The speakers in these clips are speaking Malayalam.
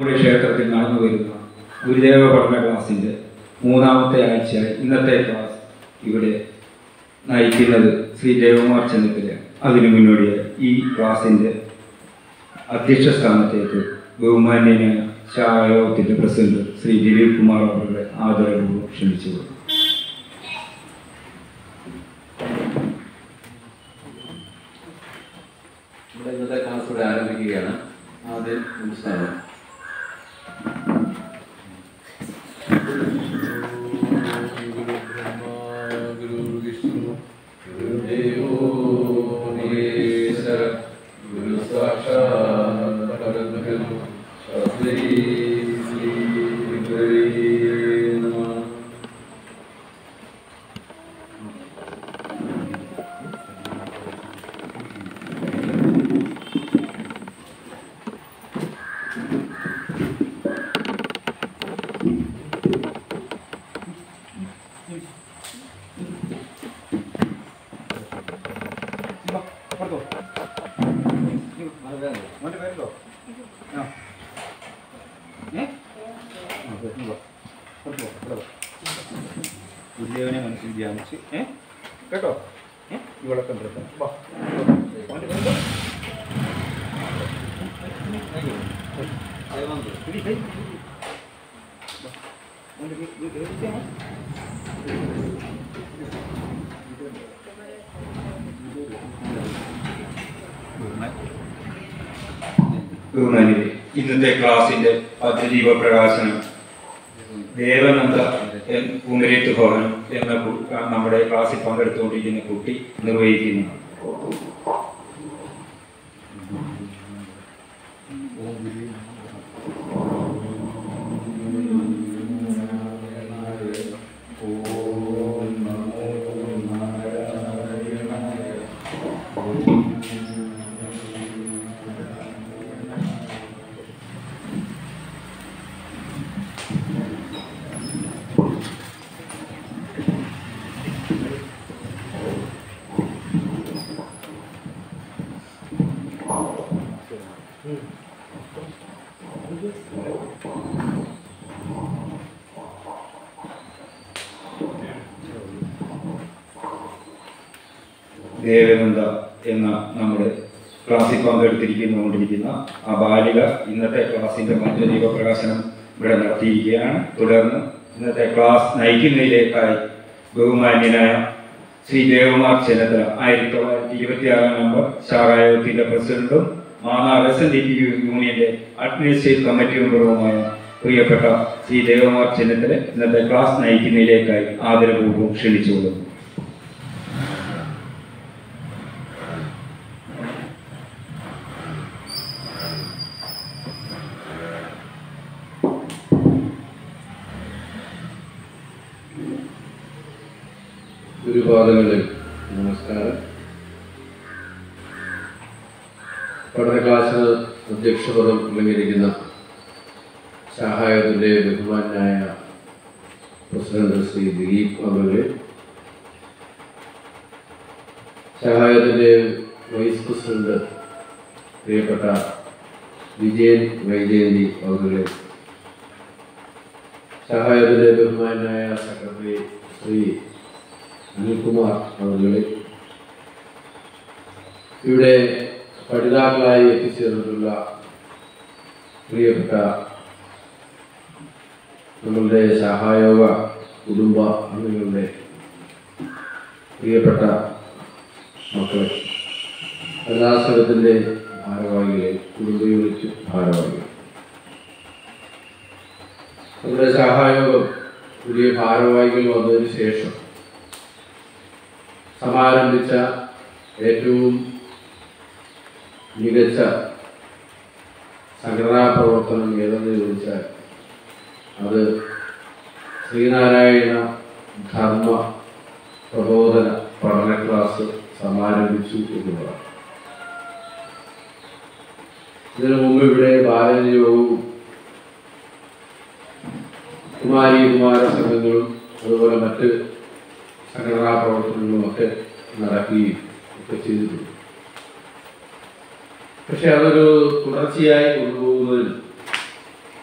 നമ്മുടെ ക്ഷേത്രത്തിൽ നടന്നു വരുന്ന ഗുരുദേവ പഠന ക്ലാസിൻ്റെ മൂന്നാമത്തെ ആഴ്ചയായി ഇന്നത്തെ ക്ലാസ് ഇവിടെ നയിക്കുന്നത് ശ്രീ ദേവകുമാർ ചെന്നിത്തല അതിനു മുന്നോടിയായി ഈ ക്ലാസിൻ്റെ അധ്യക്ഷ സ്ഥാനത്തേക്ക് ബഹുമാന്യനായ ശായോഗത്തിൻ്റെ പ്രസിഡന്റ് ശ്രീ ദിലീപ് കുമാർ അവരുടെ ആദരവ് ക്ഷണിച്ചു കൊടുക്കും നമ്മുടെ ഇന്നത്തെ ക്ലാസ് ഇവിടെ ആരംഭിക്കുകയാണ് ആദ്യം നമസ്കാരം ഗുരു സാക്ഷാത് പരബ്രഹ്മ തസ്മൈ ശ്രീ ഗുരവേ നമഃ ഗുരുദേവനെ മനസ്സിൽ ധ്യാനിച്ച് ഏ കേട്ടോ ഏ ഇവിടെ കണ്ടെത്താം വാ മോൻ്റെ പേരെന്തോ? ഇടി, ഇടി, ഇടി. വാ. മോൻ്റെ വീ- വീ- വീട്ടിൽ ആണ്? ബഹുമാനിയെ ഇന്നത്തെ ക്ലാസിന്റെ പദ്ധതിവ പ്രകാശനം ദേവനന്ദ എൻ കുമരേത്ത് ഭവനം എന്ന കു- നമ്മുടെ ക്ലാസ്സിൽ പങ്കെടുത്തുകൊണ്ടിരിക്കുന്ന കുട്ടി നിർവഹിക്കുന്നു ദേവനന്ദ എന്ന നമ്മുടെ ക്ലാസ്സിൽ പങ്കെടുത്തിരിക്കുന്നുകൊണ്ടിരിക്കുന്ന ആ ബാലിക ഇന്നത്തെ ക്ലാസ്സിന്റെ പഞ്ചദീപ പ്രകാശനം ഇവിടെ നടത്തിയിരിക്കുകയാണ് തുടർന്ന് ഇന്നത്തെ ക്ലാസ് നയിക്കുന്നതിലേക്കായി ബഹുമാന്യനായ ശ്രീ ദേവകുമാർ ചെന്നത്തല ആയിരത്തി തൊള്ളായിരത്തി ഇരുപത്തി ആറാം നമ്പർ ശാഖായോഗത്തിന്റെ പ്രസിഡന്റും Mannar S N D P യൂണിയന്റെ അഡ്മിനിസ്ട്രേറ്റീവ് കമ്മിറ്റി മെമ്പറുമായ പ്രിയപ്പെട്ട ശ്രീ ദേവകുമാർ ചെന്നത്തല ഇന്നത്തെ ക്ലാസ് നയിക്കുന്നതിലേക്കായി ആദരപൂർവ്വം ക്ഷണിച്ചുകൊള്ളുന്നു ഗുരുപാദങ്ങളിൽ നമസ്കാരം പഠന ക്ലാസ്സിന് അധ്യക്ഷപദം അലങ്കരിക്കുന്ന സഹായത്തിൻ്റെ ബഹുമാനായ പ്രസിഡന്റ് ശ്രീ ദിലീപ് അവരുടെ സഹായത്തിൻ്റെ വൈസ് പ്രസിഡന്റ് പ്രിയപ്പെട്ട വിജയൻ വൈജയന്തി അവരുടെ സഹായത്തിൻ്റെ ബഹുമാനായ സെക്രട്ടറി ശ്രീ അനിൽകുമാർ അവരുടെ ഇവിടെ പഠിതാക്കളായി എത്തിച്ചേർന്നിട്ടുള്ള പ്രിയപ്പെട്ട നമ്മളുടെ സഹായോഗ കുടുംബ അംഗങ്ങളുടെ പ്രിയപ്പെട്ട മക്കളെ കലാസനത്തിൻ്റെ ഭാരവാഹികളെ കുടുംബ യൂണിറ്റ് ഭാരവാഹികൾ നമ്മുടെ സഹായോഗം പുതിയ ഭാരവാഹികൾ വന്നതിന് ശേഷം സമാരംഭിച്ച ഏറ്റവും മികച്ച സംഘടനാ പ്രവർത്തനം ഏതെന്ന് ചോദിച്ചാൽ അത് ശ്രീനാരായണ ധർമ്മ പ്രബോധന പഠന ക്ലാസ് സമാരംഭിച്ചു എന്നുള്ളതാണ് ഇതിനു മുമ്പ് ഇവിടെ ബാലനിയോഗവും കുമാരി കുമാര സംഘങ്ങളും അതുപോലെ മറ്റ് സംഘടനാ പ്രവർത്തനങ്ങളുമൊക്കെ നടക്കുകയും ഒക്കെ ചെയ്തിട്ടുണ്ട് പക്ഷെ അതൊരു തുടർച്ചയായി കൊണ്ടുപോകുന്നതിന്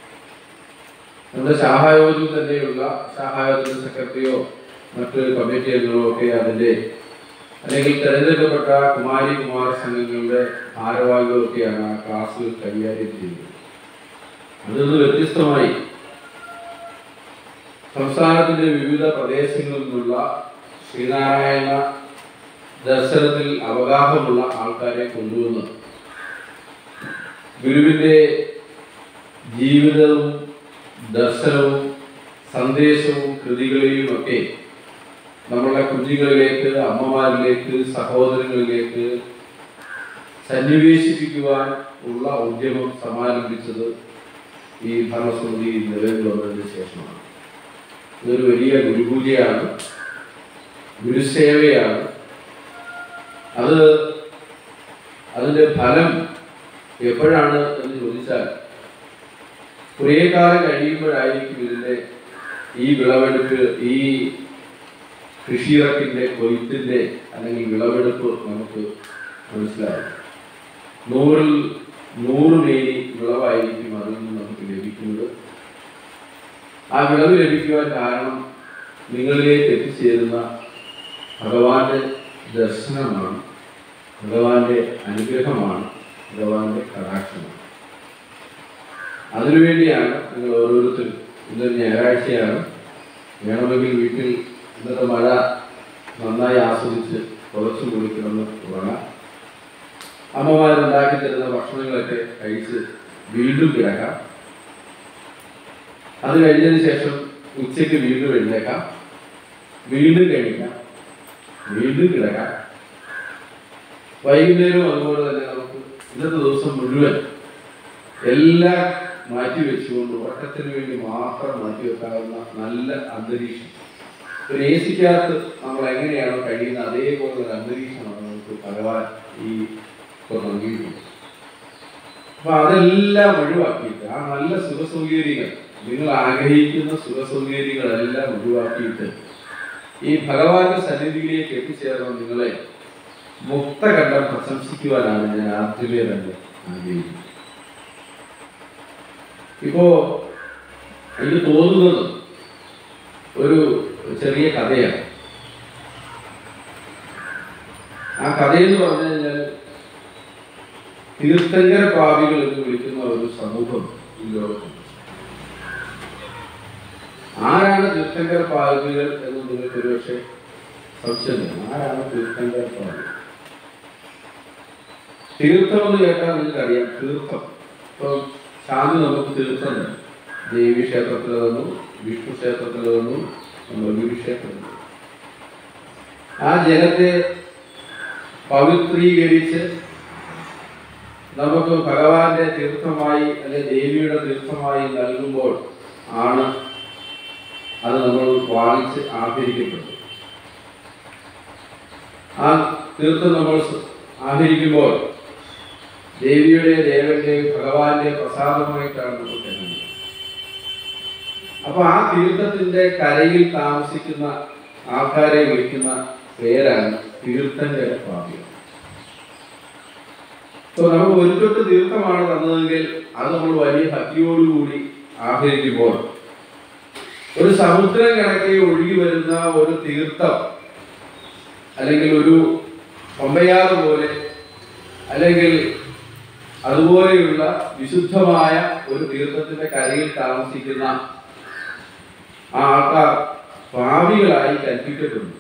നമ്മുടെ ശാഹായോജിൽ തന്നെയുള്ള ശാഹായോജിന്റെ സെക്രട്ടറിയോ മറ്റ് കമ്മിറ്റി അംഗങ്ങളോ ഒക്കെ അതിന്റെ അല്ലെങ്കിൽ തെരഞ്ഞെടുക്കപ്പെട്ട കുമാരി കുമാര സംഘങ്ങളുടെ ഭാരവാഹികളൊക്കെയാണ് ആ ക്ലാസ്സുകൾ കൈകാര്യം ചെയ്യുന്നത് അതിൽ നിന്ന് വ്യത്യസ്തമായി സംസ്ഥാനത്തിന്റെ വിവിധ പ്രദേശങ്ങളിൽ നിന്നുള്ള ശ്രീനാരായണ ദർശനത്തിൽ അവഗാഹമുള്ള ആൾക്കാരെ കൊണ്ടുവന്ന് ഗുരുവിന്റെ ജീവിതവും ദർശനവും സന്ദേശവും കൃതികളെയും ഒക്കെ നമ്മളുടെ കുഞ്ഞുങ്ങളിലേക്ക് അമ്മമാരിലേക്ക് സഹോദരങ്ങളിലേക്ക് സന്നിവേശിപ്പിക്കുവാൻ ഉള്ള ഉദ്യമം സമാരംഭിച്ചത് ഈ ഭരണസമിതി നിലവിൽ വന്നതിന് ശേഷമാണ് ഇതൊരു വലിയ ഗുരുപൂജയാണ് ഗുരുസേവയാണ് അത് അതിന്റെ ഫലം എപ്പോഴാണ് എന്ന് ചോദിച്ചാൽ കുറേ കാലം കഴിയുമ്പോഴായിരിക്കും ഇതിന്റെ ഈ വിളവെടുപ്പ് ഈ കൃഷിയിറക്കിന്റെ കൊയ്ത്തിന്റെ അല്ലെങ്കിൽ വിളവെടുപ്പ് നമുക്ക് മനസ്സിലാവും നൂറിൽ നൂറ് മേനി വിളവായിരിക്കും അതിൽ നിന്ന് നമുക്ക് ലഭിക്കുന്നത് ആ വിളവ് ലഭിക്കുവാൻ കാരണം നിങ്ങളിലേക്ക് എത്തിച്ചേരുന്ന ഭഗവാന്റെ ദർശനമാണ് ഭഗവാന്റെ അനുഗ്രഹമാണ് ഭഗവാന്റെ കടാക്ഷമാണ് അതിനുവേണ്ടിയാണ് നിങ്ങൾ ഓരോരുത്തരും ഇന്നൊരു ഞായറാഴ്ചയാണ് വേണമെങ്കിൽ വീട്ടിൽ ഇന്നത്തെ മഴ നന്നായി ആസ്വദിച്ച് കുറച്ച് കുളിക്കണമെന്ന് ഉറങ്ങാം അമ്മമാരുണ്ടാക്കി തരുന്ന ഭക്ഷണങ്ങളൊക്കെ കഴിച്ച് വീണ്ടും കിടക്കാം അത് കഴിഞ്ഞതിന് ശേഷം ഉച്ചയ്ക്ക് വീണ്ടും എഴുന്നേക്കാം വീണ്ടും കഴിക്കാം വീണ്ടും കിടക്കാം വൈകുന്നേരവും അതുപോലെ തന്നെ നമുക്ക് ഇന്നത്തെ ദിവസം മുഴുവൻ എല്ലാം മാറ്റി വെച്ചുകൊണ്ട് ഉറക്കത്തിന് വേണ്ടി മാത്രം മാറ്റി വെക്കാവുന്ന നല്ല അന്തരീക്ഷം ഒരു എ സിക്കകത്ത് നമ്മൾ എങ്ങനെയാണോ കഴിയുന്നത് അതേപോലെ ഒരു അന്തരീക്ഷമാണ് നമുക്ക് ഭഗവാൻ ഈ ഇപ്പൊ നൽകിയിട്ടുള്ളത് അപ്പൊ അതെല്ലാം ഒഴിവാക്കിയിട്ട് ആ നല്ല സുഖസൗകര്യങ്ങൾ നിങ്ങൾ ആഗ്രഹിക്കുന്ന സുഖസൗകര്യങ്ങളെല്ലാം ഒഴിവാക്കിയിട്ട് ഈ ഭഗവാന്റെ സന്നിധിയിലേക്ക് എത്തിച്ചേർന്ന നിങ്ങളെ മുക്തകണ്ഠം പ്രശംസിക്കുവാനാണ് ഞാൻ ആദ്യമേ തന്നെ ആഗ്രഹിക്കുന്നത് ഇപ്പോ എനിക്ക് തോന്നുന്നത് ഒരു ചെറിയ കഥയാണ് ആ കഥയെന്ന് പറഞ്ഞു കഴിഞ്ഞാൽ തീർത്ഥങ്കര പാപികൾ എന്ന് വിളിക്കുന്ന ഒരു സമൂഹം ഈ ലോകത്തുണ്ട് ആരാണ് തീർത്ഥങ്കര പാപികൾ എന്ന് നിങ്ങൾക്ക് ഒരുപക്ഷെ സംശയം തോന്നും. ആരാണ് തീർത്ഥങ്കര പാപികൾ തീർത്ഥം എന്ന് കേട്ടാൽ നിങ്ങൾക്ക് അറിയാം തീർത്ഥം ഇപ്പൊ ശാന്തി നമുക്ക് തീർത്ഥം തന്നു. ദേവി ക്ഷേത്രത്തിൽ വന്നു വിഷ്ണു ക്ഷേത്രത്തിൽ വന്നു ഗുരു ക്ഷേത്രത്തിൽ വന്നു. ആ ജലത്തെ പവിത്രീകരിച്ച് നമുക്ക് ഭഗവാന്റെ തീർത്ഥമായി അല്ലെ ദേവിയുടെ തീർത്ഥമായി നൽകുമ്പോൾ ആണ് അത് നമ്മൾ വാങ്ങിച്ച് ആദരിക്കപ്പെടുന്നത് ആ തീർത്ഥം നമ്മൾ സ- ആദരിക്കുമ്പോൾ ദേവിയുടെ ദേവന്റെ ഭഗവാന്റെ പ്രസാദമായിട്ടാണ് നമ്മൾ തരുന്നത് അപ്പൊ ആ തീർത്ഥത്തിന്റെ കരയിൽ താമസിക്കുന്ന ആൾക്കാരെ വിളിക്കുന്ന പേരാണ് തീർത്ഥങ്കര പാപികൾ അപ്പൊ നമുക്ക് ഒരു തൊട്ട് തീർത്ഥമാണ് തന്നതെങ്കിൽ അത് നമ്മൾ വലിയ ഭക്തിയോടുകൂടി ആഗ്രഹിക്കുമ്പോൾ ഒരു സമുദ്രം കണക്കെ ഒഴുകി വരുന്ന ഒരു തീർത്ഥം അല്ലെങ്കിൽ ഒരു പമ്പയാറ് പോലെ അല്ലെങ്കിൽ അതുപോലെയുള്ള വിശുദ്ധമായ ഒരു തീർത്ഥത്തിന്റെ കരയിൽ താമസിക്കുന്ന ആ ആൾക്കാർ പാപികളായി കൽപ്പിക്കപ്പെടുന്നു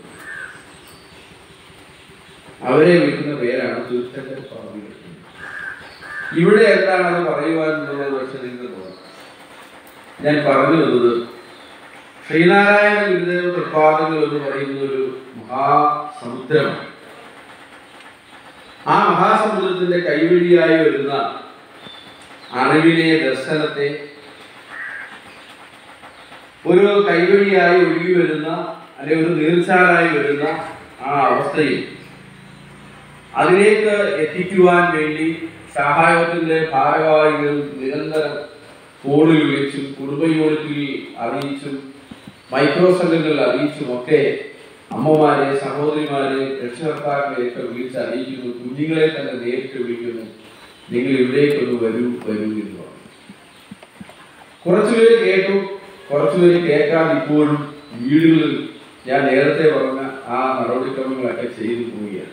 അവരെ വിളിക്കുന്ന പേരാണ് തീർത്ഥങ്കര പാപികൾ ഇവിടെ എന്താണ് അത് പറയുവാൻ എന്നുള്ളത് പക്ഷെ നിങ്ങൾക്ക് തോന്നാം ഞാൻ പറഞ്ഞു വന്നത് ശ്രീനാരായണ ഗുരുദേവ പ്രഭാതങ്ങൾ എന്ന് പറയുന്ന ഒരു മഹാസമുദ്രമാണ് ആ മഹാസമുദ്രത്തിന്റെ കൈവഴിയായി വരുന്ന അറിവിനെ ദർശനത്തെ ഒരു കൈവഴിയായി ഒഴുകി വരുന്ന അല്ലെ ഒരു നീർച്ചാലായി വരുന്ന ആ അവസ്ഥയിൽ അതിലേക്ക് എത്തിക്കുവാൻ വേണ്ടി സഹായത്തിന്റെ ഭാരവാഹികൾ നിരന്തരം ഫോണിൽ വിളിച്ചും കുടുംബ യൂണിറ്റിൽ അറിയിച്ചും മൈക്രോ സംഘങ്ങളിൽ അറിയിച്ചും ഒക്കെ അമ്മമാരെ സഹോദരിമാരെ രക്ഷകർത്താക്കളെ ഒക്കെ വിളിച്ച് അറിയിക്കുന്നു കുഞ്ഞുങ്ങളെ തന്നെ നേരിട്ട് വിളിക്കുന്നു നിങ്ങൾ ഇവിടേക്കൊന്ന് വരൂ വരൂ എന്ന് പറഞ്ഞു കുറച്ചുപേര് കേട്ടു കുറച്ചുപേര് കേൾക്കാതെ ഇപ്പോഴും വീടുകളിൽ ഞാൻ നേരത്തെ പറഞ്ഞ ആ നടപടിക്രമങ്ങളൊക്കെ ചെയ്തു പോവുകയാണ്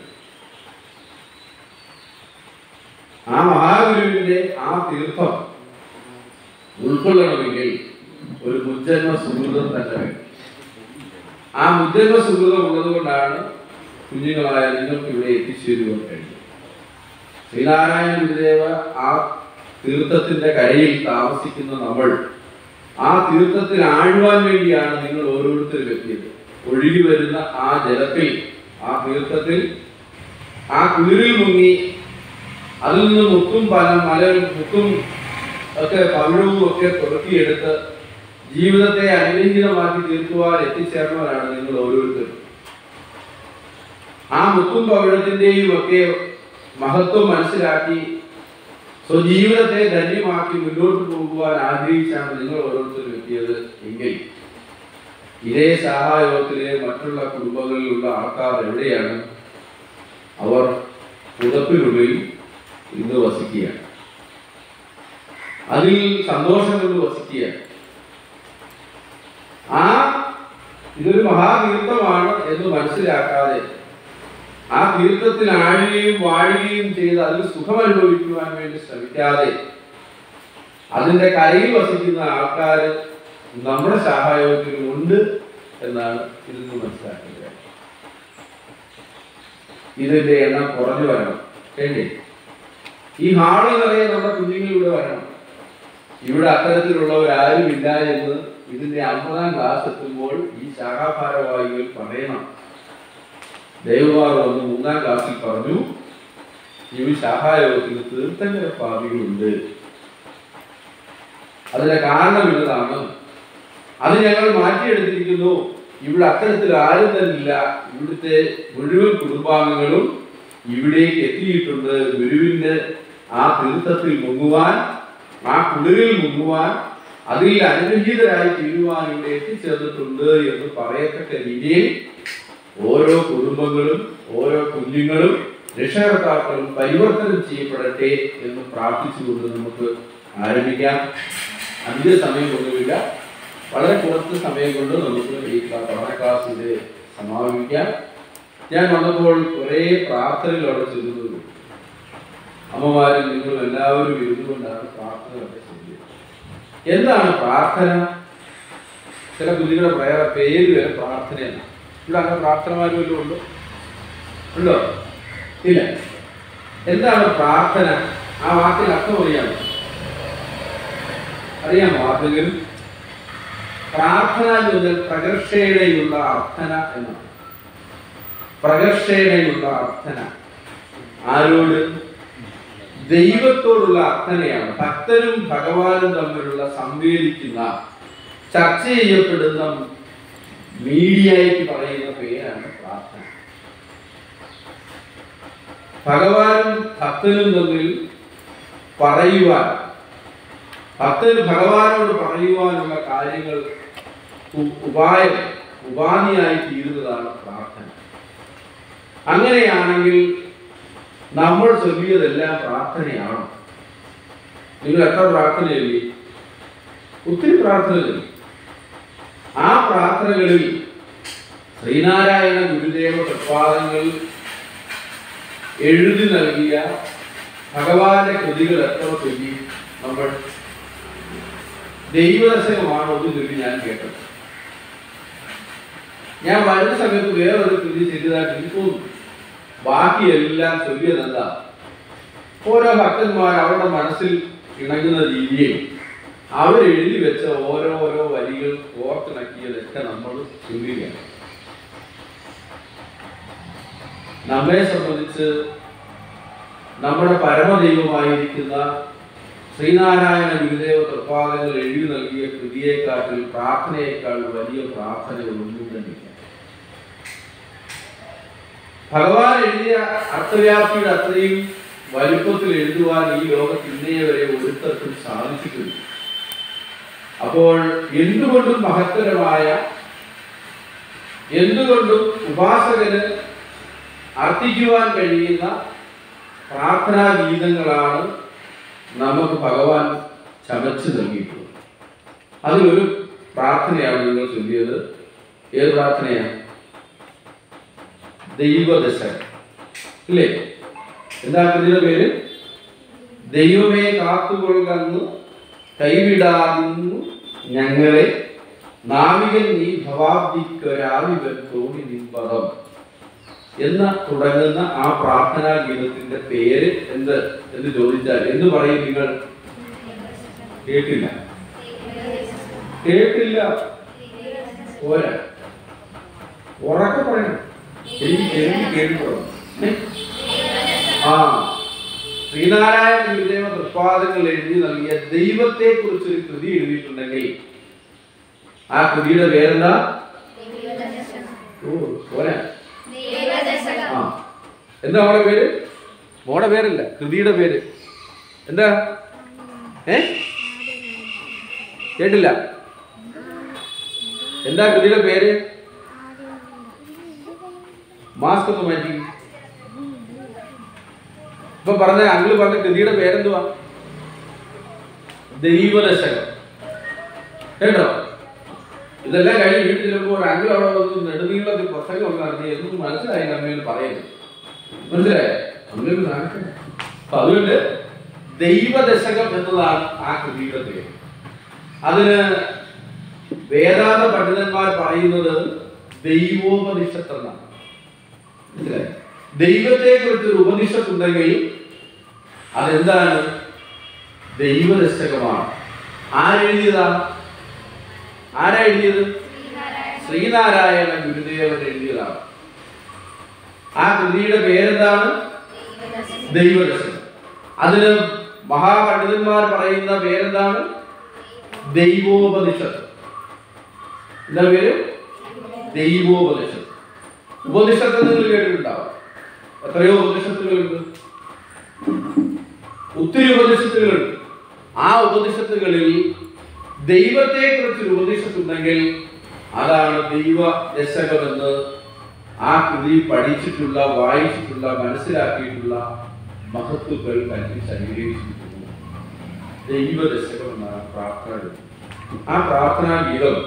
ആ മഹാഗുരുവിന്റെ ആ തീർത്ഥം ഉൾക്കൊള്ളണമെങ്കിൽ ഒരു മുജ്ജന്മ സുഹൃതം തന്നെ വേണം ആ മുജ്ജന്മ സുഹൃതം ഉള്ളത് കൊണ്ടാണ് കുഞ്ഞുങ്ങളായ നിങ്ങൾക്ക് ഇവിടെ എത്തിച്ചേരുവാൻ കഴിഞ്ഞത് ശ്രീനാരായണ ഗുരുദേവ ആ തീർത്ഥത്തിന്റെ കരയിൽ താമസിക്കുന്ന നമ്മൾ ആ തീർത്ഥത്തിൽ ആഴുവാൻ വേണ്ടിയാണ് നിങ്ങൾ ഓരോരുത്തരും എത്തിയത് ഒഴുകി വരുന്ന ആ ജലത്തിൽ ആ തീർത്ഥത്തിൽ ആ കുളിരിൽ മുങ്ങി അതിൽ നിന്ന് മുത്തും പല മല മുത്തും ഒക്കെ പവിഴവും ഒക്കെ തുറക്കിയെടുത്ത് ജീവിതത്തെ അനുഗ്രഹീതമാക്കി തീർക്കുവാൻ എത്തിച്ചേർന്നവരാണ് നിങ്ങൾ ഓരോരുത്തരും ആ മുത്തും പവിഴത്തിന്റെയും ഒക്കെ മഹത്വം മനസ്സിലാക്കി സ്വജീവിതത്തെ ധന്യമാക്കി മുന്നോട്ട് പോകുവാൻ ആഗ്രഹിച്ചാണ് നിങ്ങൾ ഓരോരുത്തരും എത്തിയത് എങ്കിൽ ഇതേ സഹായോഗത്തിലെ മറ്റുള്ള കുടുംബങ്ങളിലുള്ള ആൾക്കാർ എവിടെയാണ് അവർ പുതപ്പിനുള്ളിൽ ഇന്ന് വസിക്കുകയാണ് അതിൽ സന്തോഷം കൊണ്ട് വസിക്കുകയാണ് ആ ഇതൊരു മഹാതീർത്ഥമാണ് എന്ന് മനസ്സിലാക്കാതെ ആ തീർത്ഥത്തിൽ ആഴുകയും വാഴുകയും ചെയ്ത് അതിൽ സുഖം അനുഭവിക്കുവാൻ വേണ്ടി ശ്രമിക്കാതെ അതിന്റെ കരയിൽ വസിക്കുന്ന ആൾക്കാർ നമ്മുടെ സഹായത്തിൽ ഉണ്ട് എന്നാണ് ഇതിൽ നിന്ന് മനസ്സിലാക്കേണ്ടത് ഇതിന്റെ എണ്ണം കുറഞ്ഞു വരണം വേണ്ടേ ഈ ഹാള് നിറയെ നമ്മുടെ കുഞ്ഞുങ്ങളിലൂടെ വരണം ഇവിടെ അത്തരത്തിലുള്ളവരാരും ഇല്ല എന്ന് ഇതിന്റെ അമ്പതാം ക്ലാസ് എത്തുമ്പോൾ ഈ ശാഖാഭാരവാഹികൾ പറയണം ദേവമാർ വന്ന് മൂന്നാം ക്ലാസ്സിൽ പറഞ്ഞു ഈ ശാഖായോഗത്തിൽ തീർത്ഥങ്കര പാപികളുണ്ട് അതിന്റെ കാരണം ഇന്നതാണ് അത് ഞങ്ങൾ മാറ്റിയെടുത്തിരിക്കുന്നു ഇവിടെ അത്തരത്തിൽ ആരും തന്നില്ല ഇവിടുത്തെ മുഴുവൻ കുടുംബാംഗങ്ങളും ഇവിടേക്ക് എത്തിയിട്ടുണ്ട് ഗുരുവിന്റെ ആ തീർത്ഥത്തിൽ മുങ്ങുവാൻ ആ കുളിരിൽ മുങ്ങുവാൻ അതിൽ അനുഗ്രഹീതരായി തീരുവാൻ ഇവിടെ എത്തിച്ചേർന്നിട്ടുണ്ട് എന്ന് പറയത്തക്ക രീതിയിൽ ഓരോ കുടുംബങ്ങളും ഓരോ കുഞ്ഞുങ്ങളും രക്ഷകർത്താക്കളും പരിവർത്തനം ചെയ്യപ്പെടട്ടെ എന്ന് പ്രാർത്ഥിച്ചുകൊണ്ട് നമുക്ക് ആരംഭിക്കാം അധിക സമയമൊന്നുമില്ല വളരെ കുറച്ച് സമയം കൊണ്ട് നമുക്ക് ഈ ക്ലാ- പഠന ക്ലാസ് ഇത് സമാപിക്കാം ഞാൻ വന്നപ്പോൾ കുറേ പ്രാർത്ഥനകൾ അവിടെ ചെല്ലുന്നത് അമ്മമാരും നിങ്ങളും എല്ലാവരും ഇരുന്നുകൊണ്ടാണ് പ്രാർത്ഥനകളൊക്കെ ചെയ്യുന്നത് എന്താണ് പ്രാർത്ഥന ചില കുഞ്ഞുങ്ങളുടെ പ്രേര പേര് വരെ പ്രാർത്ഥനയാണ് ഇവിടെ അങ്ങനെ പ്രാർത്ഥനമാരും വല്ലതും ഉണ്ടോ ഉണ്ടോ ഇല്ല എന്താണ് പ്രാർത്ഥന ആ വാക്കിൽ അർത്ഥം അറിയാമോ അറിയാമോ ആർക്കെങ്കിലും പ്രാർത്ഥന എന്ന് പറഞ്ഞാൽ പ്രകർഷയുടെയുള്ള അർത്ഥന എന്നാണ് പ്രകർഷയുടെയുള്ള അർത്ഥന ആരോട് ദൈവത്തോടുള്ള അർത്ഥനയാണ് ഭക്തരും ഭഗവാനും തമ്മിലുള്ള സംവേദിക്കുന്ന ചർച്ച ചെയ്യപ്പെടുന്ന മീഡിയയ്ക്ക് പറയുന്ന പേരാണ് പ്രാർത്ഥന ഭഗവാനും ഭക്തനും തമ്മിൽ പറയുവാൻ ഭക്തന് ഭഗവാനോട് പറയുവാനുള്ള കാര്യങ്ങൾ ഉ- ഉപായം ഉപാധിയായി തീരുന്നതാണ് പ്രാർത്ഥന അങ്ങനെയാണെങ്കിൽ നമ്മൾ ചൊല്ലിയതെല്ലാം പ്രാർത്ഥനയാണോ നിങ്ങൾ എത്ര പ്രാർത്ഥന ചൊല്ലി ഒത്തിരി പ്രാർത്ഥന ചൊല്ലി ആ പ്രാർത്ഥനകളിൽ ശ്രീനാരായണ ഗുരുദേവ പ്രപാദങ്ങൾ എഴുതി നൽകിയ ഭഗവാന്റെ കൃതികൾ എത്ര ചൊല്ലി നമ്മൾ ദൈവദർശനമാണ് ഒന്ന് ചൊല്ലി ഞാൻ കേട്ടത് ഞാൻ വരുന്ന സമയത്ത് വേറൊരു കൃതി ചെയ്തതായിട്ട് എനിക്ക് തോന്നുന്നു ബാക്കിയെല്ലാം ചൊല്ലിയത് എന്താ ഓരോ ഭക്തന്മാർ അവരുടെ മനസ്സിൽ ഇണങ്ങുന്ന രീതിയിൽ അവരെഴുതി വെച്ച ഓരോ ഓരോ വരികൾ ഓർത്തിണക്കിയതൊക്കെ നമ്മൾ ചൊല്ലുകയാണ് നമ്മെ സംബന്ധിച്ച് നമ്മുടെ പരമദൈവമായിരിക്കുന്ന ശ്രീനാരായണ ഗുരുദേവ തൃപ്പാദങ്ങൾ എഴുതി നൽകിയ കൃതിയെക്കാട്ടിൽ പ്രാർത്ഥനയേക്കാൾ വലിയ പ്രാർത്ഥനകളൊന്നും തന്നെയില്ല ഭഗവാൻ എഴുതിയ അർത്ഥവ്യാപ്തിയുടെ അത്രയും വലുപ്പത്തിൽ എഴുതുവാൻ ഈ ലോകത്ത് ഇന്നേ വരെ ഒരുത്തർക്കും സാധിച്ചിട്ടില്ല അപ്പോൾ എന്തുകൊണ്ടും മഹത്തരമായ എന്തുകൊണ്ടും ഉപാസകന് അർത്ഥിക്കുവാൻ കഴിയുന്ന പ്രാർത്ഥനാ ഗീതങ്ങളാണ് നമുക്ക് ഭഗവാൻ ചമച്ചു നൽകിയിട്ടുള്ളത് അതിലൊരു പ്രാർത്ഥനയാണ് നിങ്ങൾ ചൊല്ലിയത് ഏത് പ്രാർത്ഥനയാണ് ദൈവദശകം ഇല്ലേ എന്താ കൃതിയുടെ പേര് ദൈവമേ കാത്തുകൊള്ളു കൈവിടാതിന്നു ഞങ്ങളെ നാവികൻ നീ ഭവാബ്ദിക്കൊരാവിവൻ തോണി നിമ്പതം എന്ന തുടങ്ങുന്ന ആ പ്രാർത്ഥനാ ഗീതത്തിന്റെ പേര് എന്ത് എന്ന് ചോദിച്ചാൽ എന്ത് പറയും നിങ്ങൾ കേട്ടില്ല കേട്ടില്ല പോരാ ഉറക്കെ പറയണം എനിക്ക് എനിക്ക് കേട്ടിട്ടോ ആ ശ്രീനാരായണ ഗുരുദേവ തൃപ്പാദങ്ങൾ എഴുതി നൽകിയ ദൈവത്തെ കുറിച്ചൊരു കൃതി എഴുതിയിട്ടുണ്ടെങ്കിൽ ആ കൃതിയുടെ പേരെന്താ ഓ പോരാ ആ എന്താ മോളെ പേര് മോടെ പേരല്ല കൃതിയുടെ പേര് എന്താ ഏ കേട്ടില്ല എന്താ കൃതിയുടെ പേര് മാസ്ക് ഒന്ന് മാറ്റി ഇപ്പൊ പറഞ്ഞ അങ്കിള് പറഞ്ഞ കൃതിയുടെ പേരെന്തുവാ ദൈവദശകം കേട്ടോ ഇതെല്ലാം കഴിഞ്ഞ് വീട്ടിൽ ചെല്ലുമ്പോൾ ഒരു അങ്കിൾ അവിടെ വന്ന് നെടുനീളത്തിൽ പ്രസംഗം ഒക്കെ നടത്തി എന്നും മനസ്സിലായി അമ്മയെന്ന് പറയുന്നു മനസ്സിലായോ അമ്മയൊക്കെ കാണിക്കണം അപ്പൊ അതുകൊണ്ട് ദൈവദശകം എന്നതാണ് ആ കൃതിയുടെ പേര് അതിന് വേദാന്ത പണ്ഡിതന്മാർ പറയുന്നത് ദൈവോപനിഷത്ത് എന്നാണ് മനസ്സിലായോ ദൈവത്തെ കുറിച്ച് ഒരു ഉപനിഷത്തുണ്ടെങ്കിൽ അതെന്താണ് ദൈവദശകമാണ് ആരെഴുതിയതാ ആരാ എഴുതിയത് ശ്രീനാരായണ ഗുരുദേവൻ എഴുതിയതാണ് ആ കൃതിയുടെ പേരെന്താണ് ദൈവദശകം അതിന് മഹാപണ്ഡിതന്മാർ പറയുന്ന പേരെന്താണ് ദൈവോപനിഷത്ത് എന്താ പേര് ദൈവോപനിഷത്ത് ഉപനിഷത്ത് നിങ്ങൾ കേട്ടിട്ടുണ്ടാവും എത്രയോ ഉപനിഷത്തുകളുണ്ട് ഒത്തിരി ഉപനിഷത്തുകളുണ്ട് ആ ഉപനിഷത്തുകളിൽ ദൈവത്തെ കുറിച്ചൊരു ഉപനിഷത്തുണ്ടെങ്കിൽ അതാണ് ദൈവ ദശകമെന്ന് ആ കൃതി പഠിച്ചിട്ടുള്ള വായിച്ചിട്ടുള്ള മനസ്സിലാക്കിയിട്ടുള്ള മഹത്വക്കൾ കൽപ്പി ശരീകരിച്ചിരിക്കുന്നു ദൈവദശകം എന്നാണ് പ്രാർത്ഥന ആ പ്രാർത്ഥനാ ഗീതം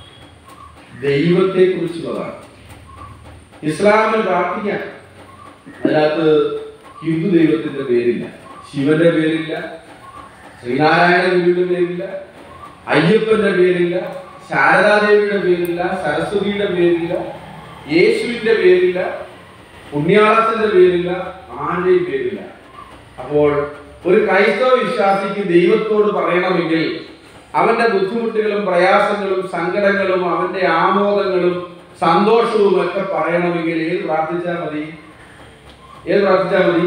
ദൈവത്തെ കുറിച്ചുള്ളതാണ് ഇസ്ലാമിൽ പ്രാർത്ഥിക്കാൻ അതിനകത്ത് ഹിന്ദു ദൈവത്തിന്റെ പേരില്ല ശിവന്റെ പേരില്ല ശ്രീനാരായണ ഗുരുവിന്റെ പേരില്ല അയ്യപ്പന്റെ പേരില്ല ശാരദാദേവിയുടെ പേരില്ല സരസ്വതിയുടെ പേരില്ല യേശുവിന്റെ പേരില്ല പുണ്യാളത്തിന്റെ പേരില്ല ആരുടെയും പേരില്ല അപ്പോൾ ഒരു ക്രൈസ്തവ വിശ്വാസിക്ക് ദൈവത്തോട് പറയണമെങ്കിൽ അവന്റെ ബുദ്ധിമുട്ടുകളും പ്രയാസങ്ങളും സങ്കടങ്ങളും അവന്റെ ആമോദങ്ങളും സന്തോഷവും ഒക്കെ പറയണമെങ്കിൽ ഏത് പ്രാർത്ഥിച്ചാൽ മതി ഏത് പ്രാർത്ഥിച്ചാൽ മതി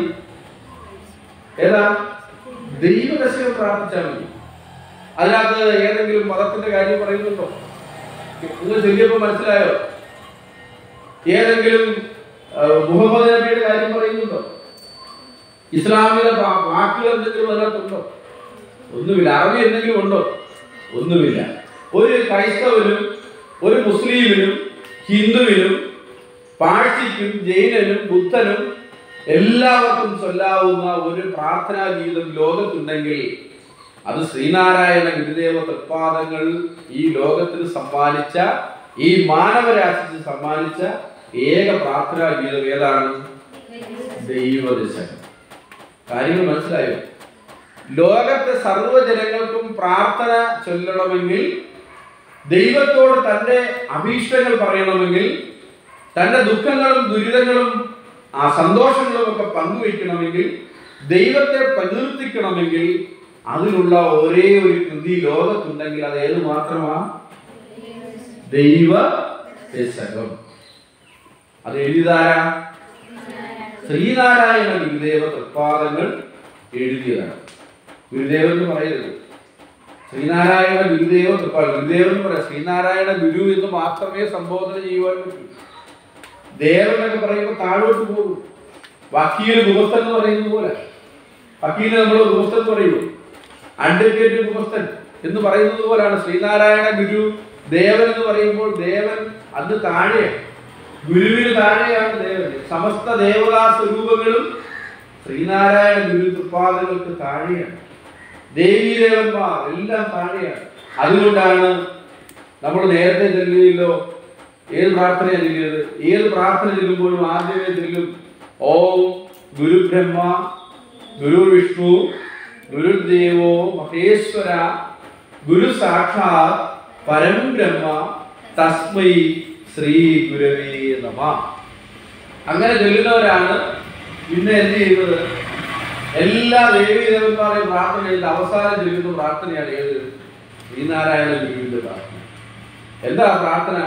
ഏതാ ദൈവദശകം പ്രാർത്ഥിച്ചാൽ മതി അതിനകത്ത് ഏതെങ്കിലും മതത്തിന്റെ കാര്യം പറയുന്നുണ്ടോ നിങ്ങൾ ചൊല്ലിയപ്പോ മനസ്സിലായോ ഏതെങ്കിലും ആ, മുഹമ്മദ് നബിയുടെ കാര്യം പറയുന്നുണ്ടോ ഇസ്ലാമിക വാ- വാക്കുകൾ എന്തെങ്കിലും അതിനകത്തുണ്ടോ ഒന്നുമില്ല അറബി എന്തെങ്കിലും ഉണ്ടോ ഒന്നുമില്ല ഒരു ക്രൈസ്തവനും ഒരു മുസ്ലിമിനും ഹിന്ദുവിനും പാഴ്സിക്കും ജൈനനും ബുദ്ധനും എല്ലാവർക്കും ചൊല്ലാവുന്ന ഒരു പ്രാർത്ഥനാ ഗീതം ലോകത്തുണ്ടെങ്കിൽ അത് ശ്രീനാരായണ ഗുരുദേവ തൃപ്പാദങ്ങൾ ഈ ലോകത്തിന് സമ്മാനിച്ച ഈ മാനവരാശിക്ക് സമ്മാനിച്ച ഏക പ്രാർത്ഥനാ ഗീതം ഏതാണ് ദൈവദശകം കാര്യങ്ങൾ മനസ്സിലായോ ലോകത്തെ സർവ്വജനങ്ങൾക്കും പ്രാർത്ഥന ചൊല്ലണമെങ്കിൽ ദൈവത്തോട് തന്റെ അഭീഷ്ടങ്ങൾ പറയണമെങ്കിൽ തന്റെ ദുഃഖങ്ങളും ദുരിതങ്ങളും ആ സന്തോഷങ്ങളും ഒക്കെ പങ്കുവയ്ക്കണമെങ്കിൽ ദൈവത്തെ പ്രകീർത്തിക്കണമെങ്കിൽ അതിനുള്ള ഒരേ ഒരു കൃതി ലോകത്തുണ്ടെങ്കിൽ അത് ഏത് മാത്രമാ ദൈവ ദശകം അത് എഴുതിയതാരാ ശ്രീനാരായണ ഗുരുദേവ തൃപ്പാദങ്ങൾ എഴുതിയതാണ് ഗുരുദേവൻ എന്ന് പറയരുത് ശ്രീനാരായണ ഗുരുദേവ തൃപ്പാദം ഗുരുദേവൻ എന്ന് പറയാം ശ്രീനാരായണ ഗുരു എന്ന് മാത്രമേ സംബോധന ചെയ്യുവാൻ പറ്റൂ ദേവൻ എന്നൊക്കെ പറയുമ്പോൾ താഴോട്ട് പോകും വക്കീൽ ഗുഹസ്ഥൻ എന്ന് പറയുന്നത് പോലെ വക്കീല് നമ്മൾ ഗുഹസ്ഥൻ എന്ന് പറയുമോ അഡ്വക്കേറ്റ് ഗുഹസ്ഥൻ എന്ന് പറയുന്നത് പോലാണ് ശ്രീനാരായണ ഗുരു ദേവൻ എന്ന് പറയുമ്പോൾ ദേവൻ അത് താഴെയാണ് ഗുരുവിന് താഴെയാണ് ദേവൻ സമസ്ത ദേവതാ സ്വരൂപങ്ങളും ശ്രീനാരായണ ഗുരു തൃപ്പാദങ്ങൾക്ക് താഴെയാണ് ദേവീദേവന്മാർ എല്ലാം താഴെയാണ് അതുകൊണ്ടാണ് നമ്മൾ നേരത്തെ ചെല്ലിയല്ലോ ഏത് പ്രാർത്ഥനയാണ് ചെല്ലിയത് ഏത് പ്രാർത്ഥന ചെല്ലുമ്പോഴും ആദ്യമേ ചെല്ലും ഓം ഗുരു ബ്രഹ്മ ഗുരു വിഷ്ണു ഗുരുദേവോ മഹേശ്വര ഗുരു സാക്ഷാത് പരം ബ്രഹ്മ തസ്മൈ ശ്രീ ഗുരവേ നമ അങ്ങനെ ചൊല്ലുന്നവരാണ് പിന്നെ എന്ത് ചെയ്യുന്നത് എല്ലാ ദേവീദേവന്മാരെയും പ്രാർത്ഥന ചെയ്ത് അവസാനം ചൊല്ലുന്ന പ്രാർത്ഥനയാണ് ഏത് ശ്രീനാരായണ ഗുരുവിന്റെ പ്രാർത്ഥന എന്താ ആ പ്രാർത്ഥന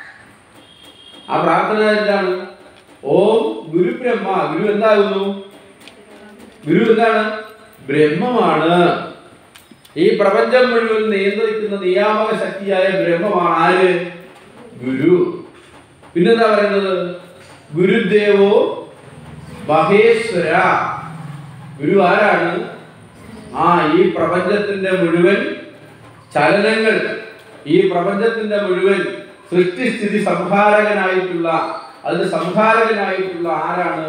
ആ പ്രാർത്ഥന എന്താണ് ഓം ഗുരു ബ്രഹ്മ ഗുരു എന്താകുന്നു ഗുരു എന്താണ് ബ്രഹ്മമാണ് ഈ പ്രപഞ്ചം മുഴുവൻ നിയന്ത്രിക്കുന്ന നിയാമക ശക്തിയായ ബ്രഹ്മമാണ് ആര് ഗുരു പിന്നെന്താ പറയുന്നത് ഗുരുദേവോ മഹേശ്വര ഗുരു ആരാണ് ആ ഈ പ്രപഞ്ചത്തിന്റെ മുഴുവൻ ചലനങ്ങൾ ഈ പ്രപഞ്ചത്തിന്റെ മുഴുവൻ സൃഷ്ടിസ്ഥിതി സംഹാരകനായിട്ടുള്ള അതിന് സംഹാരകനായിട്ടുള്ള ആരാണ്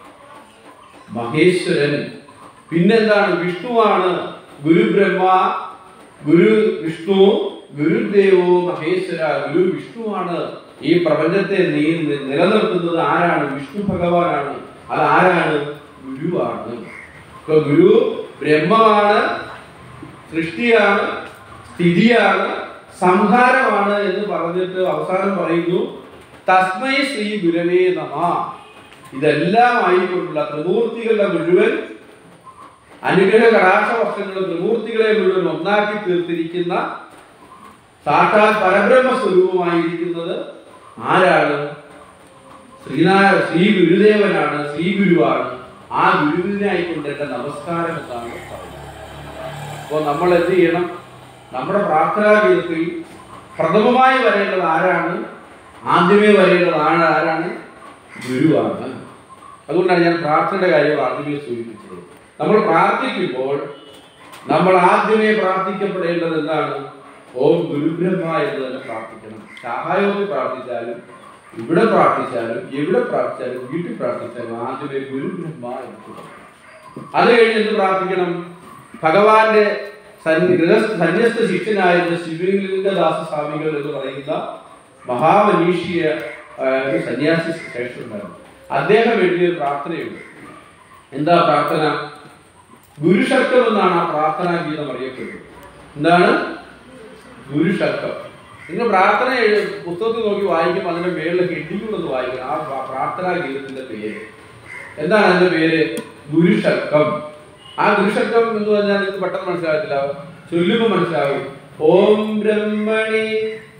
മഹേശ്വരൻ പിന്നെന്താണ് വിഷ്ണുവാണ് ഗുരു ബ്രഹ്മ ഗുരു വിഷ്ണു ഗുരുദേവോ മഹേശ്വര ഗുരു വിഷ്ണുവാണ് ഈ പ്രപഞ്ചത്തെ നീ നിലനിർത്തുന്നത് ആരാണ് വിഷ്ണു ഭഗവാനാണ് അത് ആരാണ് ഗുരുവാണ് ഇപ്പൊ ഗുരു ബ്രഹ്മമാണ് സൃഷ്ടിയാണ് സ്ഥിതിയാണ് സംഹാരമാണ് എന്ന് പറഞ്ഞിട്ട് അവസാനം പറയുന്നു തസ്മൈ ശ്രീ ഗുരവേ നമ ഇതെല്ലാം ആയിക്കൊണ്ടുള്ള ത്രിമൂർത്തികളുടെ മുഴുവൻ അനുഗ്രഹ കടാക്ഷ വർഷങ്ങളും ത്രിമൂർത്തികളെ മുഴുവൻ ഒന്നാക്കി തീർത്തിരിക്കുന്ന സാക്ഷാൽ പരബ്രഹ്മ സ്വരൂപമായിരിക്കുന്നത് ആരാണ് ശ്രീനാരായണ ശ്രീ ഗുരുദേവനാണ് ശ്രീ ഗുരുവാണ് ആ ഗുരുവിനായിക്കൊണ്ട് എന്റെ നമസ്കാരം എന്നാണ് പറയുന്നത് അപ്പോൾ നമ്മൾ എന്ത് ചെയ്യണം നമ്മുടെ പ്രാർത്ഥനാ ഗീതത്തിൽ പ്രഥമമായി വരേണ്ടത് ആരാണ് ആദ്യമേ വരേണ്ടത് ആണ് ആരാണ് ഗുരുവാണ് അതുകൊണ്ടാണ് ഞാൻ പ്രാർത്ഥനയുടെ കാര്യം ആദ്യമേ സൂചിപ്പിച്ചത് നമ്മൾ പ്രാർത്ഥിക്കുമ്പോൾ നമ്മൾ ആദ്യമേ പ്രാർത്ഥിക്കപ്പെടേണ്ടത് എന്താണ് ഓം ഗുരുബ്രഹ്മ എന്ന് തന്നെ പ്രാർത്ഥിക്കണം സഹായോഗി പ്രാർത്ഥിച്ചാലും ഇവിടെ പ്രാർത്ഥിച്ചാലും എവിടെ പ്രാർത്ഥിച്ചാലും വീട്ടിൽ പ്രാർത്ഥിച്ചാലും ആദ്യമേ ഗുരുബ്രഹ്മ എന്ന് തുടങ്ങണം അത് കഴിഞ്ഞ് എന്ത് പ്രാർത്ഥിക്കണം ഭഗവാന്റെ സന്നി- ഗൃഹസ്ഥ സന്യസ്ത ശിഷ്യനായിരുന്ന ശിവലിംഗദാസ സ്വാമികൾ എന്ന് പറയുന്ന മഹാമനീഷിയ ആ, ഒരു സന്യാസി ശ്രേഷ്ഠനുണ്ടായിരുന്നു അദ്ദേഹം എഴുതിയ ഒരു പ്രാർത്ഥനയുണ്ട് എന്താ പ്രാർത്ഥന ഗുരുശക്തം എന്നാണ് ആ പ്രാർത്ഥനാ ഗീതം അറിയപ്പെടുന്നത് എന്താണ് ഗുരുശക്തം നിങ്ങൾ പ്രാർത്ഥന എഴു- പുസ്തകത്തിൽ നോക്കി വായിക്കുമ്പോൾ അതിന്റെ മേളിൽ ഹെഡിങ്ങുള്ളത് വായിക്കണം ആ പ്രാ- പ്രാർത്ഥനാ ഗീതത്തിന്റെ പേര് എന്താണ് അതിന്റെ പേര് ഗുരുശക്തം ആ ഗുരുശക്തം എന്ന് പറഞ്ഞാൽ നിങ്ങൾക്ക് പെട്ടെന്ന് മനസ്സിലാകത്തില്ല ചൊല്ലുമ്പോൾ മനസ്സിലാവും ഓം ബ്രഹ്മണി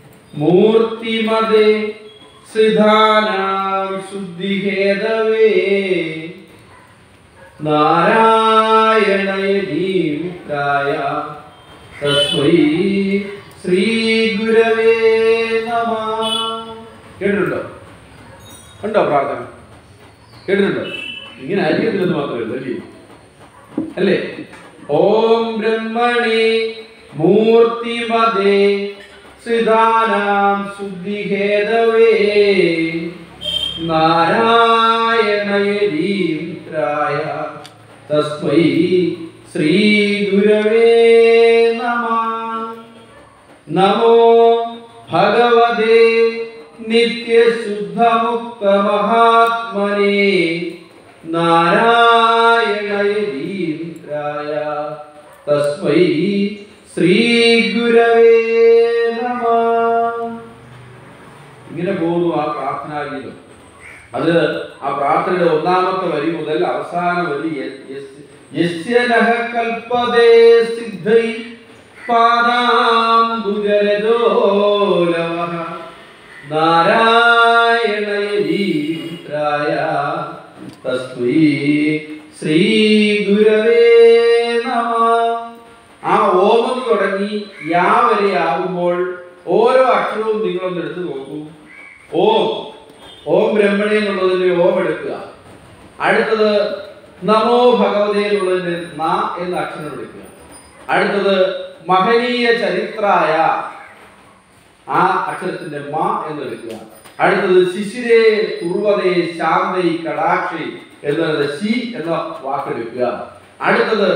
മൂർത്തിമതേ സിധാനാം ശുദ്ധിഹേതവേ നാരായണയീകായ തസ്മൈ ശ്രീ ഗുരവേ നമ കേട്ടിട്ടുണ്ടോ ഉണ്ടോ പ്രാർത്ഥന കേട്ടിട്ടുണ്ടോ ഇങ്ങനെ ആയിരിക്കത്തില്ലെന്ന് മാത്രമേ ഉള്ളൂ അല്ലേ അല്ലേ ഓം ബ്രഹ്മണി മൂർത്തിമതേ സിദാനാം ശുദ്ധിഹേതവേ നാരായണയരീന്ദ്രായ തസ്മൈ ശ്രീ ഗുരവേ നമ നമോ ഭഗവതേ നിത്യശുദ്ധമുക്ത മഹാത്മനെ നാരായണയരീന്ദ്രായ തസ്മൈ ശ്രീ ഗുരവേ നമ ഇങ്ങനെ പോകുന്നു ആ പ്രാർത്ഥനാഗീതം അത് ആ പ്രാർത്ഥനയുടെ ഒന്നാമത്തെ വരി മുതൽ അവസാന വരി യ- യസ്- യസ്യ നഃ കൽപ്പതേ സിദ്ധൈ പാദാംബുജരജോലവഃ നാരായണയരീന്ദ്രായ തസ്മൈ ശ്രീ ഗുരവേ നമ ആ ഓമെന്ന് തുടങ്ങി യാ വരെ ആകുമ്പോൾ ഓരോ അക്ഷരവും നിങ്ങളൊന്ന് എടുത്തു നോക്കൂ ഓം ഓം ബ്രഹ്മണി എന്നുള്ളതിന്റെ ഓം എടുക്കുക അടുത്തത് നമോ ഭഗവതേ എന്നുള്ളതിന്റെ ന എന്ന അക്ഷരം എടുക്കുക അടുത്തത് മഹനീയ ചരിത്രായ ആ അക്ഷരത്തിന്റെ മ എന്ന് എടുക്കുക അടുത്തത് ശിശിരേ കുർവതേ ശാന്തൈ കടാക്ഷി എന്നത് ശി എന്ന വാക്കെടുക്കുക അടുത്തത്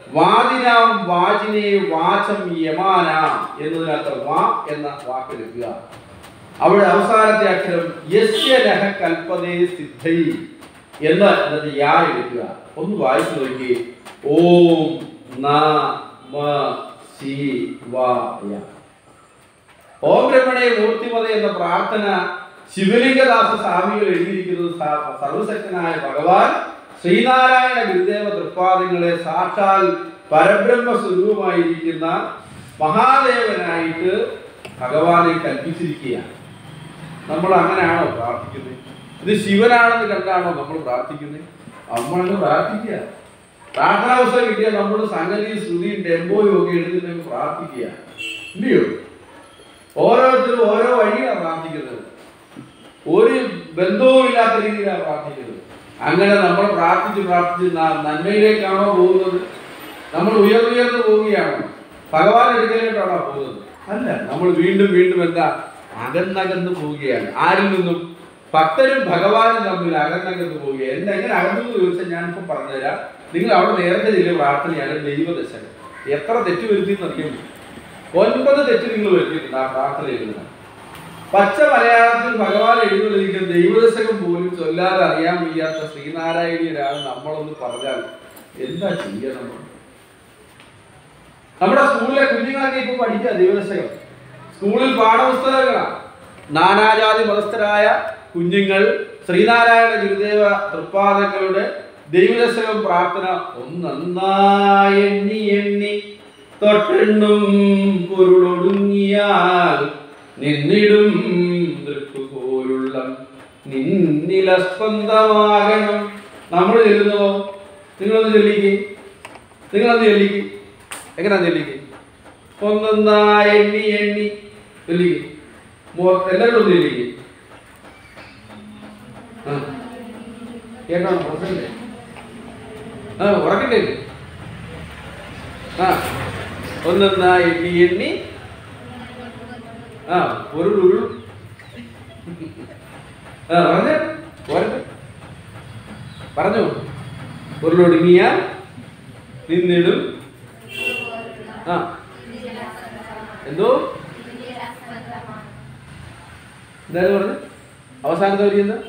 വാദിനാം വാചിനെ വാചം യമാന എന്നതിനകത്ത് വാ എന്ന വാക്കെടുക്കുക അവിടെ അവസാനത്തെ അക്ഷരം യസ്യ ലഹ കൽപ്പതേ സിദ്ധൈ എന്ന് എന്നിട്ട് യാ എടുക്കുക ഒന്ന് വായിച്ചു നോക്കി ഓം ന മ ശി വ യ ഓം രമണേ മൂർത്തിമത എന്ന പ്രാർത്ഥന ശിവലിംഗദാസ സ്വാമികൾ എഴുതിയിരിക്കുന്നത് സ- സർവശക്തനായ ഭഗവാൻ ശ്രീനാരായണ ഗുരുദേവ തൃപ്പാദങ്ങളെ സാക്ഷാൽ പരബ്രഹ്മ സ്വരൂപമായിരിക്കുന്ന മഹാദേവനായിട്ട് ഭഗവാനെ കൽപ്പിച്ചിരിക്കുകയാണ് നമ്മൾ അങ്ങനെയാണോ പ്രാർത്ഥിക്കുന്നത് ഇത് ശിവനാണെന്ന് കണ്ടാണോ നമ്മൾ പ്രാർത്ഥിക്കുന്നത് നമ്മളങ്ങ് പ്രാർത്ഥിക്കുക പ്രാർത്ഥനാ പുസ്തകം കിട്ടിയാൽ നമ്മൾ സംഗതി ശ്രുതിയും ടെമ്പോയും ഒക്കെ എടുത്തിട്ട് പ്രാർത്ഥിക്കുക ഇല്ലയോ ഓരോരുത്തരും ഓരോ വഴിയാണ് പ്രാർത്ഥിക്കുന്നത് ഒരു ബന്ധവും ഇല്ലാത്ത രീതിയിലാണ് പ്രാർത്ഥിക്കുന്നത് അങ്ങനെ നമ്മൾ പ്രാർത്ഥിച്ച് പ്രാർത്ഥിച്ച് ന- നന്മയിലേക്കാണോ പോകുന്നത് നമ്മൾ ഉയർന്നുയർന്നു പോവുകയാണോ ഭഗവാൻ എടുക്കലേക്കാണോ പോകുന്നത് അല്ല നമ്മൾ വീണ്ടും വീണ്ടും എന്താ അകന്നകന്ന് പോവുകയാണ് ആരിൽ നിന്നും ഭക്തരും ഭഗവാനും തമ്മിൽ അകന്നകന്ന് പോവുകയാണ് എന്താ എങ്ങനെ അകന്നു ചോദിച്ചാൽ ഞാനിപ്പോൾ പറഞ്ഞുതരാം നിങ്ങൾ അവിടെ നേരത്തെ ചില പ്രാർത്ഥനയാണ് ദൈവദശകം എത്ര തെറ്റ് വരുത്തി എന്നറിയാമോ ഒൻപത് തെറ്റ് നിങ്ങൾ വരുത്തിയിട്ടുണ്ട് ആ പ്രാർത്ഥന എഴുതുന്നത് പച്ച മലയാളത്തിൽ ഭഗവാൻ എഴുതുന്നതിരിക്കും ദൈവദശകം പോലും ചൊല്ലാതെ അറിയാൻ വയ്യാത്ത ശ്രീനാരായണീയരാണ് നമ്മളൊന്ന് പറഞ്ഞാൽ എന്താ ചെയ്യുക നമ്മൾ നമ്മുടെ സ്കൂളിലെ കുഞ്ഞുങ്ങളൊക്കെ ഇപ്പൊ പഠിക്കുക ദൈവദശകം സ്കൂളിൽ പാഠപുസ്തകങ്ങളാണ് നാനാജാതി മതസ്ഥരായ കുഞ്ഞുങ്ങൾ ശ്രീനാരായണ ഗുരുദേവ തൃപ്പാദങ്ങളുടെ ദൈവദശകം പ്രാർത്ഥന ഒന്നൊന്നായി എണ്ണി എണ്ണി തൊട്ടെണ്ണും പൊരുളൊടുങ്ങിയാൽ നിന്നിടും പോലുള്ള നിന്നിലസ്പന്ദമാകണം നമ്മൾ ചെല്ലുന്നതോ നിങ്ങളൊന്ന് ചൊല്ലിക്ക് നിങ്ങളൊന്ന് ചൊല്ലിക്ക് എങ്ങനെയാ ചൊല്ലിക്ക് ഒന്നൊന്നായി എണ്ണി എണ്ണി ചൊല്ലിക്ക് മോ- എല്ലാവരും ഒന്ന് ചൊല്ലിക്ക് ആ കേട്ടോ പ്രസല്ലേ ആ ഉറക്കട്ടെ ആ ഒന്നൊന്നായി എണ്ണി എണ്ണി ആ ഒരു ഉരുൾ ആ പറഞ്ഞ പോരട്ടെ പറഞ്ഞു ഉരുളൊടുങ്ങിയാൽ നിന്നിടും ആ എന്തോ എന്തായാലും പറഞ്ഞു അവസാനത്തെ വരി എന്താ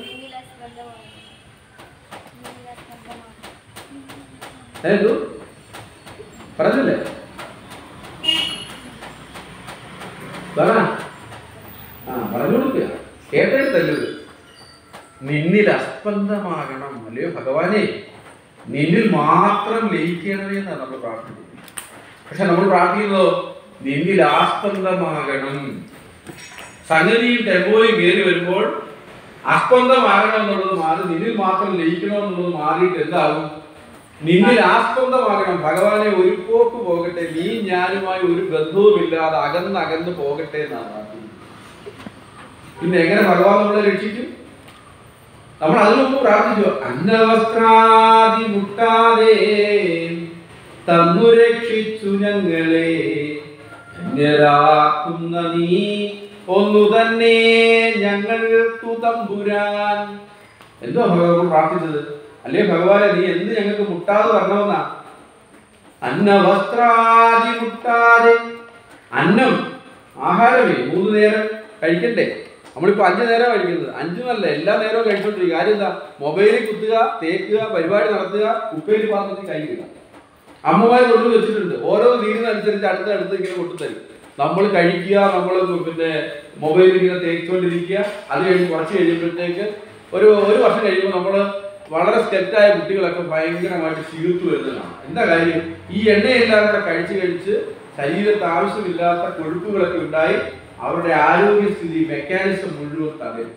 ഏ, എന്തോ പറഞ്ഞില്ലേ പറ ആ പറഞ്ഞു കൊടുക്കുക കേട്ടെടുത്തല്ലത് നിന്നിൽ അസ്പന്ദമാകണം അല്ലയോ ഭഗവാനെ നിന്നിൽ മാത്രം ലയിക്കണമേ എന്നാണ് നമ്മൾ പ്രാർത്ഥിക്കുന്നത് പക്ഷെ നമ്മൾ പ്രാർത്ഥിക്കുന്നതോ നിന്നിൽ ആസ്പന്ദമാകണം സംഗതിയും ടെമ്പോയും കയറി വരുമ്പോൾ ആസ്പന്ദമാകണം എന്നുള്ളത് മാറി നിന്നിൽ മാത്രം ലയിക്കണം എന്നുള്ളത് മാറിയിട്ട് എന്താകും നിന്നിൽ ആസ്പന്ദമാകണം ഭഗവാനെ ഒരു പോക്ക് പോകട്ടെ നീ ഞാനുമായി ഒരു ബന്ധവുമില്ലാതെ അകന്ന് അകന്ന് പോകട്ടെ എന്നാണ് പ്രാർത്ഥിക്കുന്നത് പിന്നെ എങ്ങനെ ഭഗവാൻ നമ്മളെ രക്ഷിക്കും നമ്മൾ അതിനു മുമ്പ് പ്രാർത്ഥിച്ചു അന്നവസ്ത്രാദി മുട്ടാതെ തന്നു രക്ഷിച്ചു ഞങ്ങളെ ധന്യരാക്കുന്ന നീ ഒന്നു തന്നെ ഞങ്ങൾക്കു തമ്പുരാൻ എന്തോ ഭഗവാൻ പ്രാർത്ഥിച്ചത് അല്ലേ ഭഗവാനെ നീ എന്ത് ഞങ്ങൾക്ക് മുട്ടാതെ തരണമെന്നാ അന്നവസ്ത്രാദി മുട്ടാതെ അന്നം ആഹാരമേ മൂന്ന് നേരം കഴിക്കണ്ടേ നമ്മളിപ്പോ അഞ്ചു നേരം കഴിക്കുന്നത് അഞ്ചുമല്ല എല്ലാ നേരവും കഴിച്ചോണ്ടിരിക്കുക കാര്യം എന്താ മൊബൈലിൽ കുത്തുക തേക്കുക പരിപാടി നടത്തുക ഉപ്പേരി പാത്രത്തിൽ കഴിക്കുക അമ്മമാർ കൊണ്ടു വെച്ചിട്ടുണ്ട് ഓരോ തീരുന്നതനുസരിച്ച് അടുത്ത അടുത്ത് ഇങ്ങനെ കൊണ്ടുതരും നമ്മൾ കഴിക്കുക നമ്മൾ പിന്നെ മൊബൈൽ ഇങ്ങനെ തേച്ചുകൊണ്ടിരിക്കുക അത് കഴിഞ്ഞ് കുറച്ച് കഴിയുമ്പോഴത്തേക്ക് ഒരു ഒരു വർഷം കഴിയുമ്പോൾ നമ്മൾ വളരെ സ്കെറ്റായ കുട്ടികളൊക്കെ ഭയങ്കരമായിട്ട് ചീർത്തു വരുന്നതാണ് എന്താ കാര്യം ഈ എണ്ണയെല്ലാം കൂടെ കഴിച്ച് കഴിച്ച് ശരീരത്ത് ആവശ്യമില്ലാത്ത കൊഴുപ്പുകളൊക്കെ ഉണ്ടായി അവരുടെ ആരോഗ്യസ്ഥിതി മെക്കാനിസം മുഴുവൻ തകരും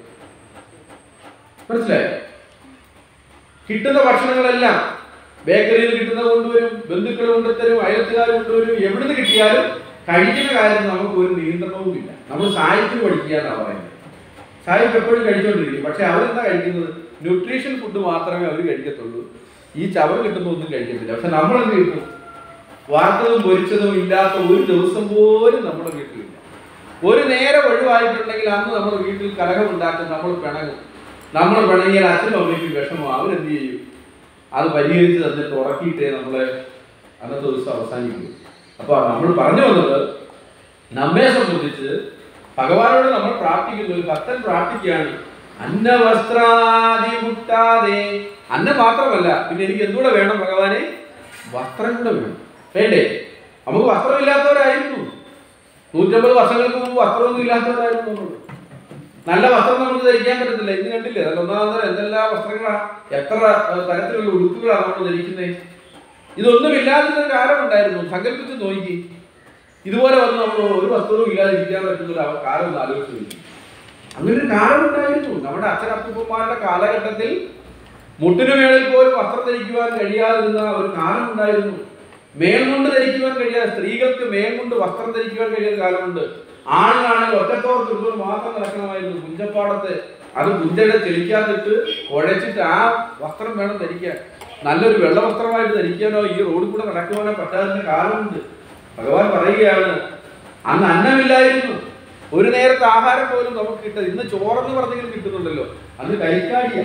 മനസ്സിലായോ കിട്ടുന്ന ഭക്ഷണങ്ങളെല്ലാം ബേക്കറിയിൽ നിന്ന് കിട്ടുന്നത് കൊണ്ടുവരും ബന്ധുക്കൾ കൊണ്ടുത്തരും അയൽത്തുകാർ കൊണ്ടുവരും എവിടുന്ന് കിട്ടിയാലും കഴിക്കുന്ന കാര്യം നമുക്ക് ഒരു നിയന്ത്രണവുമില്ല നമ്മൾ സാഹിത്യം പഠിക്കുക എന്നാണ് പറയുന്നത് സാഹിബ് എപ്പോഴും കഴിച്ചുകൊണ്ടിരിക്കും പക്ഷെ അവരെന്താ കഴിക്കുന്നത് ന്യൂട്രീഷൻ ഫുഡ് മാത്രമേ അവർ കഴിക്കത്തുള്ളൂ ഈ ചവർ കിട്ടുന്ന ഒന്നും കഴിക്കത്തില്ല പക്ഷെ നമ്മൾ എന്ത് കിട്ടും വാർത്തതും പൊരിച്ചതും ഇല്ലാത്ത ഒരു ദിവസം പോലും നമ്മുടെ വീട്ടിലില്ല ഒരു നേരം ഒഴിവായിട്ടുണ്ടെങ്കിൽ അന്ന് നമ്മുടെ വീട്ടിൽ കലഹമുണ്ടാക്കും നമ്മൾ പിണങ്ങും നമ്മൾ പിണങ്ങിയാൽ അച്ഛനും അമ്മയ്ക്കും വിഷമം അവരെന്ത് ചെയ്യും അത് പരിഹരിച്ച് തന്നിട്ട് ഉറക്കിയിട്ടേ നമ്മളെ അന്നത്തെ ദിവസം അവസാനിക്കും അപ്പൊ നമ്മൾ പറഞ്ഞു വന്നത് നമ്മെ സംബന്ധിച്ച് ഭഗവാനോട് നമ്മൾ പ്രാർത്ഥിക്കുന്നു ഒരു ഭക്തൻ പ്രാർത്ഥിക്കുകയാണ് അന്നവസ്ത്രാദി മുട്ടാതെ അന്നം മാത്രമല്ല പിന്നെ എനിക്ക് എന്തുകൂടെ വേണം ഭഗവാനെ വസ്ത്രം കൂടെ വേണം വേണ്ടേ നമുക്ക് വസ്ത്രമില്ലാത്തവരായിരുന്നു നൂറ്റമ്പത് വർഷങ്ങൾക്ക് മുമ്പ് വസ്ത്രമൊന്നും ഇല്ലാത്തവരായിരുന്നു നമ്മൾ നല്ല വസ്ത്രം നമുക്ക് ധരിക്കാൻ പറ്റത്തില്ല ഇന്ന് കണ്ടില്ലേ നല്ല ഒന്നാം തരം എന്തെല്ലാം വസ്ത്രങ്ങളാ എത്ര ഏഹ്, തരത്തിലുള്ള ഉടുപ്പുകളാണ് നമ്മൾ ധരിക്കുന്നത് ഇതൊന്നും ഇല്ലാതിരുന്ന ഒരു കാലമുണ്ടായിരുന്നു സങ്കല്പിച്ച് നോക്കി ഇതുപോലെ വന്ന് നമ്മൾ ഒരു വസ്ത്രവും ഇല്ലാതെ ഇരിക്കാൻ പറ്റുന്ന ഒരു അവ- കാലം ഒന്ന് ആലോചിച്ച് നോക്കി അങ്ങനെ ഒരു കാലമുണ്ടായിരുന്നു നമ്മുടെ അച്ഛനപ്പൂപ്പന്മാരുടെ കാലഘട്ടത്തിൽ മുട്ടിനു മേളിൽ പോലും വസ്ത്രം ധരിക്കുവാൻ കഴിയാതിരുന്ന ഒരു കാലം ഉണ്ടായിരുന്നു മേൽമുണ്ട് ധരിക്കുവാൻ കഴിയാതെ സ്ത്രീകൾക്ക് മേൽമുണ്ട് വസ്ത്രം ധരിക്കുവാൻ കഴിയുന്ന കാലമുണ്ട് ആണുങ്ങളാണെങ്കിൽ ഒറ്റത്തോർ തുറന്നു മാത്രം നടക്കണമായിരുന്നു കുഞ്ചപ്പാടത്ത് അത് കുഞ്ചയുടെ ചെളിക്കാത്തിട്ട് കുഴച്ചിട്ട് ആ വസ്ത്രം വേണം ധരിക്കാൻ നല്ലൊരു വെള്ള വസ്ത്രമായിട്ട് ധരിക്കാനോ ഈ റോഡിൽ കൂടെ നടക്കുവാനോ പറ്റാതിരുന്ന കാലമുണ്ട് ഭഗവാൻ പറയുകയാണ് അന്ന് അന്നമില്ലായിരുന്നു ഒരു നേരത്തെ ആഹാരം പോലും നമുക്ക് കിട്ടത് ഇന്ന് ചോറെന്ന് പറഞ്ഞെങ്കിലും കിട്ടുന്നുണ്ടല്ലോ അന്ന് കരിക്കാടിയ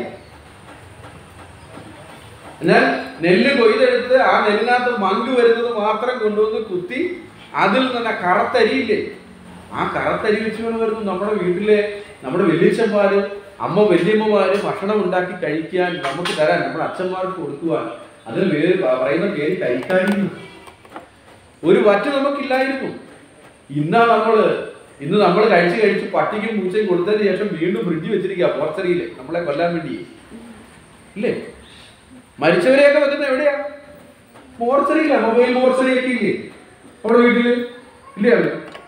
എന്നാൽ നെല്ല് കൊയ്തെടുത്ത് ആ നെല്ലിനകത്ത് മങ്ക് വരുന്നത് മാത്രം കൊണ്ടുവന്ന് കുത്തി അതിൽ നിന്ന് കറത്തരിയില്ലേ ആ കറത്തരി വെച്ചുകൊണ്ട് വരുന്നു നമ്മുടെ വീട്ടിലെ നമ്മുടെ വലിയച്ഛന്മാര് അമ്മ വല്യമ്മമാര് ഭക്ഷണം ഉണ്ടാക്കി കഴിക്കാൻ നമുക്ക് തരാൻ നമ്മുടെ അച്ഛന്മാർക്ക് കൊടുക്കുവാൻ അതിന് പേര് പ- പറയുന്ന പേര് കഴിക്കാനിരുന്നു ഒരു വറ്റ് നമുക്കില്ലായിരുന്നു ഇന്നാ നമ്മള് ഇന്ന് നമ്മൾ കഴിച്ച് കഴിച്ച് പട്ടിക്കും പൂച്ചയും കൊടുത്തതിന് ശേഷം വീണ്ടും ഫ്രിഡ്ജ് വെച്ചിരിക്കുക പോർച്ചറിയില് നമ്മളെ കൊല്ലാൻ വേണ്ടി ഇല്ലേ മരിച്ചവരെയൊക്കെ വെക്കുന്നത് എവിടെയാ മോർച്ചറിയില്ല മൊബൈൽ മോർച്ചറിയൊക്കെ ഇല്ലേ നമ്മുടെ വീട്ടില് ഇല്ലേ അവിടെ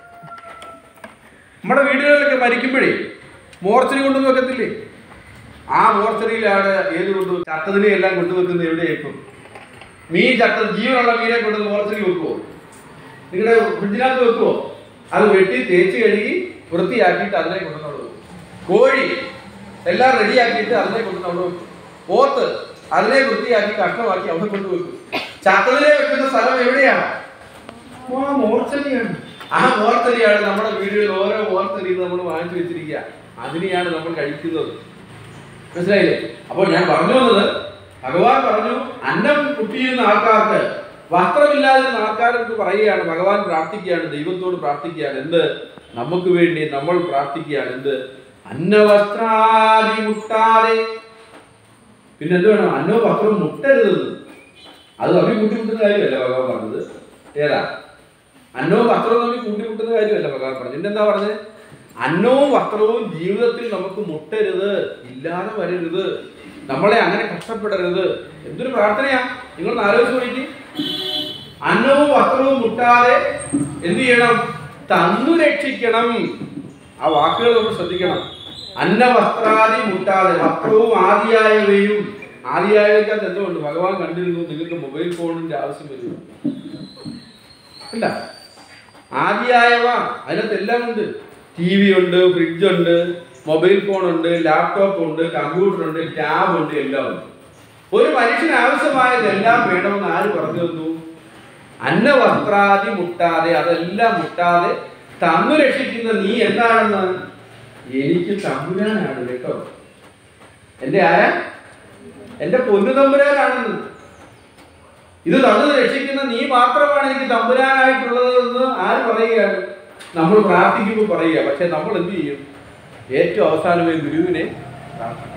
നമ്മുടെ വീടുകളിലൊക്കെ മരിക്കുമ്പോഴേ മോർച്ചറി കൊണ്ടുവന്ന് വെക്കത്തില്ലേ ആ മോർച്ചറിയിലാണ് ഏത് കൊണ്ട് ചത്തതിനെ എല്ലാം കൊണ്ടുവെക്കുന്നത് എവിടെയാ ഇപ്പം മീൻ ചത്ത ജീവനുള്ള മീനെ കൊണ്ടുവന്ന് മോർച്ചറി വെക്കുവോ നിങ്ങളുടെ ഫ്രിഡ്ജിനകത്ത് വെക്കുവോ അത് വെട്ടി തേച്ച് കഴുകി വൃത്തിയാക്കിയിട്ട് അതിനെ കൊണ്ടുവന്ന് അവിടെ വെക്കും കോഴി എല്ലാം റെഡിയാക്കിയിട്ട് അതിനെ കൊണ്ടുവന്ന് അവിടെ വെക്കും പോത്ത് അതിനെ വൃത്തിയാക്കി കഷ്ണമാക്കി അവിടെ കൊണ്ടുവെക്കും ചത്തതിനെ വെക്കുന്ന സ്ഥലം എവിടെയാണ് ആ മോർച്ചറിയാണ് ആ മോർച്ചറിയാണ് നമ്മുടെ വീടുകളിൽ ഓരോ മോർച്ചറിയും നമ്മൾ വാങ്ങിച്ചു വെച്ചിരിക്കുക അതിനെയാണ് നമ്മൾ കഴിക്കുന്നത് മനസ്സിലായില്ലേ അപ്പോൾ ഞാൻ പറഞ്ഞു വന്നത് ഭഗവാൻ പറഞ്ഞു അന്നം കുട്ടിയിരുന്ന ആൾക്കാർക്ക് വസ്ത്രമില്ലാതിരുന്ന ആൾക്കാർക്ക് പറയുകയാണ് ഭഗവാൻ പ്രാർത്ഥിക്കുകയാണ് ദൈവത്തോട് പ്രാർത്ഥിക്കുകയാണ് എന്ത് നമുക്ക് വേണ്ടി നമ്മൾ പ്രാർത്ഥിക്കുകയാണ് എന്ത് അന്നവസ്ത്രാദി മുട്ടാതെ പിന്നെ എന്ത് വേണം അന്നോ വസ്ത്രവും മുട്ടരുത് അത് തമ്മിൽ കൂട്ടിമുട്ടുന്ന കാര്യമല്ല ഭഗവാൻ പറഞ്ഞത് ഏതാ അന്നവും വസ്ത്രവും തമ്മിൽ കൂട്ടിമുട്ടുന്ന കാര്യമല്ല ഭഗവാൻ പറഞ്ഞത് പിന്നെ എന്താ പറഞ്ഞത് അന്നവും വസ്ത്രവും ജീവിതത്തിൽ നമുക്ക് മുട്ടരുത് ഇല്ലാതെ വരരുത് നമ്മളെ അങ്ങനെ കഷ്ടപ്പെടരുത് എന്തൊരു പ്രാർത്ഥനയാ നിങ്ങൾ ആലോചിച്ച് നോക്കി അന്നവും വസ്ത്രവും മുട്ടാതെ എന്ത് ചെയ്യണം തന്നു രക്ഷിക്കണം ആ വാക്കുകൾ നമ്മൾ ശ്രദ്ധിക്കണം അന്ന വസ്ത്രാദി മുട്ടാതെ വസ്ത്രവും ആദിയായവയും ആദിയായവയ്ക്കകത്ത് എന്തുകൊണ്ട് ഭഗവാൻ കണ്ടിരുന്നു നിങ്ങൾക്ക് മൊബൈൽ ഫോണിന്റെ ആവശ്യം വരുന്നു ഇല്ല ആദിയായവ അതിനകത്ത് എല്ലാം ഉണ്ട് ടി വി ഉണ്ട് ഫ്രിഡ്ജ് ഉണ്ട് മൊബൈൽ ഫോൺ ഉണ്ട് ലാപ്ടോപ്പ് ഉണ്ട് കമ്പ്യൂട്ടർ ഉണ്ട് ടാബ് ഉണ്ട് എല്ലാം ഉണ്ട് ഒരു മനുഷ്യന് ആവശ്യമായതെല്ലാം വേണമെന്ന് ആര് പറഞ്ഞു തന്നു അന്നവസ്ത്രാദി മുട്ടാതെ അതെല്ലാം മുട്ടാതെ തന്നു രക്ഷിക്കുന്ന നീ എന്താണെന്ന് എനിക്ക് തമ്പുരാനാണ് കേട്ടോ എന്റെ ആരാ എന്റെ പൊന്നു തമ്പുരാനാണെന്ന് ഇത് തന്നു രക്ഷിക്കുന്ന നീ മാത്രമാണ് എനിക്ക് തമ്പുരാനായിട്ടുള്ളതെന്ന് ആര് പറയുകയാണ് നമ്മൾ പ്രാർത്ഥിക്കുമ്പോൾ പറയുക പക്ഷെ നമ്മൾ എന്ത് ചെയ്യും ഏറ്റവും അവസാനമായി ഗുരുവിനെ പ്രാർത്ഥിക്കും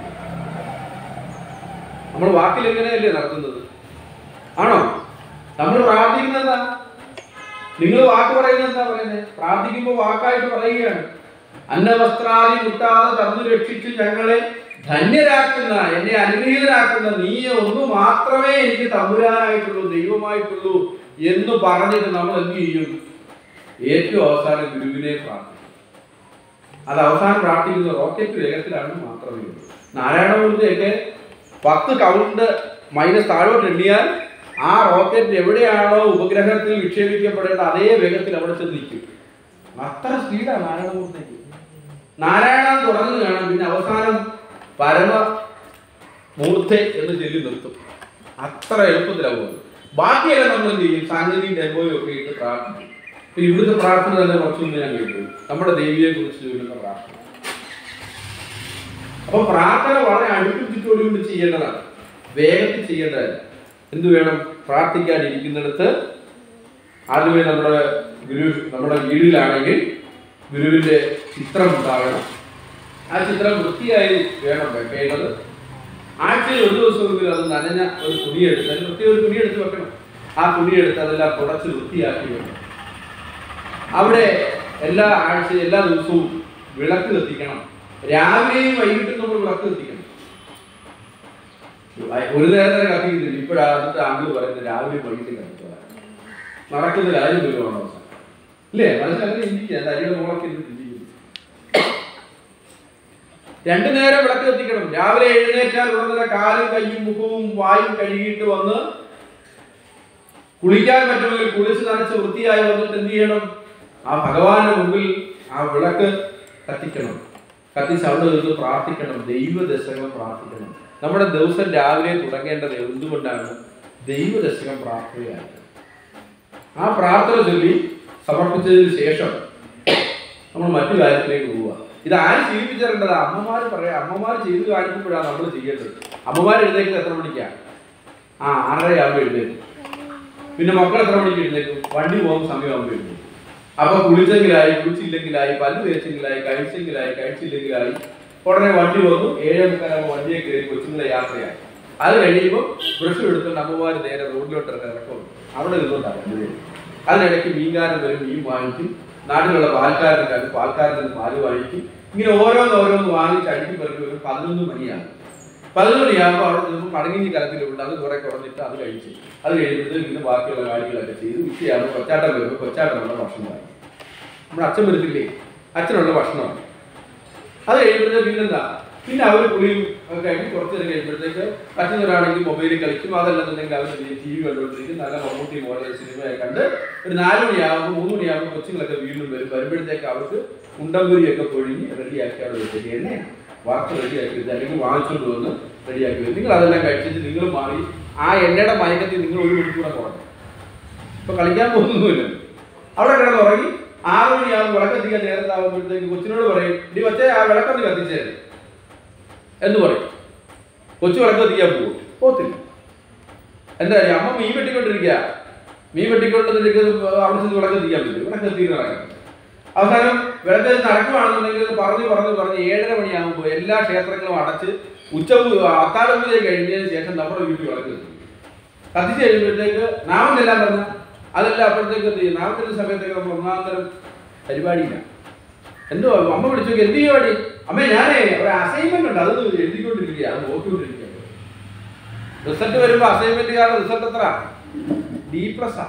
നമ്മൾ വാക്കിൽ എങ്ങനെയല്ലേ നടത്തുന്നത് ആണോ നമ്മൾ പ്രാർത്ഥിക്കുന്നത് എന്താ നിങ്ങൾ വാക്ക് പറയുന്നത് എന്താ പറയുന്നത് പ്രാർത്ഥിക്കുമ്പോൾ വാക്കായിട്ട് പറയുകയാണ് അന്നവസ്ത്രാദി മുട്ടാതെ തന്നു രക്ഷിച്ച് ഞങ്ങളെ ധന്യരാക്കുന്ന എന്നെ അനുഗ്രഹീതരാക്കുന്ന നീ ഒന്ന് മാത്രമേ എനിക്ക് തമ്പുരാനായിട്ടുള്ളൂ ദൈവമായിട്ടുള്ളൂ എന്ന് പറഞ്ഞിട്ട് നമ്മൾ എന്ത് ചെയ്യും ഏറ്റവും അവസാനം ഗുരുവിനെ പ്രാർത്ഥിക്കും അത് അവസാനം പ്രാർത്ഥിക്കുന്ന റോക്കറ്റ് വേഗത്തിലാണ് മാത്രമേ ഉള്ളൂ നാരായണമൂർത്തിയൊക്കെ പത്ത് കൗണ്ട് മൈനസ് താഴോട്ട് എണ്ണിയാൽ ആ റോക്കറ്റ് എവിടെയാണോ ഉപഗ്രഹത്തിൽ വിക്ഷേപിക്കപ്പെടേണ്ട അതേ വേഗത്തിൽ അവിടെ ചെന്ന് നിൽക്കും അത്ര സ്പീഡാണ് നാരായണമൂർത്തിക്ക് നാരായണൻ തുടർന്ന് കാണാം പിന്നെ അവസാനം പരമ മൂർത്തി എന്ന് ചൊല്ലി നിർത്തും അത്ര എളുപ്പത്തിലാണ് പോകുന്നത് ബാക്കിയെല്ലാം നമ്മൾ എന്ത് ചെയ്യും സാങ്കേതിക ഡെമോയും ഒക്കെ ഇട്ട് പ്രാർത്ഥിക്കും ഇപ്പൊ ഇവിടുത്തെ പ്രാർത്ഥന തന്നെ കുറച്ചൊന്നും ഞാൻ കേട്ടു നമ്മുടെ ദേവിയെ കുറിച്ച് ചൊല്ലുന്ന പ്രാർത്ഥന അപ്പൊ പ്രാർത്ഥന വളരെ അടുപ്പിച്ചിട്ടോടുകൂടി ചെയ്യേണ്ടതാണ് വേഗത്തിൽ ചെയ്യേണ്ടതല്ല എന്ത് വേണം പ്രാർത്ഥിക്കാനിരിക്കുന്നിടത്ത് ആദ്യമേ നമ്മുടെ ഗുരു നമ്മുടെ വീടിലാണെങ്കിൽ ഗുരുവിന്റെ ചിത്രം ഉണ്ടാകണം ആ ചിത്രം വൃത്തിയായി വേണം വെക്കേണ്ടത് ആഴ്ചയിൽ ഒരു ദിവസമെങ്കിലും അത് നനഞ്ഞ ഒരു തുണിയെടുത്ത് അതിന് പ്രത്യേക ഒരു തുണിയെടുത്ത് വെക്കണം ആ തുണിയെടുത്ത് അതെല്ലാം തുടച്ച് വൃത്തിയാക്കി വെക്കണം അവിടെ എല്ലാ ആഴ്ചയും എല്ലാ ദിവസവും വിളക്ക് കത്തിക്കണം രാവിലെയും വൈകിട്ടും നമ്മൾ വിളക്ക് കത്തിക്കണം ഒരു നേരം തന്നെ കത്തിക്കുന്നില്ല ഇപ്പോഴാണ് ആംഗിൾ പറയുന്നത് രാവിലെയും വൈകിട്ടും കത്തിക്കുക നടക്കുന്ന കാര്യം വരുവാണ് അവസാനം ഇല്ലേ മനസ്സിലാക്കി ചിന്തിക്കുക അരിയുടെ മുകളൊക്കെ ഇരുന്ന് ചിന്തിക്കുന്നു രണ്ടു നേരം വിളക്ക് കത്തിക്കണം രാവിലെ എഴുന്നേറ്റാൽ ഉടനെ കാലും കയ്യും മുഖവും വായും കഴുകിയിട്ട് വന്ന് കുളിക്കാൻ പറ്റുമെങ്കിൽ കുളിച്ച് നനച്ച് വൃത്തിയായി വന്നിട്ട് എന്ത് ചെയ്യണം ആ ഭഗവാന്റെ മുമ്പിൽ ആ വിളക്ക് കത്തിക്കണം കത്തിച്ച് അവിടെ നിന്ന് പ്രാർത്ഥിക്കണം ദൈവദശകം പ്രാർത്ഥിക്കണം നമ്മുടെ ദിവസം രാവിലെ തുടങ്ങേണ്ടത് എന്തുകൊണ്ടാണ് ദൈവദശകം പ്രാർത്ഥനയാണ് ആ പ്രാർത്ഥന ചൊല്ലി സമർപ്പിച്ചതിന് ശേഷം നമ്മൾ മറ്റു കാര്യത്തിലേക്ക് പോവുക ഇത് ആര് ശീലിപ്പിച്ചിരേണ്ടത് അമ്മമാർ പറയാം അമ്മമാർ ചെയ്ത് കാണിക്കുമ്പോഴാണ് നമ്മൾ ചെയ്യേണ്ടത് അമ്മമാർ എഴുന്നേക്കുന്നത് എത്ര മണിക്കാണ് ആ ആറര ആകുമ്പോൾ എഴുന്നേക്കും പിന്നെ മക്കൾ എത്ര മണിക്ക് എഴുന്നേക്കും വണ്ടി പോകുന്ന സമയമാകുമ്പോൾ എഴുന്നേക്കും അപ്പൊ കുളിച്ചെങ്കിലായി കുളിച്ചില്ലെങ്കിലായി പല്ല് തേച്ചെങ്കിലായി കഴിച്ചെങ്കിലായി കഴിച്ചില്ലെങ്കിലായി ഉടനെ വണ്ടി വന്നു ഏഴേ മുക്കാലാകുമ്പോൾ വണ്ടിയെ കയറി കൊച്ചുങ്ങളെ യാത്രയായി അത് കഴിയുമ്പോൾ ബ്രഷ് എടുത്തുകൊണ്ട് അമ്മമാർ നേരെ റോഡിലോട്ട് ഇറക്കും അവിടെ നിന്നുകൊണ്ടാണ് രണ്ടുപേരും അതിനിടയ്ക്ക് മീൻകാരൻ വരും മീൻ വാങ്ങിക്കും നാട്ടിലുള്ള പാൽക്കാരൻ കണ്ട് പാൽക്കാരൻ നിന്ന് പാല് വാങ്ങിക്കും ഇങ്ങനെ ഓരോന്ന് ഓരോന്ന് വാങ്ങിച്ച് അടുക്കി പെറുക്കി വരും പതിനൊന്ന് മണിയാണ് പതിനൊന്ന് മണിയാകുമ്പോൾ അവിടെ നിന്ന് മടങ്ങി കലത്തിലുണ്ട് അത് കുറെ കുറഞ്ഞിട്ട് അത് കഴിച്ചു അത് കഴിയുമ്പോഴത്തേക്ക് പിന്നെ ബാക്കിയുള്ള കാര്യങ്ങളൊക്കെ ചെയ്ത് ഉച്ചയാകുമ്പോൾ കൊച്ചാട്ടം വരുമ്പോൾ കൊച്ചാട്ടമുള്ള ഭക്ഷണമായി നമ്മുടെ അച്ഛൻ വരത്തില്ലേ അച്ഛനുള്ള ഭക്ഷണമാണ് അത് കഴിയുമ്പോഴത്തേക്ക് പിന്നെന്താ പിന്നെ അവർ കുളിയും ഒക്കെ കഴിഞ്ഞ് കുറച്ച് നേരം കഴിയുമ്പോഴത്തേക്ക് അച്ഛനൊരാണെങ്കിൽ മൊബൈലിൽ കളിക്കും അതല്ലെന്നുണ്ടെങ്കിൽ അവർ ടി വി കണ്ടുകൊണ്ടിരിക്കും നല്ല മമ്മൂട്ടി മോഡൽ സിനിമയെ കണ്ട് ഒരു നാല് മണിയാകുമ്പോൾ മൂന്ന് മണിയാകുമ്പോൾ കൊച്ചുങ്ങളൊക്കെ വീണ്ടും വരും വരുമ്പോഴത്തേക്ക് അവർക്ക് ഉണ്ടംപുരിയൊക്കെ പൊഴിഞ്ഞ് റെഡിയാക്കി അവിടെ വെച്ചിട്ട് എന്നെ വറുത്ത് റെഡിയാക്കി വെച്ച് അല്ലെങ്കിൽ വാങ്ങിച്ചുകൊണ്ട് വന്ന് റെഡിയാക്കി വെച്ച് നിങ്ങൾ അതെല്ലാം കഴിച്ചിട്ട് നിങ്ങൾ മാറി ആ എണ്ണയുടെ മയക്കത്തിൽ നിങ്ങൾ ഒരു മണിക്കൂടെ കുറഞ്ഞു ഇപ്പൊ കളിക്കാൻ പോകുന്നൊന്നുമില്ല അവിടെ കിടന്ന് ഉറങ്ങി ആറ് മണിയാകുമ്പോൾ വിളക്കത്തിക്കാൻ നേരത്താകുമ്പോഴത്തേക്ക് കൊച്ചിനോട് പറയും ഇടി വച്ചേ ആ വിളക്കൊന്ന് കത്തിച്ചേ എന്ന് പറയും കൊച്ചു വിളക്ക് കത്തിക്കാൻ പോകും പോത്തില്ല എന്താ കാര്യം അമ്മ മീൻ വെട്ടിക്കൊണ്ടിരിക്കുക മീൻ വെട്ടിക്കൊണ്ടിരിക്കുന്നത് അവിടെ ചെന്ന് വിളക്ക് കത്തിക്കാൻ പറ്റും വിളക്ക് കത്തിയിട്ട് നടക്കാം അവസാനം വിളക്ക് നടക്കുവാണെന്നുണ്ടെങ്കിൽ പറഞ്ഞു പറഞ്ഞു പറഞ്ഞ് ഏഴര മണിയാകുമ്പോൾ എല്ലാ ക്ഷേത്രങ്ങളും അടച്ച് ഉച്ച അത്താഴ പൂജ കഴിഞ്ഞതിന് ശേഷം നമ്മുടെ വീട്ടിൽ വിളക്ക് കത്തിക്കും കത്തിച്ച് കഴിയുമ്പോഴത്തേക്ക് നാമം ചെല്ലാൻ പറഞ്ഞു അതെല്ലാം അപ്പോഴത്തേക്ക് എന്ത് ചെയ്യും നാമം ചെല്ലുന്ന സമയത്തേക്ക് നമ്മൾ ഒന്നാം തരം പരിപാടിയില്ല എന്തോ അമ്മ വിളിച്ചു നോക്കി എന്ത് പരിപാടി അമ്മ ഞാനേ ഒരു അസൈൻമെന്റ് ഉണ്ട് അത് എഴുതിക്കൊണ്ടിരിക്കുക അത് നോക്കിക്കൊണ്ടിരിക്കുക റിസൾട്ട് വരുമ്പോ അസൈൻമെന്റുകാരുടെ റിസൾട്ട് എത്ര ഡി പ്ലസ് ആ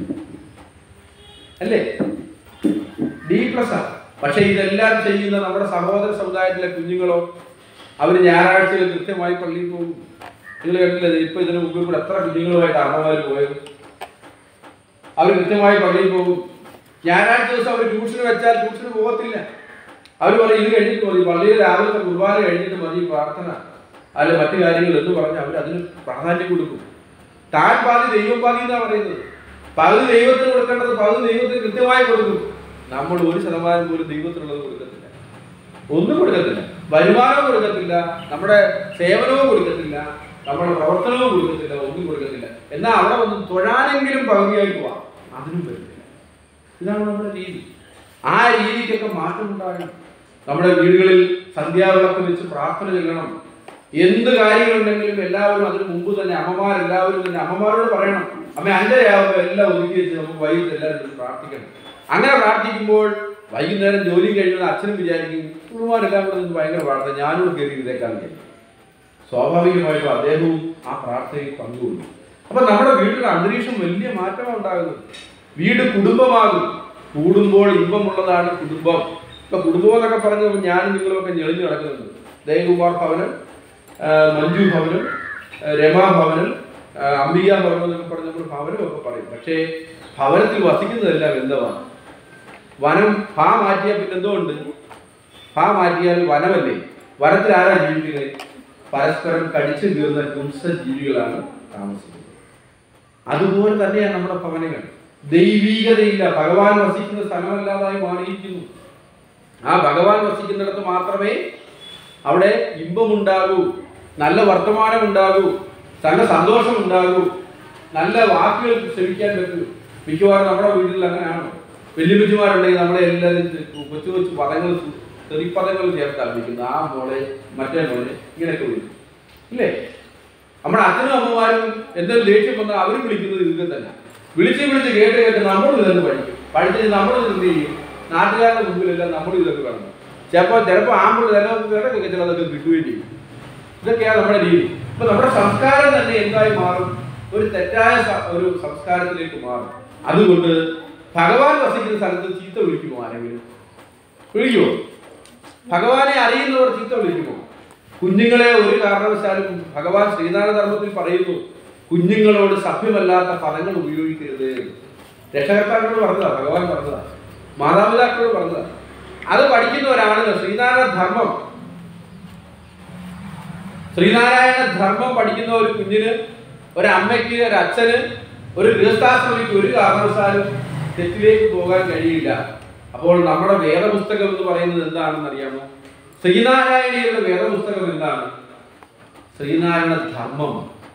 അല്ലേ ഡി പ്ലസ് ആ പക്ഷെ ഇതെല്ലാം ചെയ്യുന്ന നമ്മുടെ സഹോദര സമുദായത്തിലെ കുഞ്ഞുങ്ങളോ അവർ ഞായറാഴ്ചയിൽ കൃത്യമായി പള്ളിയിൽ പോകും നിങ്ങൾ കണ്ടില്ലേ ഇപ്പൊ ഇതിനു മുമ്പ് കൂടെ എത്ര കുഞ്ഞുങ്ങളുമായിട്ട് അമ്മമാർ പോയത് അവർ കൃത്യമായി പള്ളിയിൽ പോകും ഞായറാഴ്ച ദിവസം അവർ ട്യൂഷന് വെച്ചാൽ ട്യൂഷന് പോകത്തില്ല അവർ പറയും ഇത് കഴിഞ്ഞിട്ട് മതി പള്ളിയിൽ രാവിലത്തെ കുർബാന കഴിഞ്ഞിട്ട് മതി പ്രാർത്ഥന അല്ല മറ്റു കാര്യങ്ങൾ എന്ന് പറഞ്ഞ് അവർ അതിന് പ്രാധാന്യം കൊടുക്കും താൻ പാതി ദൈവം പാതി എന്നാ പറയുന്നത് പകുതി ദൈവത്തിന് കൊടുക്കേണ്ടത് പകുതി ദൈവത്തിന് കൃത്യമായി കൊടുക്കും നമ്മൾ ഒരു ശതമാനം പോലും ദൈവത്തിനുള്ളത് കൊടുക്കത്തില്ല ഒന്നും കൊടുക്കത്തില്ല വരുമാനവും കൊടുക്കത്തില്ല നമ്മുടെ സേവനവും കൊടുക്കത്തില്ല നമ്മുടെ പ്രവർത്തനവും കൊടുക്കത്തില്ല ഒന്നും കൊടുക്കത്തില്ല എന്നാൽ അവിടെ വന്ന് തൊഴാനെങ്കിലും പകുതിയായി പോവാം അതിനും പറ്റില്ല ഇതാണ് നമ്മുടെ രീതി ആ രീതിക്കൊക്കെ മാറ്റം ഉണ്ടാകണം നമ്മുടെ വീടുകളിൽ സന്ധ്യാവിളക്ക് വെച്ച് പ്രാർത്ഥന ചെല്ലണം എന്ത് കാര്യങ്ങളുണ്ടെങ്കിലും എല്ലാവരും അതിന് മുമ്പ് തന്നെ അമ്മമാരെല്ലാവരും തന്നെ അമ്മമാരോട് പറയണം അമ്മ അഞ്ചരയാവുമ്പോൾ എല്ലാം ഒതുക്കി വെച്ച് നമുക്ക് വൈകിട്ട് എല്ലാവരും ഇരുന്ന് പ്രാർത്ഥിക്കണം അങ്ങനെ പ്രാർത്ഥിക്കുമ്പോൾ വൈകുന്നേരം ജോലി കഴിയുന്ന അച്ഛനും വിചാരിക്കും കുടുംബമാരെല്ലാം കൂടെ നിന്ന് ഭയങ്കര പ്രാർത്ഥന ഞാനും കയറി ഇതേക്കാൻ വിചാരിക്കും സ്വാഭാവികമായിട്ടും അദ്ദേഹവും ആ പ്രാർത്ഥനയിൽ പങ്കുകൊണ്ടു അപ്പൊ നമ്മുടെ വീട്ടിലെ അന്തരീക്ഷം വലിയ മാറ്റമാണ് ഉണ്ടാകുന്നത് വീട് കുടുംബമാകും കൂടുമ്പോൾ ഇമ്പമുള്ളതാണ് കുടുംബം ഇപ്പൊ കുടുംബം എന്നൊക്കെ പറഞ്ഞപ്പോൾ ഞാനും നിങ്ങളുമൊക്കെ ഞെളിഞ്ഞു നടക്കുന്നുണ്ട് ദയകുമാർ ഭവനം ആ, മഞ്ജു ഭവനം ആ, രമാ ഭവനം ആ, അംബിക ഭവനം എന്നൊക്കെ പറഞ്ഞ നമ്മൾ ഭവനം ഒക്കെ പറയും പക്ഷേ ഭവനത്തിൽ വസിക്കുന്നതെല്ലാം എന്താണ് വനം ഫാ മാറ്റിയാൽ പിന്നെ എന്തോ ഉണ്ട് ഫാ മാറ്റിയാൽ വനമല്ലേ വനത്തിൽ ആരാ ജീവിക്കുന്നത് പരസ്പരം കടിച്ചു കീറുന്ന ഹിംസ ജീവികളാണ് താമസിക്കുന്നത് അതുപോലെ തന്നെയാണ് നമ്മുടെ ഭവനങ്ങൾ ദൈവീകതയില്ല ഭഗവാൻ വസിക്കുന്ന സ്ഥലമല്ലാതായി മാറിയിരിക്കുന്നു ആ ഭഗവാൻ വസിക്കുന്നിടത്ത് മാത്രമേ അവിടെ ഇമ്പമുണ്ടാകൂ നല്ല വർത്തമാനം ഉണ്ടാകൂ നല്ല സന്തോഷം ഉണ്ടാകൂ നല്ല വാക്കുകൾ ശ്രമിക്കാൻ പറ്റൂ മിക്കവാറും നമ്മുടെ വീട്ടിൽ അങ്ങനെയാണോ വെല്ലുവിളിച്ചുമാരുണ്ടെങ്കിൽ നമ്മളെ എല്ലാവരും കൊച്ചു കൊച്ചു പദങ്ങൾ തെറിപ്പദങ്ങൾ ചേർത്താണ് വിളിക്കുന്നത് ആ മോളെ മറ്റേ മോനെ ഇങ്ങനെയൊക്കെ വിളിക്കും ഇല്ലേ നമ്മുടെ അച്ഛനും അമ്മമാരും എന്തെങ്കിലും ദേഷ്യം വന്നാൽ അവരും വിളിക്കുന്നത് ഇതൊക്കെ തന്നെ വിളിച്ച് വിളിച്ച് കേട്ട് കേട്ട് നമ്മൾ ഇതൊക്കെ പഠിക്കും പഠിച്ചിട്ട് നമ്മൾ എന്ത് ചെയ്യും നാട്ടുകാരുടെ മുമ്പിലെല്ലാം നമ്മൾ ഇതൊക്കെ കാണും ചിലപ്പോൾ ചിലപ്പോൾ ആമ്പിൾ ചിലതൊക്കെ ചിലതൊക്കെ കിട്ടുകയും ചെയ്യും ഇതൊക്കെയാണ് നമ്മുടെ രീതി അപ്പൊ നമ്മുടെ സംസ്കാരം തന്നെ എന്തായി മാറും ഒരു തെറ്റായ സ- ഒരു സംസ്കാരത്തിലേക്ക് മാറും അതുകൊണ്ട് ഭഗവാൻ വസിക്കുന്ന സ്ഥലത്ത് ചീത്ത വിളിക്കുമോ ആരെങ്കിലും വിളിക്കുമോ ഭഗവാനെ അറിയുന്നവർ ചീത്ത വിളിക്കുമോ കുഞ്ഞുങ്ങളെ ഒരു കാരണവശാലും ഭഗവാൻ ശ്രീനാരായണ ധർമ്മത്തിൽ പറയുന്നു കുഞ്ഞുങ്ങളോട് സഭ്യമല്ലാത്ത പദങ്ങൾ ഉപയോഗിക്കരുത് രക്ഷകർത്താക്കളോട് പറഞ്ഞതാ ഭഗവാൻ പറഞ്ഞതാ മാതാപിതാക്കളോട് പറഞ്ഞതാ അത് പഠിക്കുന്നവരാണല്ലോ ശ്രീനാരായണ ധർമ്മം ശ്രീനാരായണ ധർമ്മം പഠിക്കുന്ന ഒരു കുഞ്ഞിന് ഒരു അമ്മയ്ക്ക് ഒരു അച്ഛന് ഒരു ഗൃഹസ്ഥാശ്രമിക്ക് ഒരു കാരണവശാലും തെറ്റിലേക്ക് പോകാൻ കഴിയില്ല അപ്പോൾ നമ്മുടെ വേദപുസ്തകം എന്ന് പറയുന്നത് എന്താണെന്ന് അറിയാമോ ശ്രീനാരായണീയരുടെ വേദപുസ്തകം എന്താണ് ശ്രീനാരായണ ധർമ്മം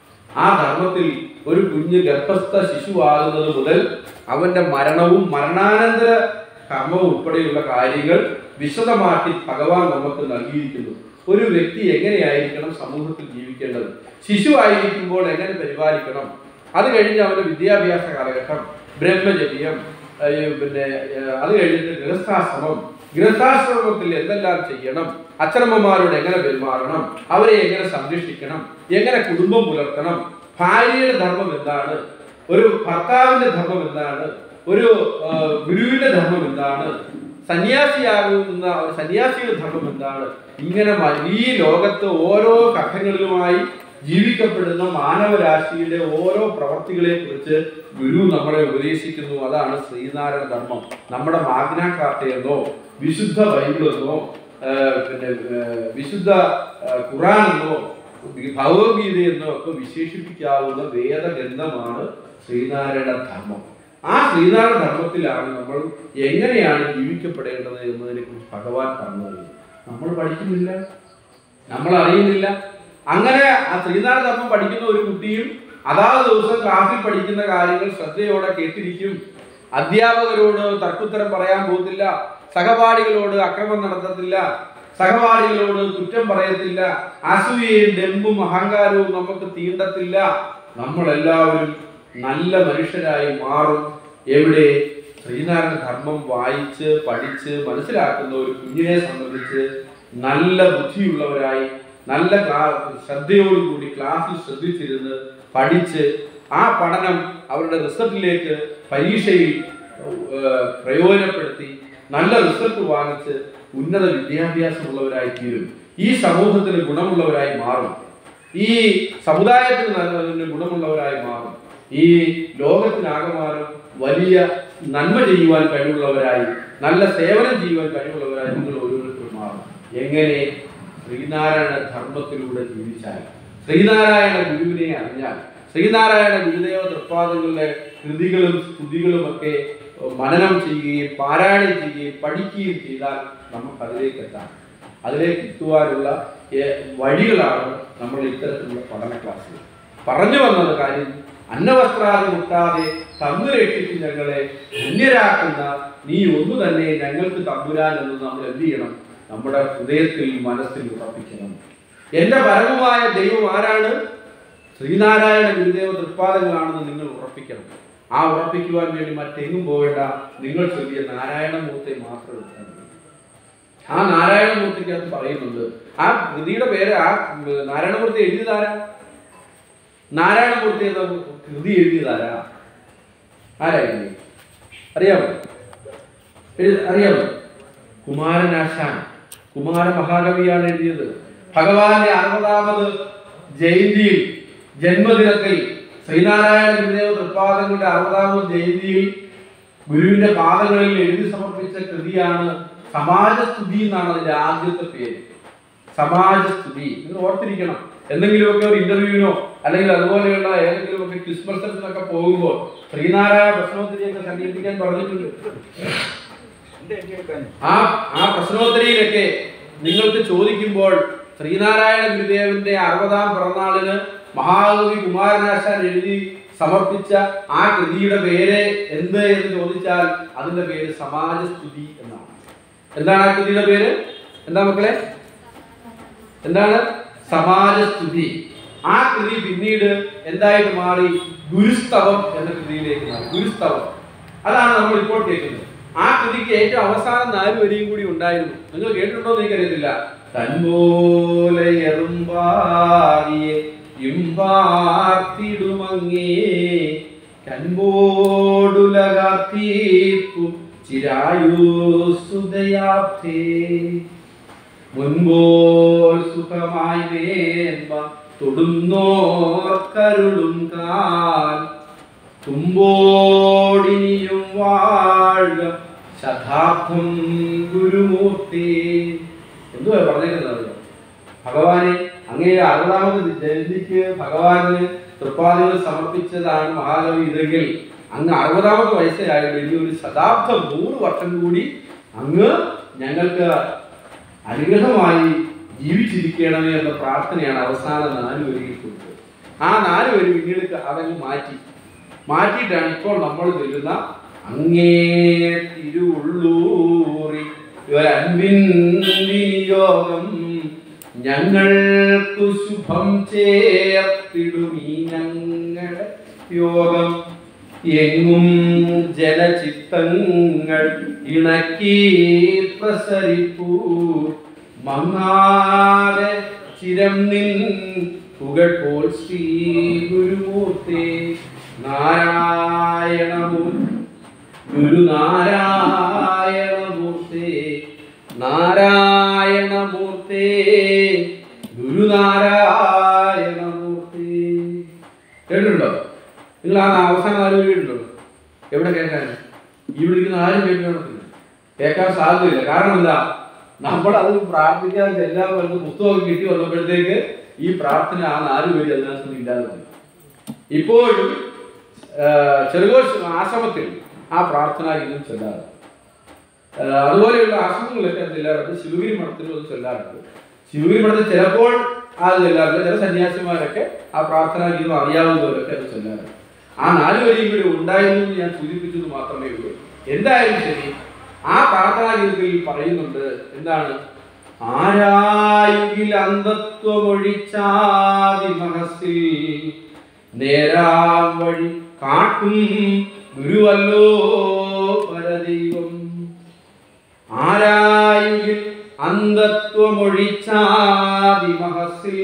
ആ ധർമ്മത്തിൽ ഒരു കുഞ്ഞ് ഗർഭസ്ഥ ശിശുവാകുന്നത് മുതൽ അവന്റെ മരണവും മരണാനന്തര കർമ്മവും ഉൾപ്പെടെയുള്ള കാര്യങ്ങൾ വിശദമാക്കി ഭഗവാൻ നമുക്ക് നൽകിയിരിക്കുന്നു ഒരു വ്യക്തി എങ്ങനെയായിരിക്കണം സമൂഹത്തിൽ ജീവിക്കേണ്ടത് ശിശു ആയിരിക്കുമ്പോൾ എങ്ങനെ പരിപാലിക്കണം അത് കഴിഞ്ഞ് അവന്റെ വിദ്യാഭ്യാസ കാലഘട്ടം ബ്രഹ്മചര്യം ഏഹ് പിന്നെ ഏഹ് അത് കഴിഞ്ഞിട്ട് ഗൃഹസ്ഥാശ്രമം ഗൃഹസ്ഥാശ്രമത്തിൽ എന്തെല്ലാം ചെയ്യണം അച്ഛനമ്മമാരോട് എങ്ങനെ പെരുമാറണം അവരെ എങ്ങനെ സംരക്ഷിക്കണം എങ്ങനെ കുടുംബം പുലർത്തണം ഭാര്യയുടെ ധർമ്മം എന്താണ് ഒരു ഭർത്താവിന്റെ ധർമ്മം എന്താണ് ഒരു ആ, ഗുരുവിന്റെ ധർമ്മം എന്താണ് സന്യാസിയാകുന്ന ഒരു സന്യാസിയുടെ ധർമ്മം എന്താണ് ഇങ്ങനെ മ- ഈ ലോകത്ത് ഓരോ ഘട്ടങ്ങളിലുമായി ജീവിക്കപ്പെടുന്ന മാനവരാശിയുടെ ഓരോ പ്രവർത്തികളെ കുറിച്ച് ഗുരു നമ്മളെ ഉപദേശിക്കുന്നു അതാണ് ശ്രീനാരായണ ധർമ്മം നമ്മുടെ മാഗ്ന കാർട്ട എന്നോ വിശുദ്ധ ബൈബിൾ എന്നോ ആ, പിന്നെ ആ, വിശുദ്ധ ആ, ഖുറാൻ എന്നോ ഭഗവത്ഗീത എന്നോ ഒക്കെ വിശേഷിപ്പിക്കാവുന്ന വേദഗ്രന്ഥമാണ് ശ്രീനാരായണ ധർമ്മം ആ ശ്രീനാരായണ ധർമ്മത്തിലാണ് നമ്മൾ എങ്ങനെയാണ് ജീവിക്കപ്പെടേണ്ടത് എന്നതിനെ കുറിച്ച് ഭഗവാൻ പറഞ്ഞു തരുന്നത് നമ്മൾ പഠിക്കുന്നില്ല നമ്മൾ അറിയുന്നില്ല അങ്ങനെ ആ ശ്രീനാരായണ ധർമ്മം പഠിക്കുന്ന ഒരു കുട്ടിയും അതാത് ദിവസം ക്ലാസ്സിൽ പഠിക്കുന്ന കാര്യങ്ങൾ ശ്രദ്ധയോടെ കേട്ടിരിക്കും അധ്യാപകരോട് തർക്കുത്തരം പറയാൻ പോകത്തില്ല സഹപാഠികളോട് അക്രമം നടത്തത്തില്ല സഹപാഠികളോട് കുറ്റം പറയത്തില്ല അസൂയയും ഡെമ്പും അഹങ്കാരവും നമുക്ക് തീണ്ടത്തില്ല നമ്മളെല്ലാവരും നല്ല മനുഷ്യരായി മാറും എവിടെ ശ്രീനാരായണ ധർമ്മം വായിച്ച് പഠിച്ച് മനസ്സിലാക്കുന്ന ഒരു കുഞ്ഞിനെ സംബന്ധിച്ച് നല്ല ബുദ്ധിയുള്ളവരായി നല്ല ക്ലാ- ശ്രദ്ധയോടുകൂടി ക്ലാസ്സിൽ ശ്രദ്ധിച്ചിരുന്ന് പഠിച്ച് ആ പഠനം അവരുടെ റിസൾട്ടിലേക്ക് പരീക്ഷയിൽ ഏഹ്, പ്രയോജനപ്പെടുത്തി നല്ല റിസൾട്ട് വാങ്ങിച്ച് ഉന്നത വിദ്യാഭ്യാസമുള്ളവരായി തീരും ഈ സമൂഹത്തിന് ഗുണമുള്ളവരായി മാറും ഈ സമുദായത്തിന് നല്ല ഗുണമുള്ളവരായി മാറും ഈ ലോകത്തിനാകമാനം വലിയ നന്മ ചെയ്യുവാൻ കഴിവുള്ളവരായി നല്ല സേവനം ചെയ്യുവാൻ കഴിവുള്ളവരായി നിങ്ങൾ ഓരോരുത്തരും മാറും എങ്ങനെ ശ്രീനാരായണ ധർമ്മത്തിലൂടെ ജീവിച്ചാൽ ശ്രീനാരായണ ഗുരുവിനെ അറിഞ്ഞാൽ ശ്രീനാരായണ ഗുരുദേവ തൃപ്പാദങ്ങളുടെ കൃതികളും സ്തുതികളും ഒക്കെ മനനം ചെയ്യുകയും പാരായണം ചെയ്യുകയും പഠിക്കുകയും ചെയ്താൽ നമുക്ക് അതിലേക്ക് എത്താം അതിലേക്ക് എത്തുവാനുള്ള ഏ- വഴികളാണ് നമ്മൾ ഇത്തരത്തിലുള്ള പഠന ക്ലാസ്സുകൾ പറഞ്ഞു വന്നത് കാര്യം അന്നവസ്ത്രാദി മുട്ടാതെ തന്നു രക്ഷിച്ച് ഞങ്ങളെ ധന്യരാക്കുന്ന നീ ഒന്നു തന്നെ ഞങ്ങൾക്ക് തമ്പുരാൻ എന്ന് നമ്മൾ എന്ത് ചെയ്യണം നമ്മുടെ ഹൃദയത്തിൽ മനസ്സിൽ ഉറപ്പിക്കണം എന്റെ പരമമായ ദൈവം ആരാണ് ശ്രീനാരായണ ഗുരുദേവ തൃപ്പാദങ്ങളാണെന്ന് നിങ്ങൾ ഉറപ്പിക്കണം ആ ഉറപ്പിക്കുവാൻ വേണ്ടി മറ്റെങ്ങും പോകേണ്ട നിങ്ങൾ ചൊല്ലിയ നാരായണമൂർത്തി മാത്രം എടുത്താൽ മതി ആ നാരായണമൂർത്തിക്കകത്ത് പറയുന്നുണ്ട് ആ കൃതിയുടെ പേര് ആ ഉം, നാരായണമൂർത്തി എഴുതിയതാരാ നാരായണമൂർത്തി എന്ന കൃതി എഴുതിയതാരാ ആരായിരുന്നു അറിയാമോ എഴു- അറിയാമോ കുമാരനാശാൻ കുമാര മഹാകവിയാണ് എഴുതിയത് ഭഗവാന്റെ അറുപതാമത് ജയന്തിയിൽ ജന്മദിനത്തിൽ ശ്രീനാരായണ ഗുരുദേവ തൃപ്പാദങ്ങളുടെ അറുപതാമത് ജയന്തിയിൽ ഗുരുവിന്റെ പാദങ്ങളിൽ എഴുതി സമർപ്പിച്ച കൃതിയാണ് സമാജസ്തുതി എന്നാണ് അതിന്റെ ആദ്യത്തെ പേര് സമാജസ്തുതി നിങ്ങൾ ഓർത്തിരിക്കണം എന്തെങ്കിലുമൊക്കെ ഒരു ഇന്റർവ്യൂവിനോ അല്ലെങ്കിൽ അതുപോലെയുള്ള ഏതെങ്കിലുമൊക്കെ ക്വിസ് മത്സരത്തിനൊക്കെ പോകുമ്പോൾ ശ്രീനാരായണ പ്രശ്നോത്തരിയൊക്കെ സംഘടിപ്പിക്കാൻ പറഞ്ഞിട്ടുണ്ട് ആ ആ പ്രശ്നോത്തരിയിലൊക്കെ നിങ്ങൾക്ക് ചോദിക്കുമ്പോൾ ശ്രീനാരായണ ഗുരുദേവന്റെ അറുപതാം പിറന്നാളിന് മഹാകവി കുമാരനാശാൻ എഴുതി സമർപ്പിച്ച ആ കൃതിയുടെ പേര് എന്ത് എന്ന് ചോദിച്ചാൽ അതിന്റെ പേര് സമാജസ്തുതി എന്നാണ് എന്താണ് ആ കൃതിയുടെ പേര് എന്താ മക്കളെ എന്താണ് സമാജസ്തുതി ആ കൃതി പിന്നീട് എന്തായിട്ട് മാറി ഗുരുസ്തവം എന്ന കൃതിയിലേക്ക് മാറി ഗുരുസ്തവം അതാണ് നമ്മൾ ഇപ്പോൾ കേൾക്കുന്നത് ആ കൃതിക്ക് ഏറ്റവും അവസാനം നാല് വരിയും കൂടി ഉണ്ടായിരുന്നു നിങ്ങൾ കേട്ടിട്ടുണ്ടോ എന്ന് എനിക്കറിയത്തില്ല തൻപോലെ എറുമ്പാറിയെ ഇമ്പാർത്തിടുമങ്ങേ കൻപോടുലകാത്തീർക്കും ചിരായുസുദയാബ്ധേ മുൻപോൽ സുഖമായി വേമ്പ തൊടുന്നോർ കരുളും കാൽ തുമ്പോടിനിയും വാഴ ശതാബ്ദം ഗുരുമൂർത്തി എന്തുവാ പറഞ്ഞിരുന്നത് ഭഗവാനെ അങ്ങേ അറുപതാമത് ജയന്തിക്ക് ഭഗവാന് തൃപ്പാദികൾ സമർപ്പിച്ചതാണ് മഹാകവി ഇതെങ്കിൽ അങ്ങ് അറുപതാമത് വയസ്സിലായിട്ട് ഇനി ഒരു ശതാബ്ദം നൂറ് വർഷം കൂടി അങ്ങ് ഞങ്ങൾക്ക് അനുഗ്രഹമായി ജീവിച്ചിരിക്കണമേ എന്ന പ്രാർത്ഥനയാണ് അവസാന നാല് വരിയിൽ കൊടുത്തത് ആ നാല് വരി പിന്നീട് അതങ്ങ് മാറ്റി മാറ്റിയിട്ടാണ് ഇപ്പോൾ നമ്മൾ ചൊല്ലുന്ന അങ്ങേ തിരുവുള്ളൂറി ഒരൻപിൻ വിനിയോഗം ഞങ്ങൾക്കു ശുഭം ചേർത്തിടുമീ ഞങ്ങളുടെ യോഗം എങ്ങും ജലചിത്തങ്ങൾ ഇണക്കി പ്രസരിപ്പൂ മങ്ങാതെ ചിരം നിൻ പുകൾ പോൽ ശ്രീ ഗുരുമൂർത്തി നാരായണമൂ ഗുരുനാരായണമൂർത്തി നാരായണമൂർത്തി ഗുരുനാരായണമൂർത്തി കേട്ടിട്ടുണ്ടോ നിങ്ങൾ ആ അവസാനം ആരും കേട്ടിട്ടുണ്ടോ എവിടെ കേൾക്കാൻ ഇവിടെ ഇരിക്കുന്ന ആരും കേൾക്കണമെന്നില്ല കേൾക്കാൻ സാധ്യതയില്ല കാരണം എന്താ നമ്മൾ അത് പ്രാർത്ഥിക്കാൻ എല്ലാവർക്കും പുസ്തകമൊക്കെ കിട്ടി വന്നപ്പോഴത്തേക്ക് ഈ പ്രാർത്ഥന ആ നാല് പേര് അതിനകത്ത് ഇല്ലാതെ പോയി. ഇപ്പോഴും ചെറുകോശ് ആശ്രമത്തിൽ ആ പ്രാർത്ഥന ഇന്നും ചൊല്ലാറ് ആ, അതുപോലെയുള്ള ആശ്രമങ്ങളൊക്കെ അത് ചെല്ലാറുണ്ട് ശിവഗിരി മഠത്തിലും അത് ചൊല്ലാറുണ്ട് ശിവഗിരി മഠത്തിൽ ചിലപ്പോൾ അത് ചൊല്ലാറില്ല ചില സന്യാസിമാരൊക്കെ ആ പ്രാർത്ഥനാ ഗീതം അറിയാവുന്നവരൊക്കെ അത് ചൊല്ലാറുണ്ട് ആ നാല് വരിയും കൂടി ഉണ്ടായിരുന്നു എന്ന് ഞാൻ സൂചിപ്പിച്ചത് മാത്രമേ ഉള്ളൂ എന്തായാലും ശരി ആ പ്രാർത്ഥനാ ഗീതത്തിൽ പറയുന്നുണ്ട് എന്താണ് ആരായുകിൽ അന്ധത്വമൊഴിച്ചാതി മനസ്സിൽ നേരാം വഴി കാട്ടും ഗുരുവല്ലോ പരദൈവം ആരായുകിൽ അന്ധത്വമൊഴിച്ചാതി മഹസിൽ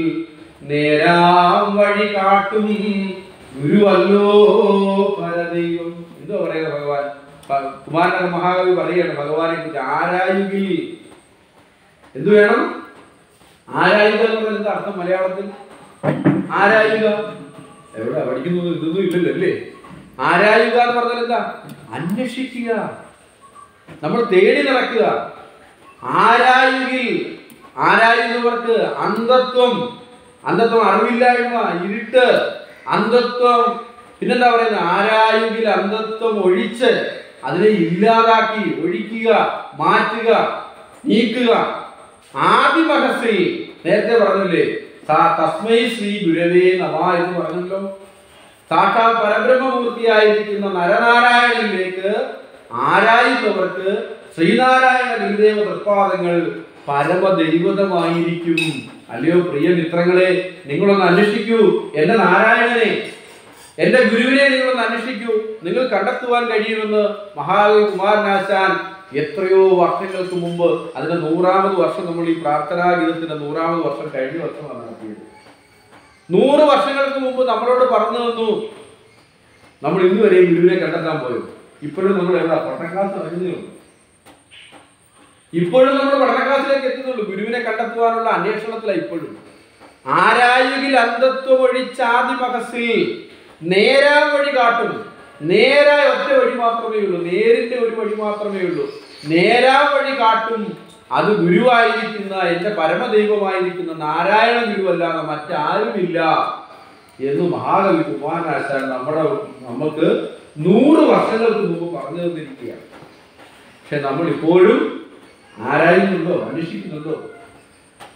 നേരാം വഴി കാട്ടും ഗുരുവല്ലോ പരദൈവം എന്തോ പറയുന്നത് ഭഗവാൻ ഭ- കുമാരന മഹാകവി പറയാണ് ഭഗവാനെ കുറിച്ച് ആരായുകിൽ എന്തു വേണം ആരായുക എന്ന് പറഞ്ഞാൽ എന്താ അർത്ഥം മലയാളത്തിൽ ആരായുക എവിടെ പഠിക്കുന്നത് ഇതൊന്നും ഇല്ലല്ലോ അല്ലേ ആരായുക എന്ന് പറഞ്ഞാൽ എന്താ അന്വേഷിക്കുക നമ്മൾ തേടി നടക്കുക ആരായുകിൽ ആരായുന്നവർക്ക് അന്ധത്വം അന്ധത്വം അറിവില്ലായ്മ ഇരുട്ട് അന്ധത്വം പിന്നെന്താ പറയുന്നത് ആരായുകിൽ അന്ധത്വം ഒഴിച്ച് അതിനെ ഇല്ലാതാക്കി ഒഴിക്കുക മാറ്റുക നീക്കുക ആദിമഹസിൽ നേരത്തെ പറഞ്ഞില്ലേ സാ- തസ്മൈ ശ്രീ ഗുരവേ നമ എന്ന് പറഞ്ഞല്ലോ സാക്ഷാൽ പരബ്രഹ്മമൂർത്തിയായിരിക്കുന്ന നരനാരായണനിലേക്ക് ആരായുന്നവർക്ക് ശ്രീനാരായണ ഗുരുദേവ തൃപ്പാദങ്ങൾ പരമദൈവതമായിരിക്കും അല്ലയോ പ്രിയ മിത്രങ്ങളെ നിങ്ങളൊന്ന് അന്വേഷിക്കൂ എന്റെ നാരായണനെ എന്റെ ഗുരുവിനെ നിങ്ങളൊന്ന് അന്വേഷിക്കൂ നിങ്ങൾ കണ്ടെത്തുവാൻ കഴിയുമെന്ന് മഹാകവി കുമാരനാശാൻ എത്രയോ വർഷങ്ങൾക്ക് മുമ്പ് അതിന്റെ നൂറാമത് വർഷം നമ്മൾ ഈ പ്രാർത്ഥനാ ഗീതത്തിന്റെ നൂറാമത് വർഷം കഴിഞ്ഞ വർഷമാണ് നടത്തിയത് നൂറ് വർഷങ്ങൾക്ക് മുമ്പ് നമ്മളോട് പറഞ്ഞു തന്നു നമ്മൾ ഇന്ന് വരെ ഗുരുവിനെ കണ്ടെത്താൻ പോയോ ഇപ്പോഴും നമ്മൾ എവിടെ പഠന ക്ലാസ് കഴിഞ്ഞേ ഉള്ളൂ ഇപ്പോഴും നമ്മൾ പഠന ക്ലാസ്സിലേക്ക് എത്തുന്നുള്ളൂ ഗുരുവിനെ കണ്ടെത്തുവാനുള്ള അന്വേഷണത്തിലാണ് ഇപ്പോഴും ആരായുകിൽ അന്ധത്വം ഒഴിച്ചാതി മഹസിൽ നേരാ വഴി കാട്ടും നേരായ ഒറ്റ വഴി മാത്രമേ ഉള്ളൂ നേരിന്റെ ഒരു വഴി മാത്രമേ ഉള്ളൂ നേരാ വഴി കാട്ടും അത് ഗുരുവായിരിക്കുന്ന എന്റെ പരമദൈവമായിരിക്കുന്ന നാരായണ ഗുരുവല്ലാതെ മറ്റാരുമില്ല എന്ന് മഹാകവി കുമാരനാശാൻ നമ്മുടെ നമുക്ക് നൂറ് വർഷങ്ങൾക്ക് മുമ്പ് പറഞ്ഞു തന്നിരിക്കുകയാണ് പക്ഷെ നമ്മൾ ഇപ്പോഴും ആരായുന്നുണ്ടോ അന്വേഷിക്കുന്നുണ്ടോ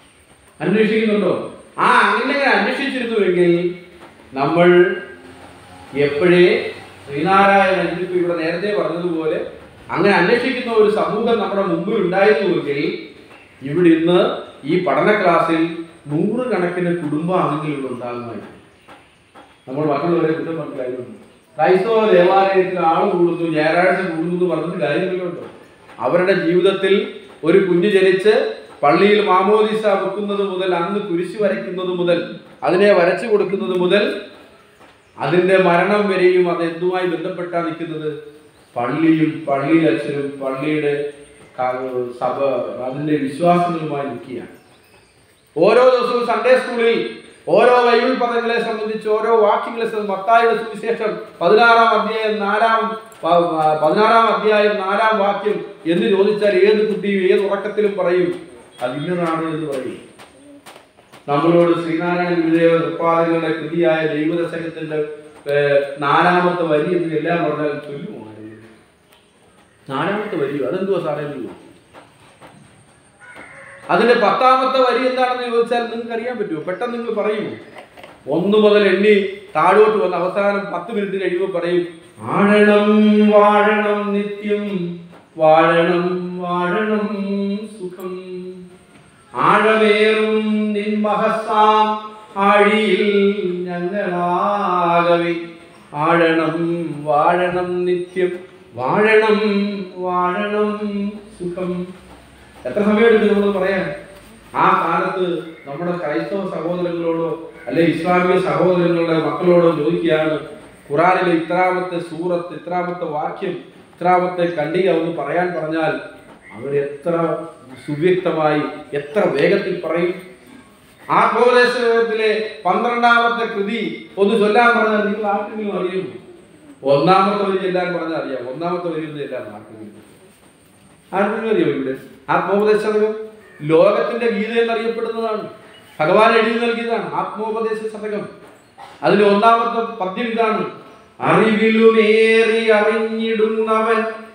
അന്വേഷിക്കുന്നുണ്ടോ ആ അങ്ങനെ അന്വേഷിച്ചിരുന്നുവെങ്കിൽ നമ്മൾ എപ്പോഴേ ശ്രീനാരായണൻ ഇതിപ്പോ ഇവിടെ നേരത്തെ പറഞ്ഞതുപോലെ അങ്ങനെ അന്വേഷിക്കുന്ന ഒരു സമൂഹം നമ്മുടെ മുമ്പിൽ ഉണ്ടായിരുന്നുവെങ്കിൽ ഇവിടെ ഇന്ന് ഈ പഠന ക്ലാസ്സിൽ നൂറുകണക്കിന് കുടുംബാംഗങ്ങൾ ഉണ്ടാകുമായിരുന്നു നമ്മൾ മറ്റുള്ളവരെ കുറ്റം പറഞ്ഞ കാര്യമുണ്ട് ക്രൈസ്തവ ദേവാലയത്തിൽ ആൾ കൂടുന്നു ഞായറാഴ്ച കൂടുന്നു എന്ന് പറഞ്ഞിട്ട് കാര്യങ്ങളുണ്ടോ അവരുടെ ജീവിതത്തിൽ ഒരു കുഞ്ഞ് ജനിച്ച് പള്ളിയിൽ മാമോദിസ വെക്കുന്നത് മുതൽ അന്ന് കുരിശ് വരയ്ക്കുന്നത് മുതൽ അതിനെ വരച്ചു കൊടുക്കുന്നത് മുതൽ അതിന്റെ മരണം വരെയും അത് എന്തുമായി ബന്ധപ്പെട്ടാ നിൽക്കുന്നത് പള്ളിയും പള്ളി അച്ഛനും പള്ളിയുടെ ക- സഭ അതിന്റെ വിശ്വാസങ്ങളുമായി നിൽക്കുകയാണ് ഓരോ ദിവസവും സൺഡേ സ്കൂളിൽ ഓരോ ബൈബിൾ പദങ്ങളെ സംബന്ധിച്ച് ഓരോ വാക്യങ്ങളെ സംബന്ധിച്ച് മത്തായിയുടെ സുവിശേഷം പതിനാറാം അധ്യായം നാലാം പ- പ- പതിനാറാം അധ്യായം നാലാം വാക്യം എന്ന് ചോദിച്ചാൽ ഏത് കുട്ടിയും ഏത് ഉറക്കത്തിലും പറയും അത് ഇന്നതാണ് എന്ന് പറയും നമ്മളോട് ശ്രീനാരായണ ഗുരുദേവ ഉത്പാദകരുടെ കൃതിയായ ദൈവദശകത്തിന്റെ ഏർ, നാലാമത്തെ വരി എന്ന് എല്ലാം പറഞ്ഞാൽ ചൊല്ലുമോ ആരെങ്കിലും? നാലാമത്തെ വരിയോ അതെന്തുവാ സാറേ എന്ന് ചോദിക്കും. അതിന്റെ പത്താമത്തെ വരി എന്താണെന്ന് ചോദിച്ചാൽ നിങ്ങൾക്ക് അറിയാൻ പറ്റുമോ പെട്ടെന്ന് നിങ്ങൾ പറയുമോ ഒന്ന് മുതൽ എണ്ണി താഴോട്ട് വന്ന് അവസാനം പത്ത് മിനിറ്റ് കഴിയുമ്പോൾ പറയും ആഴണം വാഴണം നിത്യം വാഴണം വാഴണം സുഖം ആഴമേറും നിൻ മഹസാം ആഴിയിൽ ഞങ്ങളാകവേ ആഴണം വാഴണം നിത്യം വാഴണം വാഴണം സുഖം എത്ര സമയം എടുക്കും നമ്മൾ പറയാൻ ആ കാലത്ത് നമ്മുടെ ക്രൈസ്തവ സഹോദരങ്ങളോടോ അല്ലെ ഇസ്ലാമിക സഹോദരങ്ങളുടെ മക്കളോടോ ചോദിക്കുകയാണ് ഖുറാനിലെ ഇത്രാമത്തെ സൂറത്ത് ഇത്രാമത്തെ വാക്യം ഇത്രാമത്തെ ഖണ്ഡിക ഒന്ന് പറയാൻ പറഞ്ഞാൽ അവർ എത്ര സുവ്യക്തമായി എത്ര വേഗത്തിൽ പറയും ആത്മോപദേശത്തിലെ പന്ത്രണ്ടാമത്തെ കൃതി ഒന്ന് ചൊല്ലാൻ പറഞ്ഞാൽ നിങ്ങൾ ആർക്കെങ്കിലും അറിയുമോ ഒന്നാമത്തെ വരി ചെല്ലാൻ പറഞ്ഞാൽ അറിയാം ഒന്നാമത്തെ വരി ഒന്നും ചെല്ലാൻ ആർക്കെങ്കിലും ആർക്കെങ്കിലും അറിയോ ഇവിടെ ആത്മോപദേശതകം ലോകത്തിന്റെ ഗീത എന്നറിയപ്പെടുന്നതാണ് ഭഗവാൻ എഴുതി നൽകിയതാണ് ആത്മോപദേശ ശതകം അതിൽ ഒന്നാമത്തെ പദ്യം ഇതാണ് അറിവിലുമേറി അറിഞ്ഞിടുന്നവൻ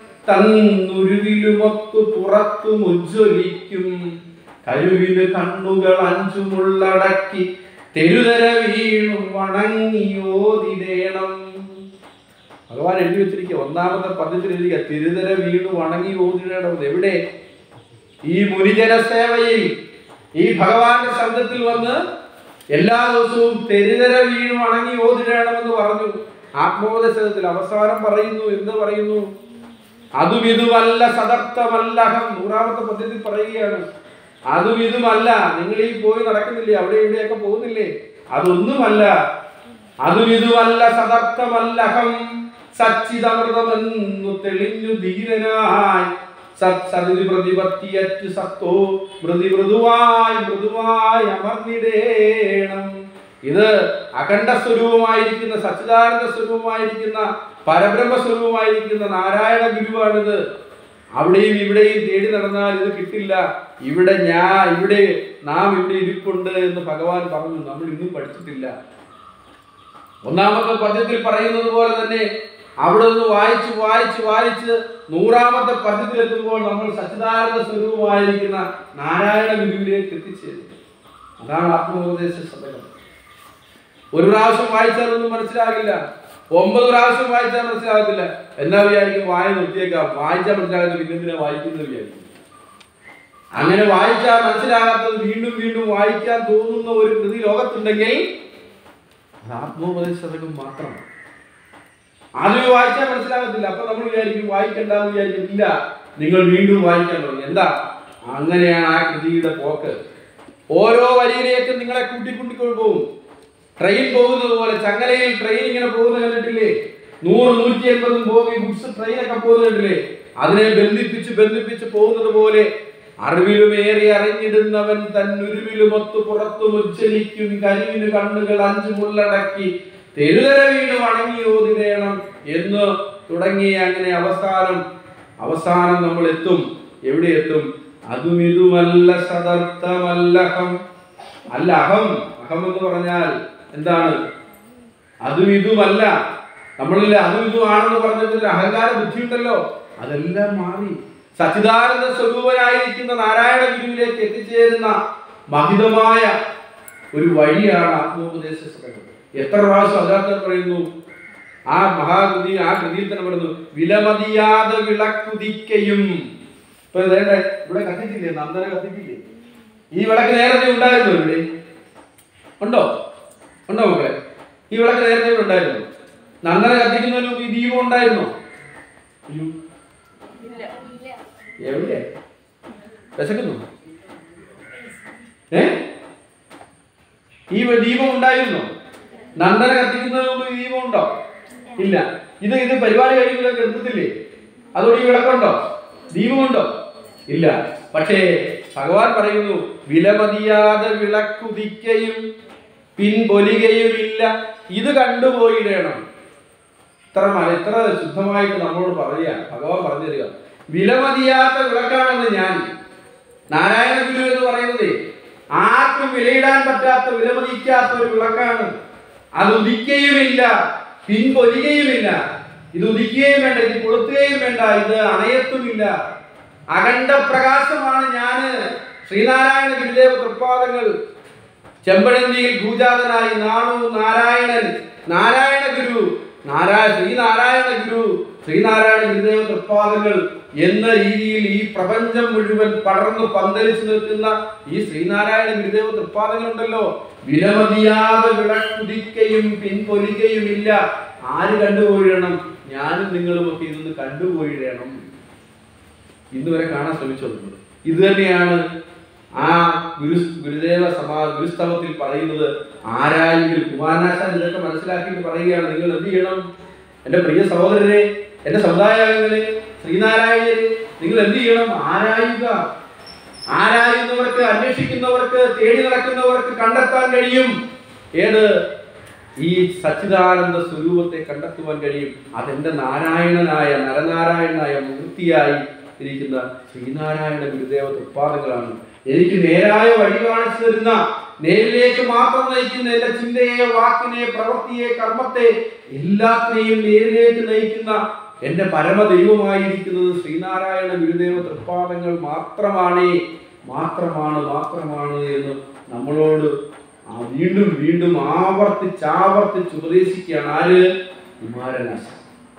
തന്നുരുവിലുമൊത്തു പുറത്തു മുജ്വലിക്കും കരുവിന് കണ്ണുകൾ അഞ്ചുമുള്ളടക്കി തെരുതര വീണു വണങ്ങിയോതിടേണം ഭഗവാൻ എഴുതി വെച്ചിരിക്കുക ഒന്നാമത്തെ പദ്യത്തിൽ എഴുതിയ തിരുതര വീണു വണങ്ങി ഓതിടേണം എവിടെ ഈ മുനിജന സേവയിൽ ഈ ഭഗവാന്റെ ശബ്ദത്തിൽ വന്ന് എല്ലാ ദിവസവും തെരുതര വീണു വണങ്ങി ഓതിടേണമെന്ന് പറഞ്ഞു ആത്മോപദേശത്തിൽ അവസാനം പറയുന്നു എന്ത് പറയുന്നു അതും ഇതുമല്ല സദർത്ഥമല്ലഹം നൂറാമത്തെ പദ്യത്തിൽ പറയുകയാണ് അതും ഇതുമല്ല നിങ്ങൾ ഈ പോയി നടക്കുന്നില്ലേ അവിടെ ഇവിടെയൊക്കെ പോകുന്നില്ലേ അതൊന്നുമല്ല അതും ഇതുമല്ല സദർത്ഥമല്ലഹം സച്ചിതമൃതമെന്നു തെളിഞ്ഞു ധീരനായി സത്സതി പ്രതിപത്തിയറ്റു സത്തോ മൃതി മൃദുവായി മൃദുവായി അമർന്നിടേണം ഇത് അഖണ്ഡ സ്വരൂപമായിരിക്കുന്ന സച്ചിദാനന്ദ സ്വരൂപമായിരിക്കുന്ന പരബ്രഹ്മ സ്വരൂപമായിരിക്കുന്ന നാരായണ ഗുരുവാണിത് അവിടെയും ഇവിടെയും തേടി നടന്നാൽ ഇത് കിട്ടില്ല ഇവിടെ ഞാൻ ഇവിടെ നാം ഇവിടെ ഇരിപ്പുണ്ട് എന്ന് ഭഗവാൻ പറഞ്ഞു നമ്മൾ ഇന്നും പഠിച്ചിട്ടില്ല ഒന്നാമത്തെ പദ്യത്തിൽ പറയുന്നത് പോലെ തന്നെ അവിടെ നിന്ന് വായിച്ച് വായിച്ച് വായിച്ച് നൂറാമത്തെ പദ്യത്തിൽ എത്തുമ്പോൾ നമ്മൾ സച്ചിദാനന്ദ സ്വരൂപമായിരിക്കുന്ന നാരായണ ഗുരുവിലേക്ക് എത്തിച്ചേരും അതാണ് ആത്മോപദേശ ശതകം ഒരു പ്രാവശ്യം വായിച്ചാൽ ഒന്നും മനസ്സിലാകില്ല ഒമ്പത് പ്രാവശ്യം വായിച്ചാൽ മനസ്സിലാകത്തില്ല എന്നാ വിചാരിക്കും വായ നിർത്തിയേക്കാം വായിച്ചാൽ മനസ്സിലാകാത്ത പിന്നെ എന്തിനാ വായിക്കുന്നത് വിചാരിക്കും അങ്ങനെ വായിച്ചാൽ മനസ്സിലാകാത്തത് വീണ്ടും വീണ്ടും വായിക്കാൻ തോന്നുന്ന ഒരു കൃതി ലോകത്തുണ്ടെങ്കിൽ അത് ആത്മോപദേശ ശതകം മാത്രമാണ് ആദ്യം വായിച്ചാൽ മനസ്സിലാകത്തില്ല അപ്പൊ നമ്മൾ വിചാരിക്കും വായിക്കണ്ടെന്ന് വിചാരിക്കും ഇല്ല നിങ്ങൾ വീണ്ടും വായിക്കാൻ തുടങ്ങി എന്താ അങ്ങനെയാണ് ആ കൃതിയുടെ പോക്ക് ഓരോ വരിയിലേക്കും നിങ്ങളെ കൂട്ടിക്കൂട്ടിക്കൊണ്ട് പോകും ട്രെയിൻ പോകുന്നത് പോലെ ചങ്ങലയിൽ ട്രെയിൻ ഇങ്ങനെ പോകുന്നത് കണ്ടിട്ടില്ലേ നൂറ് നൂറ്റി എൺപതും പോയി ഗുഡ്സ് ട്രെയിൻ ഒക്കെ പോകുന്നത് കണ്ടില്ലേ അതിനെ ബന്ധിപ്പിച്ച് ബന്ധിപ്പിച്ച് പോകുന്നത് പോലെ അറിവിലുമേറി അറിഞ്ഞിടുന്നവൻ തന്നുരുവിലുമൊത്തു പുറത്തു മുച്ചലിക്കും കരിവിന് കണ്ണുകൾ അഞ്ചു മുള്ളടക്കി തെരുതര വീണ് വണങ്ങി ഓതിടേണം എന്ന് തുടങ്ങി അങ്ങനെ അവസാനം അവസാനം നമ്മൾ എത്തും എവിടെ എത്തും അതും ഇതുമല്ല സദർത്ഥമല്ലഹം അല്ല അഹം അഹം എന്ന് പറഞ്ഞാൽ എന്താണ് അതും ഇതുമല്ല നമ്മളിൽ അതും ഇതുമാണെന്ന് പറഞ്ഞിട്ട് അഹങ്കാര ബുദ്ധി ഉണ്ടല്ലോ അതെല്ലാം മാറി സച്ചിദാനന്ദ സ്വരൂപനായിരിക്കുന്ന നാരായണ ഗുരുവിലേക്ക് എത്തിച്ചേരുന്ന മഹിതമായ ഒരു വഴിയാണ് ആത്മോപദേശ സതകം എത്ര പ്രാവശ്യം അതിനകത്ത് പറയുന്നു ആ മഹാകൃതി ആ കൃതിയിൽ തന്നെ പറയുന്നു വിലമതിയാതെ വിളക്കുതിക്കയും ഇപ്പൊ ഇതേടെ ഇവിടെ കത്തിച്ചില്ലേ നന്ദന കത്തിച്ചില്ലേ ഈ വിളക്ക് നേരത്തെ ഉണ്ടായിരുന്നു ഇവിടെ ഉണ്ടോ ഉണ്ടോ മക്കളെ ഈ വിളക്ക് നേരത്തെ ഇവിടെ ഉണ്ടായിരുന്നു നന്ദന കത്തിക്കുന്നതിന് മുമ്പ് ഈ ദീപം ഉണ്ടായിരുന്നോ അയ്യോ എവിടെ വിശക്കുന്നു ഏ ഈ ദീപം ഉണ്ടായിരുന്നോ നന്ദന കത്തിക്കുന്നതിന് മുമ്പ് ഈ ദീപം ഉണ്ടോ ഇല്ല ഇത് ഇത് പരിപാടി കഴിയുമ്പോൾ എടുത്തില്ലേ അതോടെ ഈ വിളക്കുണ്ടോ ദീപമുണ്ടോ ഇല്ല പക്ഷേ ഭഗവാൻ പറയുന്നു വിലമതിയാതെ വിളക്കുതിക്കയും പിൻപൊലികയുമില്ല ഇത് കണ്ടുപോയിടണം ഇത്ര മല ഇത്ര ശുദ്ധമായിട്ട് നമ്മളോട് പറയുക ഭഗവാൻ പറഞ്ഞു തരിക വിലമതിയാത്ത വിളക്കാണെന്ന് ഞാൻ നാരായണ ഗുരു എന്ന് പറയുന്നത് ആർക്കും വിലയിടാൻ പറ്റാത്ത വിലമതിക്കാത്ത ഒരു വിളക്കാണ് അത് ഉദിക്കുകയുമില്ല പിൻപൊലികയുമില്ല ഇത് ഉദിക്കുകയും വേണ്ട ഇത് കൊളുത്തുകയും വേണ്ട ഇത് അണയത്തുമില്ല അഖണ്ഡ പ്രകാശമാണ് ഞാന് ശ്രീനാരായണ ഗുരുദേവ തൃപ്പാദങ്ങൾ ചെമ്പഴന്തിയിൽ ഭൂജാതനായി നാണു നാരായണൻ നാരായണ ഗുരു നാരായണ ശ്രീനാരായണ ഗുരു ശ്രീനാരായണ ഗുരുദേവ തൃപ്പാദങ്ങൾ എന്ന രീതിയിൽ ഈ പ്രപഞ്ചം മുഴുവൻ പടർന്നു പന്തലിച്ചു നിൽക്കുന്ന ഈ ശ്രീനാരായണ ഗുരുദേവ തൃപ്പാദങ്ങൾ ഉണ്ടല്ലോ വിലമതിയാതെ വിളക്കുതിക്കയും പിൻപൊലികയുമില്ല ആര് കണ്ടുപോയിടണം ഞാനും നിങ്ങളും ഒക്കെ ഇതൊന്ന് കണ്ടുപോയിടണം ഇന്ന് വരെ കാണാൻ ശ്രമിച്ചിട്ടുണ്ട് ഇത് തന്നെയാണ് ആ ഗുരു ഗുരുദേവ സമാ ഗുരുസ്തവത്തിൽ പറയുന്നത് ആരായെങ്കിൽ കുമാരനാശാൻ ഇതൊക്കെ മനസ്സിലാക്കിയിട്ട് പറയുകയാണ് നിങ്ങൾ എന്ത് ചെയ്യണം എൻ്റെ പ്രിയ സഹോദരരെ എൻ്റെ സമുദായാംഗങ്ങളെ ശ്രീനാരായണരെ നിങ്ങൾ എന്ത് ചെയ്യണം ആരായുക ആരായുന്നവർക്ക് അന്വേഷിക്കുന്നവർക്ക് തേടി നടക്കുന്നവർക്ക് കണ്ടെത്താൻ കഴിയും ഏത് ഈ സച്ചിദാനന്ദ സ്വരൂപത്തെ കണ്ടെത്തുവാൻ കഴിയും അതെന്റെ നാരായണനായ നരനാരായണനായ മൂർത്തിയായി ഇരിക്കുന്ന ശ്രീനാരായണ ഗുരുദേവ തൃപ്പാദങ്ങളാണ് എനിക്ക് നേരായ വഴി കാണിച്ചു തരുന്ന നേരിലേക്ക് മാത്രം നയിക്കുന്ന എന്റെ ചിന്തയെ വാക്കിനെ പ്രവൃത്തിയെ കർമ്മത്തെ എല്ലാത്തിനെയും നേരിലേക്ക് നയിക്കുന്ന എന്റെ പരമദൈവമായിരിക്കുന്നത് ശ്രീനാരായണ ഗുരുദേവ തൃപ്പാദങ്ങൾ മാത്രമാണ് മാത്രമാണ് മാത്രമാണ് എന്ന് നമ്മളോട് ആ വീണ്ടും വീണ്ടും ആവർത്തിച്ച് ആവർത്തിച്ച് ഉപദേശിക്കുകയാണ് ആര് കുമാരനാശ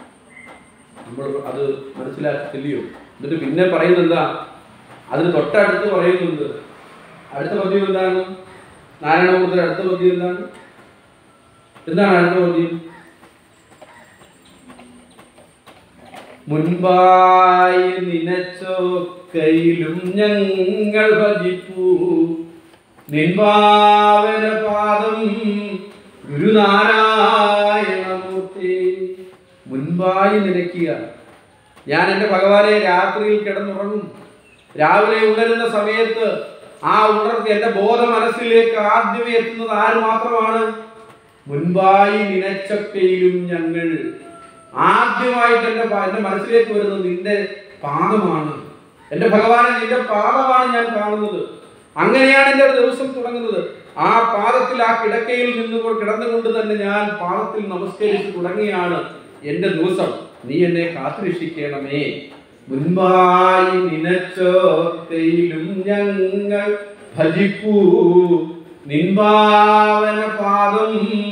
നമ്മൾ അത് മനസ്സിലാക്കില്ലയോ എന്നിട്ട് പിന്നെ പറയുന്നത് എന്താ അതിന് തൊട്ടടുത്ത് പറയുന്നുണ്ട് അടുത്ത പദ്യം എന്താണ് നാരായണമൂർത്തിയുടെ അടുത്ത പദ്യം എന്താണ് എന്താണ് അടുത്ത പദ്യം മുൻപായി നിനച്ചൊക്കയിലും ഞങ്ങൾ ഭജിപ്പൂ നിൻപാവന പാദം ഗുരുനാരായണമൂർത്തി മുൻപായി നിനക്കുക ഞാൻ എൻ്റെ ഭഗവാനെ രാത്രിയിൽ കിടന്നുറങ്ങും രാവിലെ ഉണരുന്ന സമയത്ത് ആ ഉണർത്തി എൻ്റെ ബോധ മനസ്സിലേക്ക് ആദ്യമേ എത്തുന്നത് ആര് മാത്രമാണ് മുൻപായി നിനച്ചൊക്കെയിലും ഞങ്ങൾ ആദ്യമായിട്ട് എൻ്റെ പ- എൻ്റെ മനസ്സിലേക്ക് വരുന്നത് നിന്റെ പാദമാണ് എൻ്റെ ഭഗവാനെ നിന്റെ പാദമാണ് ഞാൻ കാണുന്നത് അങ്ങനെയാണ് എൻ്റെ ഒരു ദിവസം തുടങ്ങുന്നത് ആ പാദത്തിൽ ആ കിടക്കയിൽ നിന്നുകൊണ്ട് കിടന്നുകൊണ്ട് തന്നെ ഞാൻ പാദത്തിൽ നമസ്കരിച്ച് തുടങ്ങിയാണ് എൻ്റെ ദിവസം നീ എന്നെ കാത്തുരക്ഷിക്കണമേ മുൻപായി നിനച്ചോത്തയിലും ഞങ്ങൾ ഭജിപ്പൂ നിൻപാവന പാദം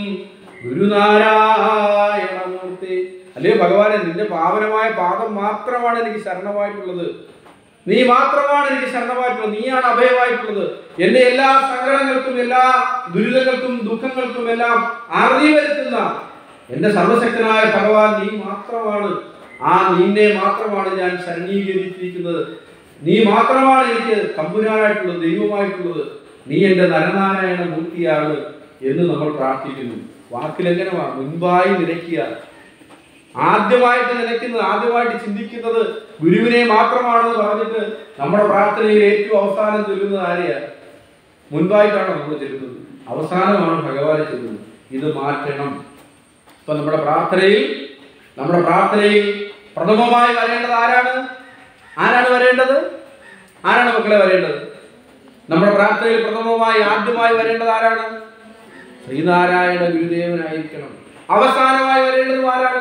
ഗുരുനാരായണമൂർത്തി അല്ലയോ ഭഗവാനെ നിന്റെ പാവനമായ പാദം മാത്രമാണ് എനിക്ക് ശരണമായിട്ടുള്ളത് നീ മാത്രമാണ് എനിക്ക് ശരണമായിട്ടുള്ളത് നീയാണ് അഭയമായിട്ടുള്ളത് എന്റെ എല്ലാ സങ്കടങ്ങൾക്കും എല്ലാ ദുരിതങ്ങൾക്കും ദുഃഖങ്ങൾക്കും എല്ലാം അറുതി വരുത്തുന്ന എന്റെ സർവശക്തനായ ഭഗവാൻ നീ മാത്രമാണ് ആ നിന്നെ മാത്രമാണ് ഞാൻ ശരണീകരിച്ചിരിക്കുന്നത് നീ മാത്രമാണ് എനിക്ക് തമ്പുരാനായിട്ടുള്ളത് ദൈവമായിട്ടുള്ളത് നീ എന്റെ നരനാരായണ മൂർത്തിയാണ് എന്ന് നമ്മൾ പ്രാർത്ഥിക്കുന്നു വാക്കിലെങ്ങനെ വാ മുൻപായി നിരക്കുക ആദ്യമായിട്ട് നിലയ്ക്കുന്നത് ആദ്യമായിട്ട് ചിന്തിക്കുന്നത് ഗുരുവിനെ മാത്രമാണെന്ന് പറഞ്ഞിട്ട് നമ്മുടെ പ്രാർത്ഥനയിൽ ഏറ്റവും അവസാനം ചൊല്ലുന്നത് ആരെയാ മുൻപായിട്ടാണ് നമ്മൾ ചെല്ലുന്നത് അവസാനമാണ് ഭഗവാനെ ചെല്ലുന്നത് ഇത് മാറ്റണം ഇപ്പൊ നമ്മുടെ പ്രാർത്ഥനയിൽ നമ്മുടെ പ്രാർത്ഥനയിൽ പ്രഥമമായി വരേണ്ടത് ആരാണ് ആരാണ് വരേണ്ടത് ആരാണ് മക്കളെ വരേണ്ടത് നമ്മുടെ പ്രാർത്ഥനയിൽ പ്രഥമമായി ആദ്യമായി വരേണ്ടത് ആരാണ് ശ്രീനാരായണ ഗുരുദേവനായിരിക്കണം അവസാനമായി വരേണ്ടത് ആരാണ്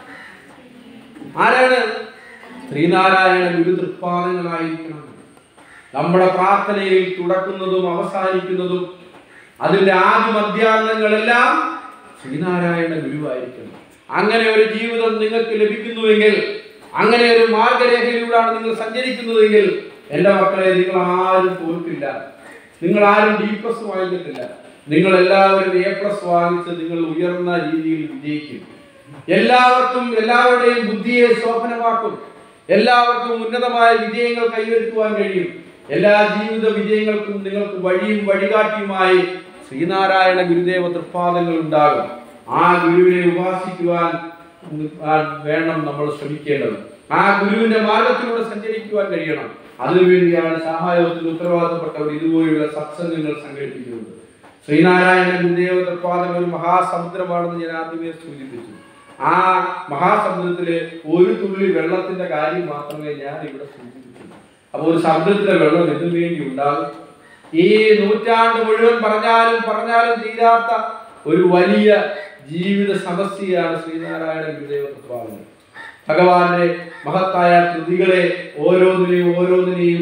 ആരാണ് ശ്രീനാരായണ ഗുരു തൃപ്പാദങ്ങളായിരിക്കണം നമ്മുടെ പ്രാർത്ഥനയിൽ തുടക്കുന്നതും അവസാനിക്കുന്നതും അതിന്റെ ആദ്യ മധ്യാന്തങ്ങളെല്ലാം ശ്രീനാരായണ ഗുരുവായിരിക്കണം അങ്ങനെ ഒരു ജീവിതം നിങ്ങൾക്ക് ലഭിക്കുന്നുവെങ്കിൽ അങ്ങനെ ഒരു മാർഗരേഖയിലൂടെയാണ് നിങ്ങൾ സഞ്ചരിക്കുന്നതെങ്കിൽ എൻ്റെ മക്കളെ നിങ്ങൾ ആരും തോൽക്കില്ല നിങ്ങൾ ആരും ഡി പ്ലസ് വാങ്ങിക്കത്തില്ല നിങ്ങൾ എല്ലാവരും എ പ്ലസ് വാങ്ങിച്ച് നിങ്ങൾ ഉയർന്ന രീതിയിൽ വിജയിക്കും എല്ലാവർക്കും എല്ലാവരുടെയും ബുദ്ധിയെ ശോഭനമാക്കും എല്ലാവർക്കും ഉന്നതമായ വിജയങ്ങൾ കൈവരുത്തുവാൻ കഴിയും എല്ലാ ജീവിത വിജയങ്ങൾക്കും നിങ്ങൾക്ക് വഴിയും വഴികാട്ടിയുമായി ശ്രീനാരായണ ഗുരുദേവ തൃപ്പാദങ്ങൾ ഉണ്ടാകും ആ ഗുരുവിനെ ഉപാസിക്കുവാൻ ആ വേണം നമ്മൾ ശ്രമിക്കേണ്ടത് ആ ഗുരുവിന്റെ മാർഗത്തിലൂടെ സഞ്ചരിക്കുവാൻ കഴിയണം അതിനുവേണ്ടിയാണ് സഹായത്തിന് ഉത്തരവാദിത്തപ്പെട്ടവർ ഇതുപോലെയുള്ള സത്സംഗങ്ങൾ സംഘടിപ്പിക്കുന്നത് ശ്രീനാരായണ ഗുരുദേവ തൃപ്പാദങ്ങൾ ഒരു മഹാസമുദ്രമാണെന്ന് ഞാൻ ആദ്യമേ സൂചിപ്പിച്ചു ആ മഹാസമുദ്രത്തിലെ ഒരു തുള്ളി വെള്ളത്തിന്റെ കാര്യം മാത്രമേ ഞാൻ ഇവിടെ സൂചിപ്പിച്ചുള്ളൂ അപ്പോൾ ഒരു സമുദ്രത്തിലെ വെള്ളം എന്തിനു വേണ്ടി ഉണ്ടാകും ഈ നൂറ്റാണ്ട് മുഴുവൻ പറഞ്ഞാലും പറഞ്ഞാലും തീരാത്ത ഒരു വലിയ ജീവിത സമസ്യയാണ് ശ്രീനാരായണ ഗുരുദേവ തത്വാദങ്ങൾ ഭഗവാന്റെ മഹത്തായ കൃതികളെ ഓരോന്നിനെയും ഓരോന്നിനെയും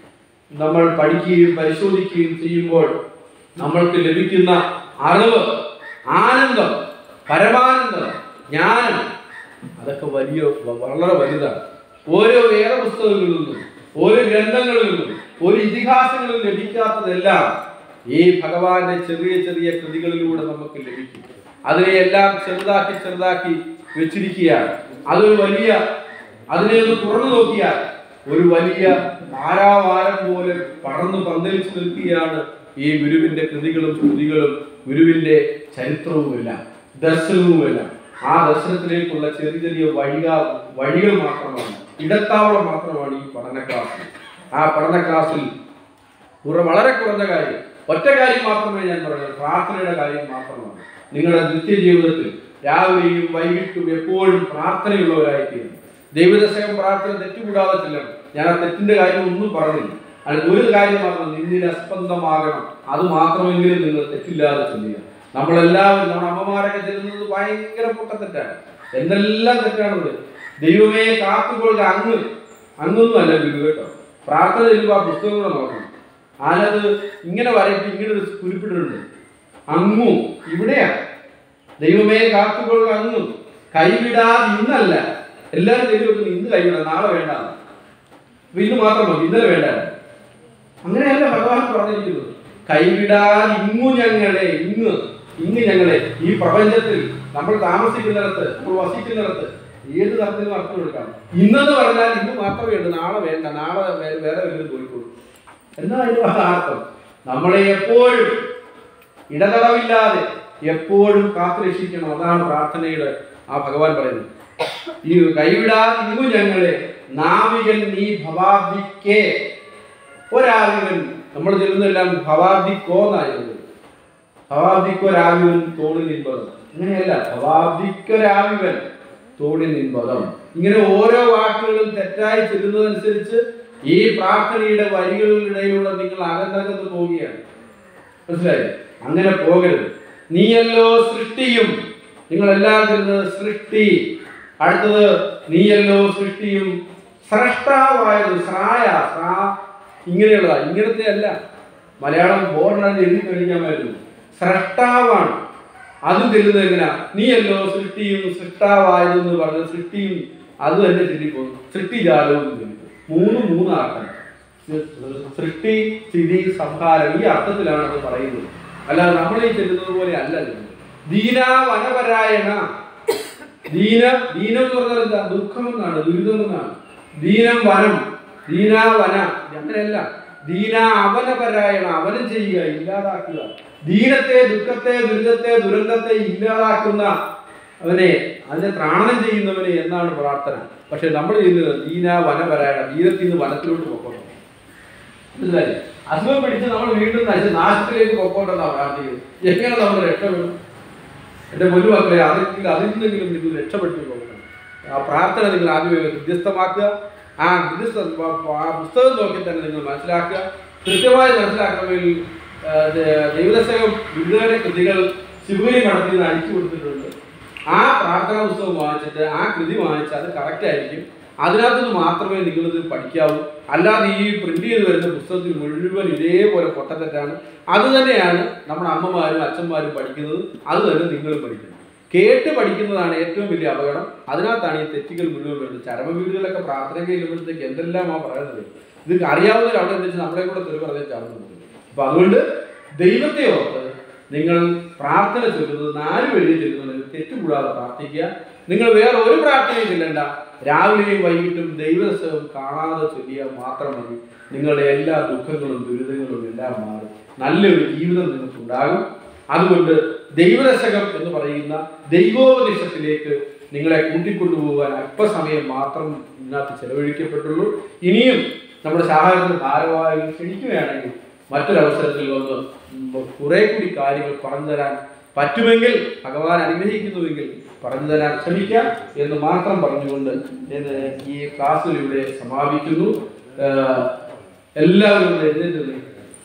നമ്മൾ പഠിക്കുകയും പരിശോധിക്കുകയും ചെയ്യുമ്പോൾ നമ്മൾക്ക് ലഭിക്കുന്ന അറിവ് ആനന്ദം പരമാനന്ദം ജ്ഞാനം അതൊക്കെ വലിയ വ- വളരെ വലുതാണ് ഓരോ വേദപുസ്തകങ്ങളിൽ നിന്നും ഓരോ ഗ്രന്ഥങ്ങളിൽ നിന്നും ഒരു ഇതിഹാസങ്ങളിൽ ലഭിക്കാത്തതെല്ലാം ഈ ഭഗവാന്റെ ചെറിയ ചെറിയ കൃതികളിലൂടെ നമുക്ക് ലഭിക്കും അതിനെയെല്ലാം ചെറുതാക്കി ചെറുതാക്കി വെച്ചിരിക്കുകയാണ് അതൊരു വലിയ അതിനെ ഒന്ന് തുറന്നു നോക്കിയാൽ ഒരു വലിയ ആരാവാരം പോലെ പടർന്നു പന്തലിച്ചു നിൽക്കുകയാണ് ഈ ഗുരുവിന്റെ കൃതികളും കൃതികളും ഗുരുവിന്റെ ചരിത്രവുമെല്ലാം ദർശനവുമെല്ലാം ആ ദർശനത്തിലേക്കുള്ള ചെറിയ ചെറിയ വഴിക വഴികൾ മാത്രമാണ് ഇടത്താവളം മാത്രമാണ് ഈ പഠന ക്ലാസ് ആ പഠന ക്ലാസ്സിൽ കുറ- വളരെ കുറഞ്ഞ കാര്യം ഒറ്റ കാര്യം മാത്രമേ ഞാൻ പറയുന്നത് പ്രാർത്ഥനയുടെ കാര്യം മാത്രമാണ് നിങ്ങളുടെ നിത്യജീവിതത്തിൽ രാവിലെയും വൈകിട്ടും എപ്പോഴും പ്രാർത്ഥനയുള്ളവരായിത്തീരും ദൈവദശകം പ്രാർത്ഥന തെറ്റുകൂടാതെ ചെല്ലണം ഞാൻ ആ തെറ്റിന്റെ കാര്യം ഒന്നും പറഞ്ഞില്ല അതിൽ ഒരു കാര്യം മാത്രം നിന്നിൽ അസ്പന്ദമാകണം അത് മാത്രമെങ്കിലും നിങ്ങൾ തെറ്റില്ലാതെ ചെല്ലുക നമ്മളെല്ലാവരും നമ്മുടെ അമ്മമാരൊക്കെ ചെല്ലുന്നത് ഭയങ്കര പൊട്ടത്തെറ്റാണ് എന്തെല്ലാം തെറ്റാണ് ഇവിടെ ദൈവമേ കാത്തുകൊള്ളുക അങ്ങ് അങ്ങൊന്നും അല്ല ഗുരു കേട്ടോ പ്രാർത്ഥന ചെല്ലുമ്പോൾ ആ പുസ്തകം കൂടെ നോക്കണം അതിനകത്ത് ഇങ്ങനെ വരയിട്ട് ഇങ്ങനെ ഒരു കുറിപ്പിട്ടിട്ടുണ്ട് അങ്ങും ഇവിടെയാണ് ദൈവമേ കാത്തുകൊള്ളുക അങ്ങും കൈവിടാതെ ഇന്നല്ല എല്ലാവരും ചെയ്തു വെക്കുന്നു ഇന്ന് കൈവിടാം നാളെ വേണ്ട അപ്പൊ ഇന്ന് മാത്രം മതി ഇന്നലെ വേണ്ട അങ്ങനെയല്ല ഭഗവാൻ പറഞ്ഞിരിക്കുന്നത് കൈവിടാതെ ഇങ്ങു ഞങ്ങളെ ഇങ്ങ് ഇങ്ങ് ഞങ്ങളെ ഈ പ്രപഞ്ചത്തിൽ നമ്മൾ താമസിക്കുന്നിടത്ത് നമ്മൾ വസിക്കുന്നിടത്ത് ഏത് തരത്തിലും അർത്ഥം കൊടുക്കാം ഇന്നെന്ന് പറഞ്ഞാൽ ഇന്ന് മാത്രമേ ഉള്ളൂ നാളെ വേണ്ട നാളെ വേ- വേറെ വല്ലതും പോയിക്കോളൂ എന്നാ അതിന് അർത്ഥം നമ്മളെ എപ്പോഴും ഇടതടവില്ലാതെ എപ്പോഴും കാത്തുരക്ഷിക്കണം അതാണ് പ്രാർത്ഥനയുടെ ആ ഭഗവാൻ പറയുന്നത് ഈ കൈവിടാതെ ഇന്നു ഞങ്ങളെ നാവികൻ നീ ഭവാബ്ദിക്കേ ഒരാവിവൻ നമ്മൾ ചെല്ലുന്നെല്ലാം ഭവാബ്ദിക്കോ എന്നായിരുന്നു ഭവാബ്ദിക്കൊരാവിവൻ തോണിൽ നിൻപതം ഇങ്ങനെയല്ല ഭവാബ്ദിക്കൊരാവിവൻ തോണിൽ നിൻപതം ഇങ്ങനെ ഓരോ വാക്കുകളും തെറ്റായി ചെല്ലുന്നതനുസരിച്ച് ഈ പ്രാർത്ഥനയുടെ വരികളിലൂടെ നിങ്ങൾ അകന്നകന്ന് പോവുകയാണ് മനസ്സിലായി അങ്ങനെ പോകരുത് നീയല്ലോ സൃഷ്ടിയും നിങ്ങളെല്ലാം ചെല്ലുന്നത് സൃഷ്ടി അടുത്തത് നീയല്ലോ സൃഷ്ടിയും സ്രഷ്ടാവായത് സ്രായ സ്രാ ഇങ്ങനെയുള്ളതാ ഇങ്ങനത്തെ അല്ല മലയാളം ബോർഡിനാണ് എഴുതി കഴിക്കാമായിരുന്നു സ്രഷ്ടാവാണ് അതും ചെല്ലുന്നത് എങ്ങനെയാ നീയല്ലോ സൃഷ്ടിയും സൃഷ്ടാവായതെന്ന് പറഞ്ഞ സൃഷ്ടിയും അത് തന്നെ ചെല്ലിപ്പോകും സൃഷ്ടിജാലവും ചെല്ലിപ്പോകും മൂന്ന് മൂന്നാക്കണം സൃഷ്ടി സ്ഥിതി സംഹാരം ഈ അർത്ഥത്തിലാണ് അത് പറയുന്നത് അല്ലാതെ നമ്മൾ ഈ ചെല്ലുന്നത് പോലെ അല്ല ചെല്ലുന്നത് ദീന വനപരായണ ദീന ദീനം എന്ന് പറഞ്ഞാൽ എന്താ ദുഃഖം എന്നാണ് ദുരിതം എന്നാണ് ദീനം വനം ദീന വന അങ്ങനെയല്ല ദീന അവനപരായണ അവനം ചെയ്യുക ഇല്ലാതാക്കുക ദീനത്തെ ദുഃഖത്തെ ദുരിതത്തെ ദുരന്തത്തെ ഇല്ലാതാക്കുന്ന അവനെ അതിനെ ത്രാണനം ചെയ്യുന്നവനെ എന്നാണ് പ്രാർത്ഥന പക്ഷെ നമ്മൾ ചെയ്യുന്നത് ദീന വനപരായണ ദീനത്തിൽ നിന്ന് വനത്തിലോട്ട് പോകണം മനസ്സിലായി അസുഖം പിടിച്ച് നമ്മൾ വീണ്ടും നശ നാശത്തിലേക്ക് പൊക്കോട്ടെന്നാണ് പ്രാർത്ഥിക്കുന്നത് എങ്ങനെ നമ്മൾ രക്ഷപ്പെടും എന്റെ മുന്നു മക്കളെ അതെങ്കിലും അതിൽ നിന്നെങ്കിലും നിങ്ങൾ രക്ഷപ്പെട്ടു പോകണം ആ പ്രാർത്ഥന നിങ്ങൾ ആദ്യമേ ഹൃദ്യസ്ഥമാക്കുക ആ ഹൃദ്യസ്ഥ ആ പുസ്തകം നോക്കി തന്നെ നിങ്ങൾ മനസ്സിലാക്കുക കൃത്യമായി മനസ്സിലാക്കണമെങ്കിൽ ആ, ദ- ദൈവദശകം വിടുതയുടെ കൃതികൾ ശിവഗിരി മഠത്തിൽ നിന്ന് അടിച്ചു കൊടുത്തിട്ടുണ്ട് ആ പ്രാർത്ഥനാ പുസ്തകം വാങ്ങിച്ചിട്ട് ആ കൃതി വാങ്ങിച്ചാൽ അത് കറക്റ്റ് ആയിരിക്കും അതിനകത്ത് നിന്ന് മാത്രമേ നിങ്ങളിത് പഠിക്കാവൂ അല്ലാതെ ഈ പ്രിന്റ് ചെയ്ത് വരുന്ന പുസ്തകത്തിൽ മുഴുവൻ ഇതേപോലെ പൊട്ടത്തെറ്റാണ് അത് തന്നെയാണ് നമ്മുടെ അമ്മമാരും അച്ഛന്മാരും പഠിക്കുന്നത് അത് തന്നെ നിങ്ങളും പഠിക്കണം കേട്ട് പഠിക്കുന്നതാണ് ഏറ്റവും വലിയ അപകടം അതിനകത്താണ് ഈ തെറ്റുകൾ മുഴുവൻ വരുന്നത് ചരമ വീടുകളിലൊക്കെ പ്രാർത്ഥനയ്ക്ക് ചെല്ലുമ്പോഴത്തേക്ക് എന്തെല്ലാമാ പറയുന്നത് ഇത് അറിയാവുന്നവർ അവിടെ എന്താ വെച്ചാൽ നമ്മളെ കൂടെ തെറി പറഞ്ഞാൽ ചാടുന്നു അപ്പൊ അതുകൊണ്ട് ദൈവത്തെ ഓർത്ത് നിങ്ങൾ പ്രാർത്ഥന ചൊല്ലുന്നത് നാല് വഴി ചെല്ലുന്നുണ്ടെങ്കിൽ തെറ്റുകൂടാതെ പ്രാർത്ഥിക്കുക നിങ്ങൾ വേറെ ഒരു പ്രാർത്ഥനയും ചെല്ലണ്ട രാവിലെയും വൈകിട്ടും ദൈവദശവും കാണാതെ ചൊല്ലിയാൽ മാത്രം മതി നിങ്ങളുടെ എല്ലാ ദുഃഖങ്ങളും ദുരിതങ്ങളും എല്ലാം മാറും നല്ലൊരു ജീവിതം നിങ്ങൾക്ക് ഉണ്ടാകും അതുകൊണ്ട് ദൈവദശകം എന്ന് പറയുന്ന ദൈവോപദേശത്തിലേക്ക് നിങ്ങളെ കൂട്ടിക്കൊണ്ടുപോകാൻ അല്പസമയം മാത്രം ഇതിനകത്ത് ചെലവഴിക്കപ്പെട്ടുള്ളൂ ഇനിയും നമ്മുടെ സഹായത്തിന് ഭാരവാഹികൾ ക്ഷണിക്കുകയാണെങ്കിൽ മറ്റൊരവസരത്തിൽ വന്ന് കുറെ കൂടി കാര്യങ്ങൾ പറഞ്ഞു തരാൻ പറ്റുമെങ്കിൽ ഭഗവാൻ അനുഗ്രഹിക്കുന്നുവെങ്കിൽ പറഞ്ഞു തരാൻ ശ്രമിക്കാം എന്ന് മാത്രം പറഞ്ഞുകൊണ്ട് ഞാൻ ഈ ക്ലാസ് ഇവിടെ സമാപിക്കുന്നു ആഹ് എല്ലാവരും ഒന്ന് എഴുന്നേറ്റ് നിന്നേ.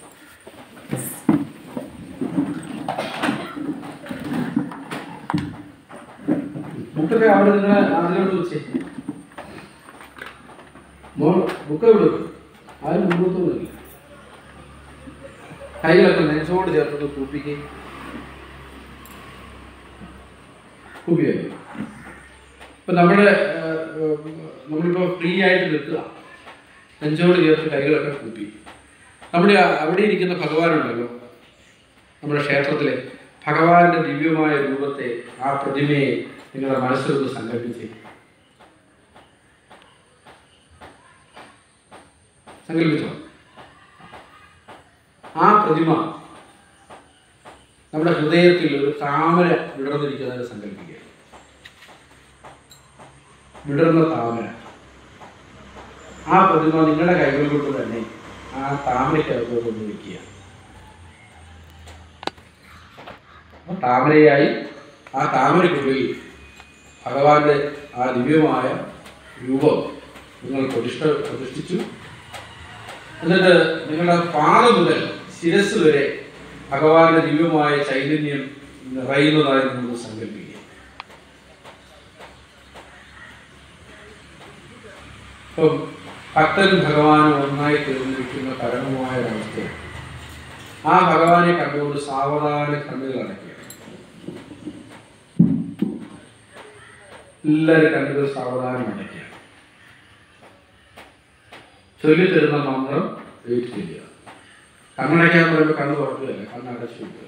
ബുക്കൊക്കെ അവിടെ നിങ്ങളെ അതിലോട്ട് വെച്ചേ മോൾ ബുക്ക് എവിടെ വെക്കും? ആരും മുമ്പോട്ടൊന്നുമില്ല കൈകളൊക്കെ നെഞ്ചോട് ചേർത്ത് കൂപ്പിക്ക് കൂപ്പിയായി ഇപ്പൊ നമ്മുടെ ഏഹ്, ഏഹ്, നമ്മളിപ്പോ ഫ്രീ ആയിട്ട് നിൽക്കുക നെഞ്ചോട് ചേർത്ത് കൈകളൊക്കെ കൂപ്പി നമ്മുടെ ആ- അവിടെ ഇരിക്കുന്ന ഭഗവാനുണ്ടല്ലോ നമ്മുടെ ക്ഷേത്രത്തിലെ ഭഗവാന്റെ ദിവ്യമായ രൂപത്തെ ആ പ്രതിമയെ നിങ്ങളുടെ മനസ്സിലൊന്ന് സങ്കല്പിച്ച് സങ്കല്പിച്ചോ ആ പ്രതിമ നമ്മുടെ ഹൃദയത്തിൽ ഒരു താമര വിടർന്നിരിക്കുന്നത് സങ്കല്പിക്കുക വിടർന്ന താമര ആ പ്രതിമ നിങ്ങളുടെ കൈകൾ കൊണ്ട് തന്നെ ആ താമരയ്ക്കകത്ത് കൊണ്ട് വയ്ക്കുക അപ്പൊ താമരയായി ആ താമരയ്ക്കുള്ളിൽ ഭഗവാന്റെ ആ ദിവ്യമായ രൂപം നിങ്ങൾ പ്രതിഷ്ഠ പ്രതിഷ്ഠിച്ചു എന്നിട്ട് നിങ്ങളുടെ പാദം മുതൽ ശിരസ് വരെ ഭഗവാന്റെ ദിവ്യമായ ചൈതന്യം നിറയുന്നതായി നിങ്ങൾ സങ്കല്പിക്കുക ഇപ്പം ഭക്തൻ ഭഗവാനും ഒന്നായി തീർന്നിരിക്കുന്ന പരമമായ ഒരവസ്ഥ ആ ഭഗവാനെ കണ്ടുകൊണ്ട് സാവധാന കണ്ണുകൾ അടയ്ക്കുക എല്ലാവരും കണ്ണുകൾ സാവധാനം അടയ്ക്കുക ചൊല്ലിത്തരുന്ന മന്ത്രം വെയിറ്റ് ചെയ്യുക കണ്ണടയ്ക്കാൻ പറയുമ്പോൾ കണ്ണ് തുറക്കുകയല്ല കണ്ണ് അടച്ചു വയ്ക്കുക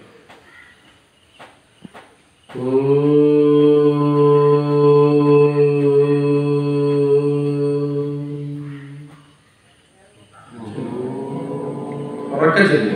ഉറക്കെ ചെല്ലുക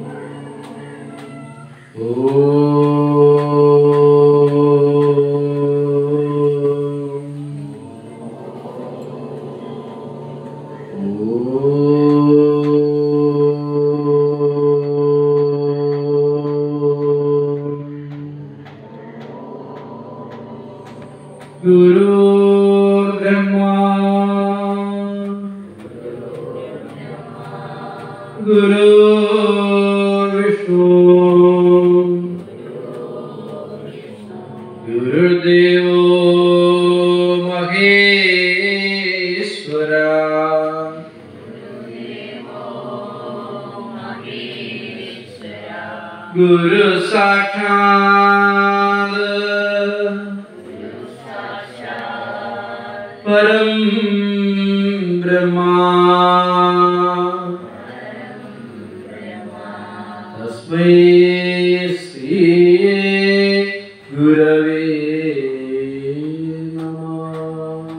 ഗുരുർബ്രഹ്മാ ഗുരുർവിഷ്ണു ഗുരുദേവോ മഹേശ്വര ഗുരു സാക്ഷാത് പരം ബ്രഹ്മാ തസ്മൈ ശ്രീ ഗുരവേ നമഃ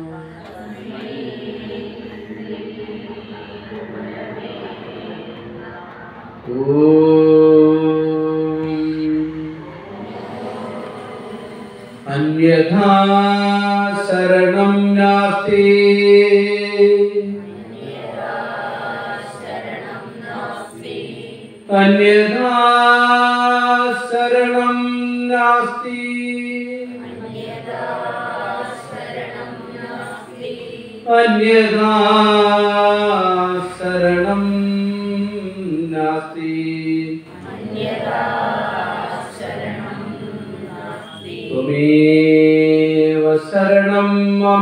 अन्यथा शरणं नास्ति अन्यथा शरणं नास्ति अन्यथा शरणं नास्ति त्वमेव शरणं मम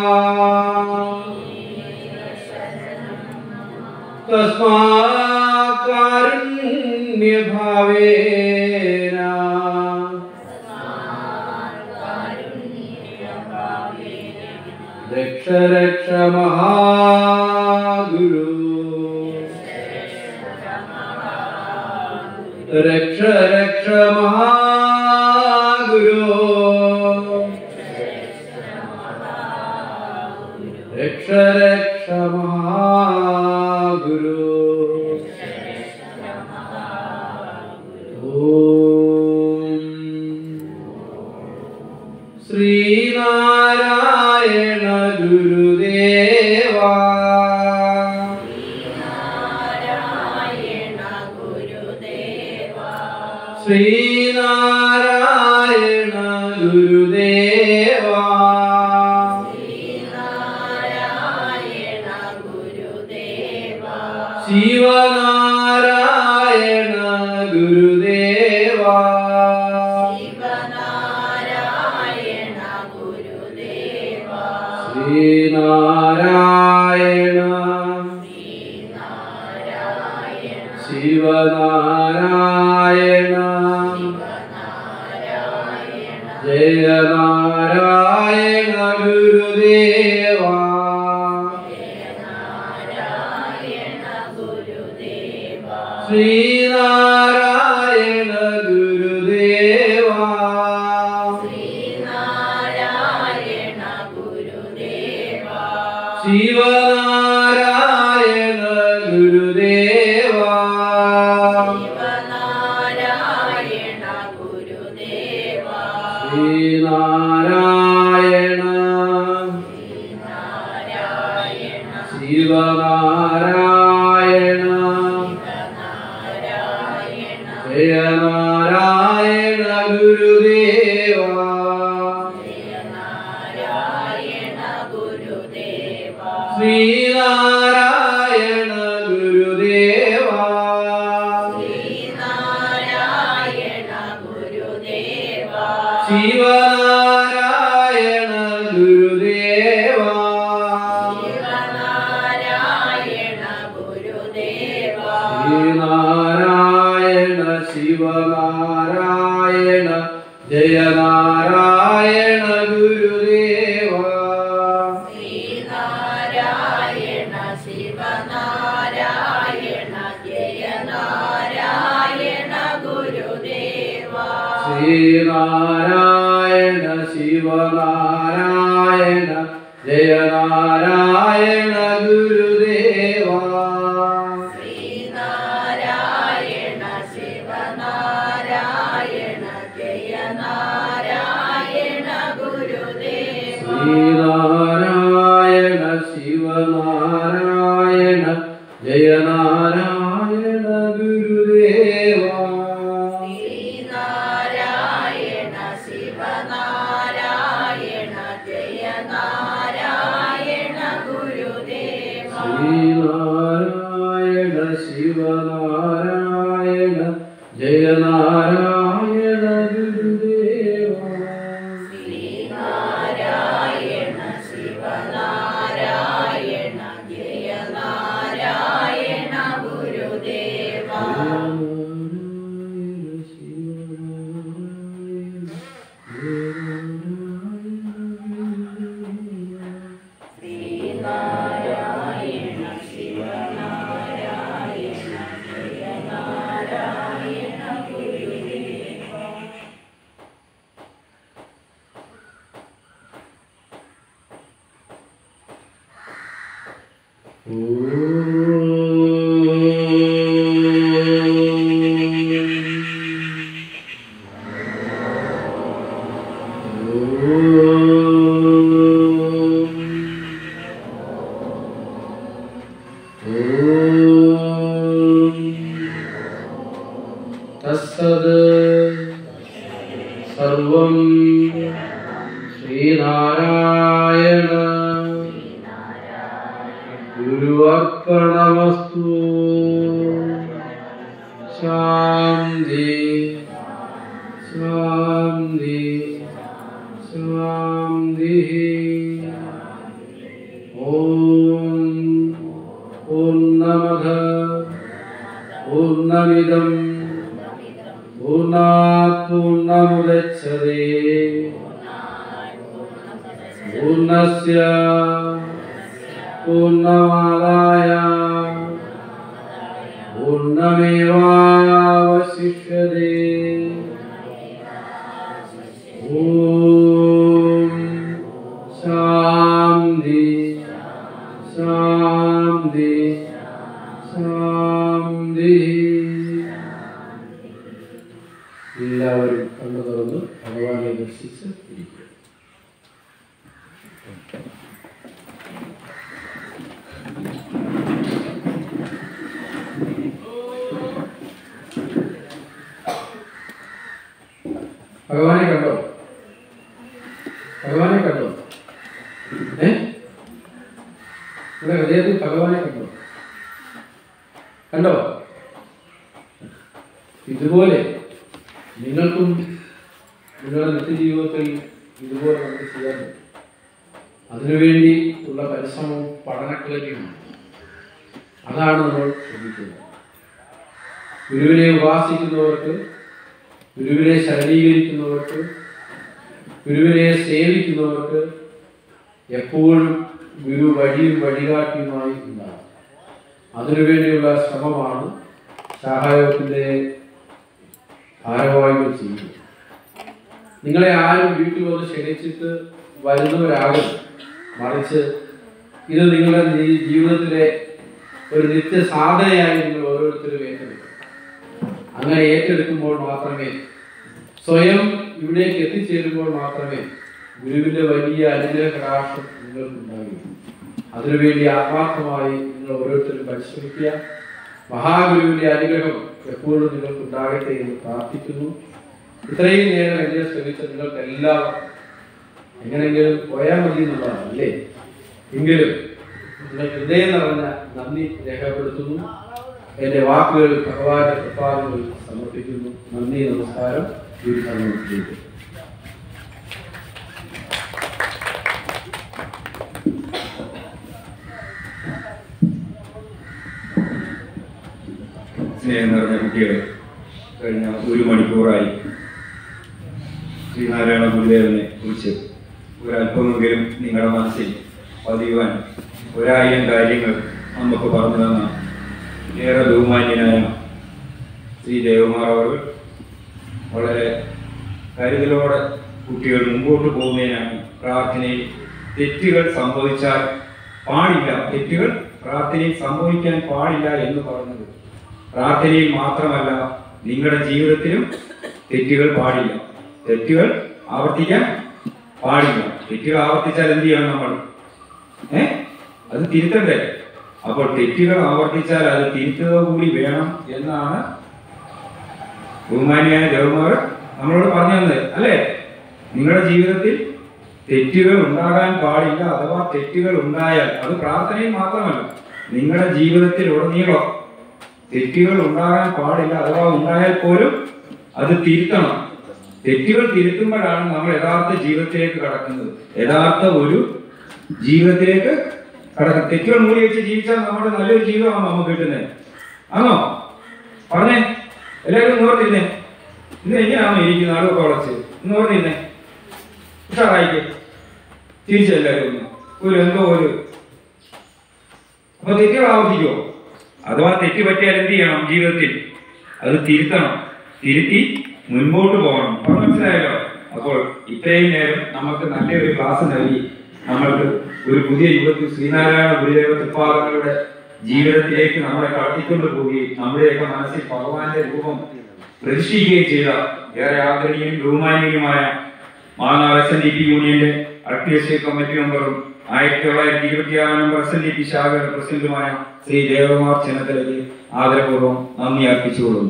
तस्मात् कारुण्यभावेन രക്ഷ രക്ഷ മഹാഗുരു രക്ഷ രക്ഷ മഹാഗുരു രക്ഷ രക്ഷ മഹാഗുരു ഓം ശ്രീനാരായണ ഗുരുദേവാ ശ്രീനാരായണ ഗുരുദേവാ ശിവനാരായണ ഗുരുദേവാ ശ്രീനാരായണ ശിവനാരായണ ജയനാരായണ ഗുരുദേവാ ശ്രീനാരായണ ഗുരുദേവാ ശിവനാരായണ ഗുരുദേവാ ശ്രീനാരായണ ശിവനാരായണ ജയനാരായണ ഗുരുദേവാ ശ്രീനാരായണ ഗുരുദേവാ ശിവനാരായണ ഗുരുദേവാ ശ്രീനാരായണ ശിവനാരായണ ജയനാരായണ ഗുരുദേവാ ശ്രീനാരായണ ശിവനാരായണ ജയനാരായണ ഗുരുദേവാ ശ്രീനാരായണ ശിവനാരായണ ജയനാരായണ ഗുരുദേവാ ശ്രീനാരായണ ശിവനാരായണ ജയനാരായണ ഗുരുദേവാ തസ്സത് സർവം ശ്രീനാരായണ ഗുരുവർപ്പണമസ്തു ശാന്തി ശാന്തി ശാന്തി ഓം പൂർണ്ണമധ പൂർണ്ണമിദം പൂർണ്ണാത് പൂർണ്ണമുദച്ഛതേ പൂർണ്ണസ്യ പൂർണ്ണമാദായ പൂർണ്ണമേവാവശിഷ്യതേ ഓം ശാന്തി ശാന്തി ശാന്തി എല്ലാവരും കണ്ണു തുറന്ന് ഭഗവാനെ ദർശിച്ച് ഇരിക്കുക ഭഗവാനെ കണ്ടോ ഭഗവാനെ കണ്ടോ ഏ നിങ്ങളുടെ ഹൃദയത്തിൽ ഭഗവാനെ കണ്ടോ കണ്ടോ ഇതുപോലെ നിങ്ങൾക്കും നിങ്ങളുടെ നിത്യജീവിതത്തിൽ ഇതുപോലെ നമുക്ക് ചെയ്യാൻ പറ്റും അതിനുവേണ്ടി ഉള്ള പരിശ്രമവും പഠനക്ലേരിയുമാണ് അതാണ് നമ്മൾ ശ്രദ്ധിക്കുന്നത് ഗുരുവിനെ ഉപാസിക്കുന്നവർക്ക് ഗുരുവിനെ ശരണീകരിക്കുന്നവർക്ക് ഗുരുവിനെ സേവിക്കുന്നവർക്ക് എപ്പോഴും ഗുരു വഴിയും വഴികാട്ടിയുമായി ഉണ്ടാകും അതിനുവേണ്ടിയുള്ള ശ്രമമാണ് സഹായത്തിൻ്റെ ഭാരവാഹികൾ ചെയ്യുന്നത് നിങ്ങളെ ആരും വീട്ടിൽ വന്ന് ക്ഷണിച്ചിട്ട് വരുന്നവരാകും മറിച്ച് ഇത് നിങ്ങളുടെ ജീ- ജീവിതത്തിലെ ഒരു നിത്യ സാധനയായി നിങ്ങൾ ഓരോരുത്തരും ഏറ്റെടുക്കും അങ്ങനെ ഏറ്റെടുക്കുമ്പോൾ മാത്രമേ സ്വയം ഇവിടേക്ക് എത്തിച്ചേരുമ്പോൾ മാത്രമേ ഗുരുവിന്റെ വലിയ അനുഗ്രഹ കടാക്ഷം നിങ്ങൾക്കുണ്ടാകും അതിനുവേണ്ടി ആത്മാർത്ഥമായി നിങ്ങൾ ഓരോരുത്തരും പരിശ്രമിക്കുക മഹാഗുരുവിന്റെ അനുഗ്രഹം എപ്പോഴും നിങ്ങൾക്ക് ഉണ്ടാകട്ടെ എന്ന് പ്രാർത്ഥിക്കുന്നു ഇത്രയും നേരം എന്നെ ശ്രമിച്ച നിങ്ങൾക്ക് എല്ലാവർക്കും എങ്ങനെയെങ്കിലും പോയാൽ മതി എന്നുള്ളതാണ് അല്ലേ എങ്കിലും നിങ്ങൾ ഹൃദയം നിറഞ്ഞ നന്ദി രേഖപ്പെടുത്തുന്നു എന്റെ വാക്കുകൾ ഭഗവാന്റെ കൃപാദങ്ങൾ സമർപ്പിക്കുന്നു നന്ദി നമസ്കാരം ഈ സമർപ്പിക്കുന്നു സ്നേഹം നിറഞ്ഞ കുട്ടികളെ കഴിഞ്ഞ ഒരു മണിക്കൂറായി ശ്രീനാരായണ ഗുരുദേവനെ കുറിച്ച് ഒരല്പമെങ്കിലും നിങ്ങളുടെ മനസ്സിൽ പതിയുവാൻ ഒരായിരം കാര്യങ്ങൾ നമുക്ക് പറഞ്ഞു തന്ന ഏറെ ബഹുമാന്യനായ ശ്രീ ദേവമാർ അവർ വളരെ കരുതലോടെ കുട്ടികൾ മുമ്പോട്ട് പോകുന്നതിനാണ് പ്രാർത്ഥനയിൽ തെറ്റുകൾ സംഭവിച്ചാൽ പാടില്ല തെറ്റുകൾ പ്രാർത്ഥനയിൽ സംഭവിക്കാൻ പാടില്ല എന്ന് പറഞ്ഞത് പ്രാർത്ഥനയിൽ മാത്രമല്ല നിങ്ങളുടെ ജീവിതത്തിലും തെറ്റുകൾ പാടില്ല തെറ്റുകൾ ആവർത്തിക്കാൻ പാടില്ല തെറ്റുകൾ ആവർത്തിച്ചാൽ എന്ത് ചെയ്യണം നമ്മൾ ഏ അത് തിരുത്തണ്ടേ അപ്പോൾ തെറ്റുകൾ ആവർത്തിച്ചാൽ അത് തിരുത്തുക കൂടി വേണം എന്നാണ് ബഹുമാനിയായ ദേവന്മാർ നമ്മളോട് പറഞ്ഞു തന്നത് അല്ലേ നിങ്ങളുടെ ജീവിതത്തിൽ തെറ്റുകൾ ഉണ്ടാകാൻ പാടില്ല അഥവാ തെറ്റുകൾ ഉണ്ടായാൽ അത് പ്രാർത്ഥനയിൽ മാത്രമല്ല നിങ്ങളുടെ ജീവിതത്തിൽ ഉടനീളം തെറ്റുകൾ ഉണ്ടാകാൻ പാടില്ല അഥവാ ഉണ്ടായാൽ പോലും അത് തിരുത്തണം തെറ്റുകൾ തിരുത്തുമ്പോഴാണ് നമ്മൾ യഥാർത്ഥ ജീവിതത്തിലേക്ക് കടക്കുന്നത് യഥാർത്ഥ ഒരു ജീവിതത്തിലേക്ക് കടക്കും തെറ്റുകൾ മൂടി വെച്ച് ജീവിച്ചാൽ നമ്മുടെ നല്ലൊരു ജീവിതമാണ് നമുക്ക് കിട്ടുന്നത് ആണോ പറഞ്ഞേ എല്ലാവരും നോർത്തിരുന്നേ ഇന്ന് എങ്ങനെയാണോ ഇരിക്കുന്നത് നടുവൊക്കെ വളച്ച് നോർത്തിരുന്നേ ഉഷാറായിക്കേ തിരിച്ചെല്ലാവരും ഒന്ന് ഒരു എന്തോ ഒരു അപ്പൊ തെറ്റുകൾ ആവർത്തിക്കുമോ അഥവാ തെറ്റ് പറ്റിയാൽ എന്ത് ചെയ്യണം ജീവിതത്തിൽ അത് തിരുത്തണം തിരുത്തി മുൻപോട്ട് പോകണം അപ്പൊ മനസ്സിലായല്ലോ അപ്പോൾ ഇത്രയും നേരം നമുക്ക് നല്ലൊരു ക്ലാസ് നൽകി നമ്മൾക്ക് ഒരു പുതിയ യുഗത്തിൽ ശ്രീനാരായണ ഗുരുദേവ തൃപ്പാദങ്ങളുടെ ജീവിതത്തിലേക്ക് നമ്മളെ കടത്തിക്കൊണ്ട് പോവുകയും നമ്മുടെയൊക്കെ മനസ്സിൽ ഭഗവാന്റെ രൂപം പ്രതിഷ്ഠിക്കുകയും ചെയ്ത ഏറെ ആദരണീയനും ബഹുമാനീയനുമായ Mannar S N D P യൂണിയന്റെ അഡ്മിനിസ്ട്രേറ്റീവ് കമ്മിറ്റി മെമ്പറും ആയിരത്തി തൊള്ളായിരത്തി ഇരുപത്തിയാറ് number S N D P ശാഖയുടെ പ്രസിഡന്റുമായ ശ്രീ ദേവകുമാർ ചെന്നത്തലയ്ക്ക് ആദരപൂർവ്വം നന്ദി അർപ്പിച്ചുകൊള്ളുന്നു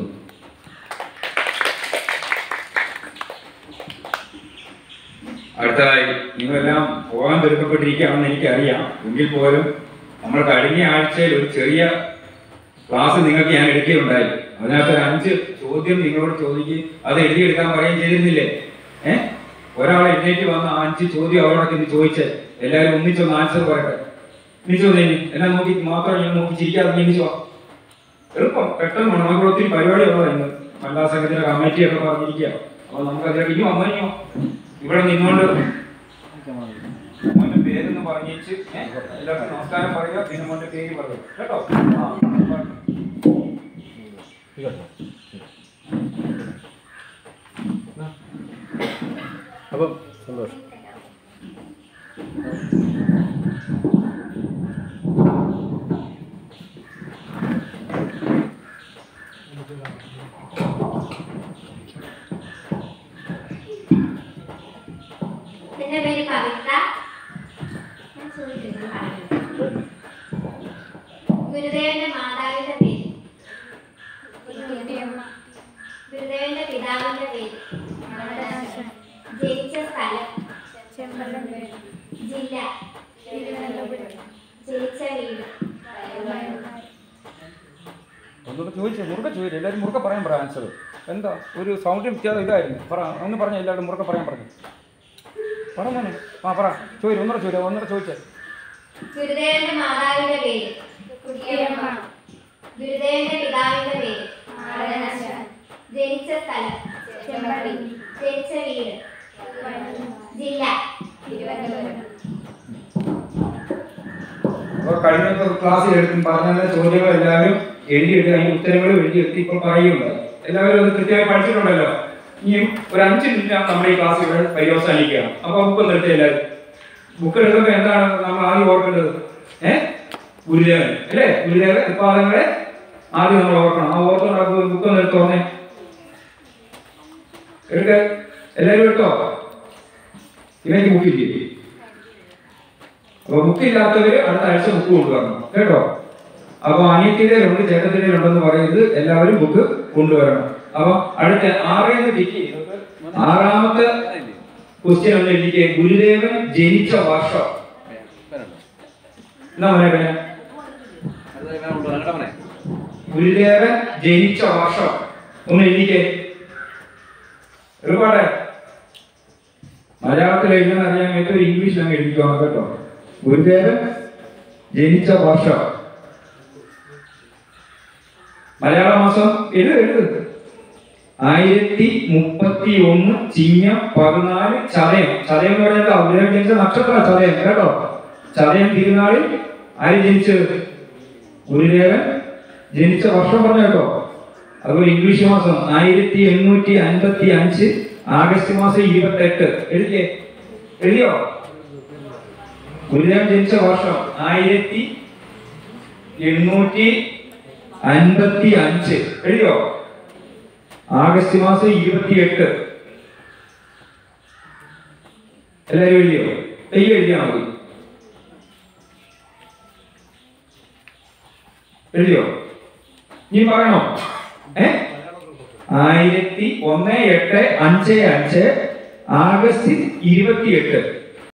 അടുത്തതായി നിങ്ങളെല്ലാം പോകാൻ തിരുക്കപ്പെട്ടിരിക്കുകയാണെന്ന് എനിക്കറിയാം എങ്കിൽ പോലും നമ്മൾ കഴിഞ്ഞ ആഴ്ചയിൽ ഒരു ചെറിയ ക്ലാസ് നിങ്ങൾക്ക് ഞാൻ എടുക്കുകയുണ്ടായി അതിനകത്ത് ഒരു അഞ്ച് ചോദ്യം നിങ്ങളോട് ചോദിക്കുകയും അത് എഴുതിയെടുക്കാൻ പറയുകയും ചെയ്തിരുന്നില്ലേ ഏഹ് ഒരാൾ എഴുന്നേറ്റ് വന്ന ആ അഞ്ച് ചോദ്യം അവരോടൊക്കെ ഇന്ന് ചോദിച്ച് എല്ലാവരും ഒന്നിച്ചൊന്ന് ആൻസർ പറയട്ടെ എണീച്ചോ നീ എന്നെ നോക്കി മാത്രം ഞാൻ നോക്കി ചിരിക്കാതെ എണീച്ചോ എളുപ്പം പെട്ടെന്ന് വേണം നമുക്ക് ഒത്തിരി പരിപാടിയുള്ളൂ ഇന്ന് മല്ലാ സംഘത്തിന്റെ കമ്മിറ്റിയൊക്കെ പറഞ്ഞിരിക്കുക അപ്പൊ നമുക്ക് അതിലേക്ക് ഇനി വന്നോ ഇവിടെ നിന്നോണ്ട് പേരൊന്ന് പറഞ്ഞേച്ച് ഏ, എല്ലാവർക്കും നമസ്കാരം പറയുക പിന്നെ മോന്റെ പേര് പറയുക കേട്ടോ ആ, പറഞ്ഞു. അപ്പം സന്തോഷം എന്റെ പേര് പവിത്ര ഞാൻ ചോദിക്കുന്നു പറഞ്ഞു ഗുരുദേവന്റെ മാതാവിന്റെ പേര് ഗുരുദേവന്റെ പിതാവിന്റെ പേര് ജനിച്ച സ്ഥലം ജില്ല ജനിച്ച വീട് ഒന്നുകൂടെ ചോദിച്ചു മുറുക്കെ ചോദിച്ചു എല്ലാവരും മുറുക്കെ പറയാൻ പറ ആൻസർ എന്താ ഒരു സൗണ്ട് വ്യത്യാസം ഇതായിരുന്നു പറ ഒന്ന് പറഞ്ഞ എല്ലാവരും മുറുക്കെ പറയാൻ പറഞ്ഞു പറഞ്ഞു ആ പറ ചോദിച്ചു ഒന്നുകൂടെ ചോദിച്ചു ഒന്നുകൂടെ ചോദിച്ചേ ഗുരുദേവന്റെ മാതാവിന്റെ പേര് ഗുരുദേവന്റെ പിതാവിന്റെ പേര് ജനിച്ച സ്ഥലം ജനിച്ച വീട് ജില്ല അപ്പോൾ കഴിഞ്ഞ ക്ലാസ്സിൽ എടുക്കും പറഞ്ഞ ചോദ്യങ്ങൾ എല്ലാവരും എഴുതിയിട്ട് അതിന് ഉത്തരങ്ങൾ എഴുതിയെടുത്ത് ഇപ്പോൾ പറയുകയുണ്ടായി എല്ലാവരും അത് കൃത്യമായി പഠിച്ചിട്ടുണ്ടല്ലോ ഇനിയും ഒരു അഞ്ച് മിനിറ്റ് നമ്മുടെ ഈ ക്ലാസ് ഇവിടെ പര്യവസാനിക്കുകയാണ് അപ്പോൾ ബുക്ക് ഒന്ന് എടുത്തേ എല്ലാവരും ബുക്ക് എടുക്കുമ്പോൾ എന്താണ് നമ്മൾ ആദ്യം ഓർക്കേണ്ടത് ഏ ഗുരുദേവൻ അല്ലേ ഗുരുദേവൻ ഉത്പാദങ്ങളെ ആദ്യം നമ്മൾ ഓർക്കണം ആ ഓർത്തുകൊണ്ട് ബുക്ക് ഒന്ന് എടുത്ത് ഓർന്നേ എടുക്ക എല്ലാവരും എടുത്തോ ഇവയ്ക്ക് ബുക്കില്ലേ അപ്പൊ ബുക്ക് ഇല്ലാത്തവര് അടുത്ത ആഴ്ച ബുക്ക് കൊണ്ടുവരണം കേട്ടോ അപ്പൊ അനിയത്തിയുടെ ഉണ്ട് ചേട്ടത്തിന്റെ ഉണ്ടെന്ന് പറയുന്നത് എല്ലാവരും ബുക്ക് കൊണ്ടുവരണം അപ്പൊ അടുത്ത ആറേന്ന് ടിക്ക് ചെയ്തിട്ട് ആറാമത്തെ ക്വസ്റ്റ്യൻ ഒന്ന് എഴുതിക്ക് ഗുരുദേവൻ ജനിച്ച വർഷം എന്നാ മോനെ പിന്നെ ഗുരുദേവൻ ജനിച്ച വർഷം ഒന്ന് എഴുതിക്കേ ഒരുപാട് മലയാളത്തിൽ എഴുതാൻ അറിയാൻ ഏറ്റവും ഇംഗ്ലീഷിൽ അങ്ങ് എഴുതിക്കണം കേട്ടോ ഗുരുദേവൻ ജനിച്ച വർഷം മലയാള മാസം എഴുത് എഴുത് ആയിരത്തി മുപ്പത്തി ഒന്ന് ചിങ്ങം പതിനാല് ചതയം ചതയം എന്ന് പറയുന്നത് ഗുരുദേവൻ ജനിച്ച നക്ഷത്ര ചതയം കേട്ടോ ചതയം തിരുനാളിൽ ആര് ജനിച്ചത് ഗുരുദേവൻ ജനിച്ച വർഷം പറഞ്ഞു കേട്ടോ അതുപോലെ ഇംഗ്ലീഷ് മാസം ആയിരത്തി എണ്ണൂറ്റി അൻപത്തി അഞ്ച് ആഗസ്റ്റ് മാസം ഇരുപത്തി എട്ട് എഴുതിയേ എഴുതിയോ ഗുരുദേവൻ ജനിച്ച വർഷം ആയിരത്തി എണ്ണൂറ്റി അൻപത്തി അഞ്ച് എഴുതിയോ ആഗസ്റ്റ് മാസം ഇരുപത്തി എട്ട് എല്ലാവരും എഴുതിയോ എയ്യോ എഴുതിയാ മതി എഴുതിയോ നീ പറയണോ ഏ ആയിരത്തി ഒന്ന് എട്ട് അഞ്ച് അഞ്ച് ആഗസ്റ്റ് ഇരുപത്തി എട്ട്